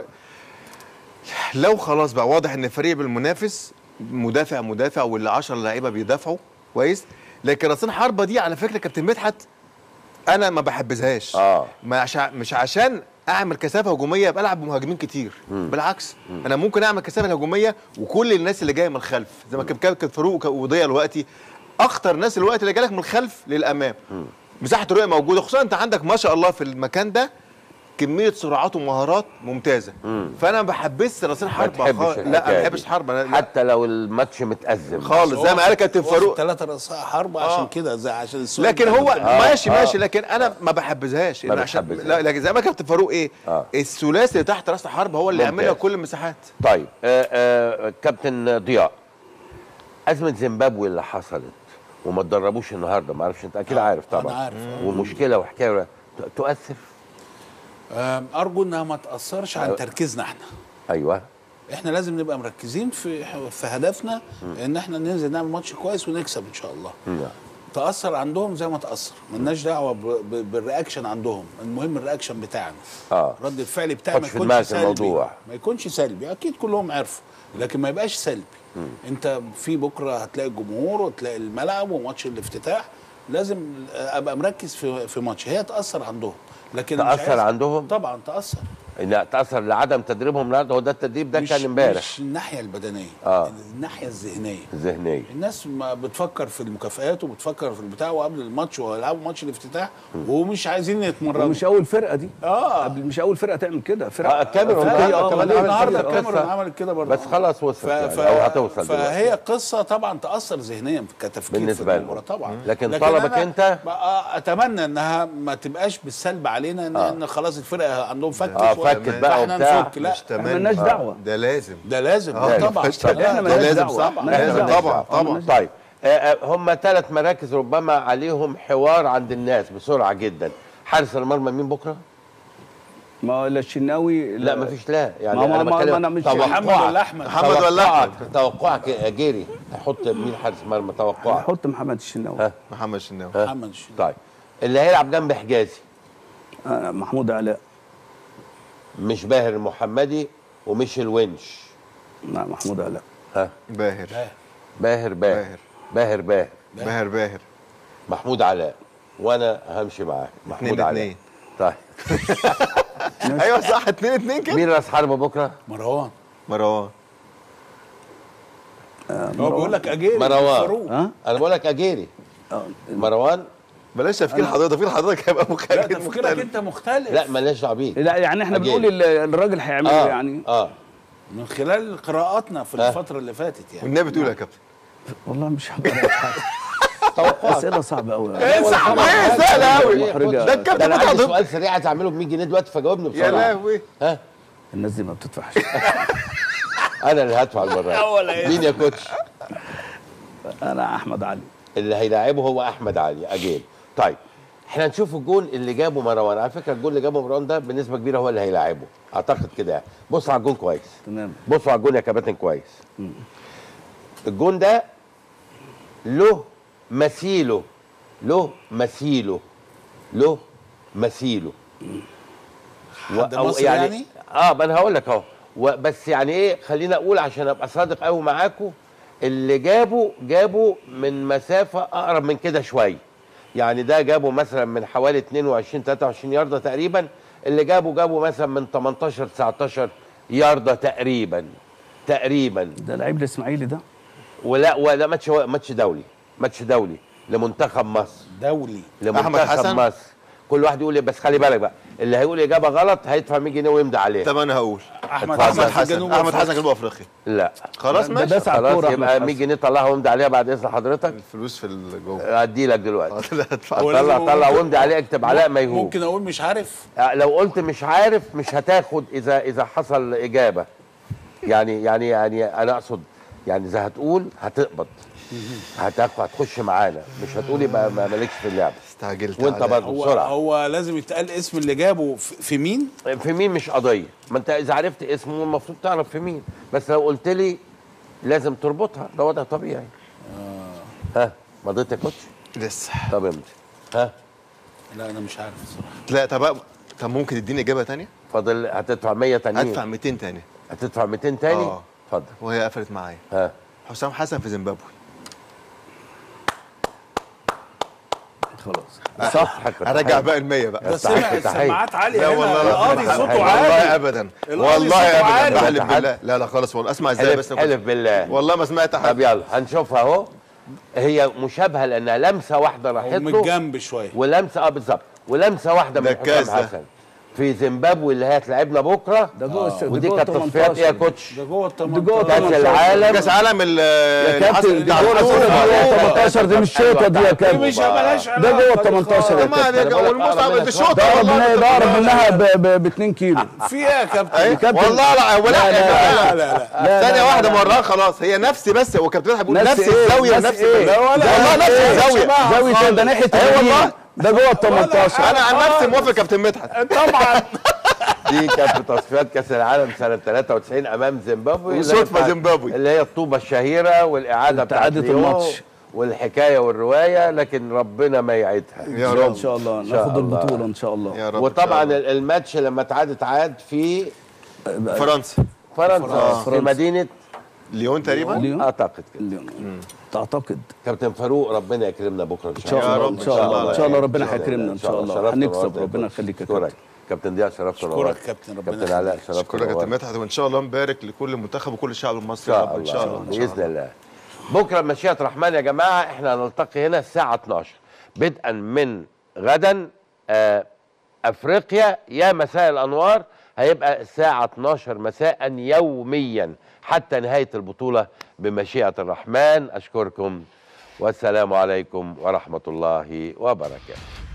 لو خلاص بقى واضح ان الفريق بالمنافس مدافع مدافع واللي 10 لعيبه بيدافعوا كويس لكن راسين حربة دي على فكره كابتن مدحت انا ما بحبذهاش اه ما عشا مش عشان اعمل كثافه هجوميه يبقى العب بمهاجمين كتير مم. بالعكس انا ممكن اعمل كثافه هجوميه وكل الناس اللي جايه من الخلف زي ما كان كابتن فاروق وضيع دلوقتي اخطر ناس الوقت اللي جالك من الخلف للامام مساحه الرؤيه موجوده خصوصا انت عندك ما شاء الله في المكان ده كميه سرعات ومهارات ممتازه فانا ما بحبش راسين ما حرب تحبش خالص. لا ما الحكاية بحبش دي. حرب أنا لا. حتى لو الماتش متأزم خالص زي ما قال كابتن فاروق ثلاثة رأساء حرب عشان كده زي عشان السؤال لكن ده. هو آه، ماشي آه. ماشي لكن انا ما بحبذهاش ما إن عشان بتحبذهاش. لا لكن زي ما كابتن فاروق ايه آه. الثلاثي اللي تحت راس الحرب هو اللي ممتاز. يعملها كل المساحات طيب آه آه كابتن ضياء ازمه زيمبابوي اللي حصلت وما تدربوش النهارده ما اعرفش انت اكيد عارف طبعا أنا عارف، آه. ومشكله وحكايه ت- تؤثر آم، ارجو انها ما تاثرش عن أيوة. تركيزنا احنا ايوه احنا لازم نبقى مركزين في في هدفنا ان احنا ننزل نعمل ماتش كويس ونكسب ان شاء الله نعم. تاثر عندهم زي ما تاثر ملناش دعوه ب- ب- بالرياكشن عندهم المهم الرياكشن بتاعنا اه رد الفعل بتاعي ما حطش في يكونش دماغك سلبي الموضوع. ما يكونش سلبي اكيد كلهم عرفوا لكن ما يبقاش سلبي انت في بكره هتلاقي الجمهور وتلاقي الملعب وماتش الافتتاح لازم ابقى مركز في في ماتش هي تاثر عندهم لكن مش تاثر عايز- عندهم طبعا تاثر لا تاثر لعدم تدريبهم النهارده هو ده التدريب ده مش- كان امبارح مش الناحيه البدنيه اه الناحيه الذهنيه ذهنيه الناس ما بتفكر في المكافآت وبتفكر في البتاع وقبل الماتش ويلعبوا ماتش الافتتاح ومش عايزين يتمرنوا ومش اول فرقه دي اه قبل مش اول فرقه تعمل كده فرقه آه، الكاميرون فرقة- النهارده آه، كمان ليه عملت النهارده كده. الكاميرون قصة. عملت كده برضه بس خلاص وصلت يعني او هتوصل دلوقتي فهي قصه طبعا تاثر ذهنيا كتفكير بالنسبة في المباراه لهم. طبعا لكن طلبك أنا أنت؟ بقى اتمنى انها ما تبقاش بالسلب علينا ان, آه. إن خلاص الفرقه عندهم فكت آه، شوية، فكت بقى فاحنا وبتاع. نفك لا مش تمام مالناش آه، دعوة. ده لازم ده لازم آه، ده طبعا مفيش تمام. لا، احنا ده مالناش لازم دعوة. طبعا مالناش لازم دعوة. طبعا طبعا طيب آه، آه، هم ثلاث مراكز ربما عليهم حوار عند الناس بسرعه جدا حارس المرمى مين بكره؟ ما هو لا الشناوي لا مفيش لا يعني ما- ما- انا ما- بتكلم ما أنا مش- توقعك. محمد ولا أحمد؟ محمد ولا توقعك أحمد؟ توقعك يا جيري هحط مين حارس مرمى توقعك حط محمد الشناوي ها محمد الشناوي ها؟ محمد الشناوي. طيب اللي هيلعب جنب حجازي آه، محمود علاء مش باهر المحمدي ومش الونش لا محمود علاء ها باهر باهر باهر باهر. باهر باهر باهر باهر محمود علاء وانا همشي معاه محمود اتنين علاء اتنين. طيب ايوه صح اتنين اتنين كده مين راس حربة بكره؟ مروان مروان هو بيقول لك اجيري مروان فاروق. ها انا بقول لك اجيري مروان بلاش تفكير حضرتك تفكير حضرتك هيبقى لا مختلف تفكيرك مختلف انت مختلف لا مالناش دعوه بيه لا يعني احنا أجيري. بنقول ال- الراجل هيعمله اه يعني اه من خلال قراءاتنا في ها. الفتره اللي فاتت يعني والنبي تقول يا كابتن والله مش هقدر أقول حاجة. توقعك اسئله صعبه قوي ايه صعب ايه سهل قوي محرجة. ده ده الكابتن انا عندي متعب سؤال سريع عايز اعمله ب 100 جنيه دلوقتي فجاوبني يا بسرعه لهوي ها الناس دي ما بتدفعش انا اللي هدفع المره دي. مين يا كوتش انا احمد علي اللي هيلاعبه هو احمد علي اجيل طيب احنا نشوف الجون اللي جابه مروان على فكره الجون اللي جابه مروان ده بنسبه كبيره هو اللي هيلاعبه اعتقد كده يعني بصوا على الجون كويس تمام بصوا على الجون يا كباتن كويس الجون ده له مثيله له مثيله له مثيله حد أو مصري يعني؟ اه ما انا هقول لك اهو و- بس يعني ايه خلينا اقول عشان ابقى صادق قوي معاكم اللي جابه جابه من مسافه اقرب من كده شويه يعني ده جابه مثلا من حوالي 22 23 يارده تقريبا اللي جابه جابه مثلا من 18 19 يارده تقريبا تقريبا ده لعيب الاسماعيلي ده ولا ولا ماتش ماتش دولي ماتش دولي لمنتخب مصر دولي أحمد لمنتخب حسن؟ مصر كل واحد يقول إيه، بس خلي بالك بقى اللي هيقول اجابه غلط هيدفع 100 جنيه ويمضي عليها طب انا هقول احمد اتفضل. حسن احمد في جنوب حسن احمد أفريقيا. حسن جنوب افريقيا لا خلاص ده ماشي داس على خلاص الكوره يبقى أحمد 100 حسن. جنيه طلعها وامضي عليها بعد اذن حضرتك الفلوس في الجو ادي لك دلوقتي هو طلع لازم طلع ممكن- وامضي عليها اكتب علاء ميهوب ممكن اقول مش عارف آه، لو قلت مش عارف مش هتاخد اذا اذا حصل اجابه يعني يعني يعني انا اقصد يعني اذا هتقول هتقبض هتاخد هتخش معانا مش هتقول يبقى ما مالكش في اللعبه استعجلت وانت عليا. برضه هو بسرعه هو لازم يتقال اسم اللي جابه في في مين في مين مش قضيه ما انت اذا عرفت اسمه المفروض تعرف في مين بس لو قلت لي لازم تربطها ده وضع طبيعي ها مضيت يا كوتش لسه طب امضي ها لا انا مش عارف الصراحه لا طب طب ممكن تديني اجابه تانية فاضل هتدفع 100 تانيين هدفع 200 تاني هتدفع 200 تاني آه. اتفضل وهي قفلت معايا ها حسام حسن في زيمبابوي خلاص صح هرجع بقى ال 100 بقى ده سمع سماعات عاليه لا هنا والله لا القاضي والله صوته عالي ابدا القاضي والله صوته ابدا عالي. بحلف بالله لا لا خالص والله اسمع ازاي بس حلف حلف بالله والله ما سمعت طب حد يلا هنشوفها اهو هي مشابهه لانها لمسه واحده راحت هو من له الجنب شويه ولمسه اه بالظبط ولمسه واحده من نكاس حسام ده. حسن في زيمبابوي اللي هي هتلعبنا بكره ده جوه الس- ده ودي جوه كانت تصفيات ايه يا 18. كوتش؟ ده جوه ال ده جوه 18 كاس العالم كاس عالم ال يا اللي حصل- كابتن دي بتاع جوه الكورة. السنة 18 دي مش شوطه دي يا دي كابتن مش مالهاش ده علاقه جوه دي 18 يا ما كابتن عليك بقولك والمصعب أقرب منها بالشوط ده اقرب منها ده اقرب منها ب 2 كيلو في ايه يا كابتن أي؟ كابتن. والله لا ولا لا، لا، لا لا لا لا، ثانية لا، واحدة لا. مرة خلاص هي نفس بس هو كابتن هيقول نفس نفس إيه؟ الزاوية نفس نفس إيه؟ لا ولا والله نفس إيه؟ الزاوية شبهها زاويه إيه؟ ده ناحيه أيوة اليمين والله. ده جوه ال 18 انا عن نفسي موافق كابتن مدحت طبعا دي كانت في تصفيات كاس العالم سنه 93 امام زيمبابوي اللي هي وصدفة بتاعت- زيمبابوي. اللي هي الطوبه الشهيره والاعاده بتاعت إعادة ليون الماتش. والحكايه والروايه لكن ربنا ما يعيدها يا رب. إن شاء الله. ناخد البطولة إن شاء الله. يا رب إن وطبعا شاء الله. ال- الماتش لما اتعاد اتعاد في فرنسا فرنسا فرنسا. في مدينه ليون تقريبا ليون. اعتقد كده ليون. تعتقد كابتن فاروق ربنا يكرمنا بكره ان ان شاء الله ان شاء الله ان شاء الله ربنا هيكرمنا ان شاء الله شرفت هنكسب ونورت يا ربنا كابتن. يخليك يا اشكرك كابتن كابتن ضياء شرفت اشكرك ونورت كابتن ربنا كابتن علاء يخليك. شرفت اشكرك يا كابتن ونورت مدحت وان شاء الله نبارك لكل المنتخب وكل الشعب المصري يا رب ان شاء الله باذن الله بكره مشيئه الرحمن يا جماعه احنا هنلتقي هنا الساعه 12 بدءا من غدا آه، افريقيا يا مساء الانوار هيبقى الساعه 12 مساء يوميا حتى نهايه البطوله بمشيئه الرحمن اشكركم والسلام عليكم ورحمه الله وبركاته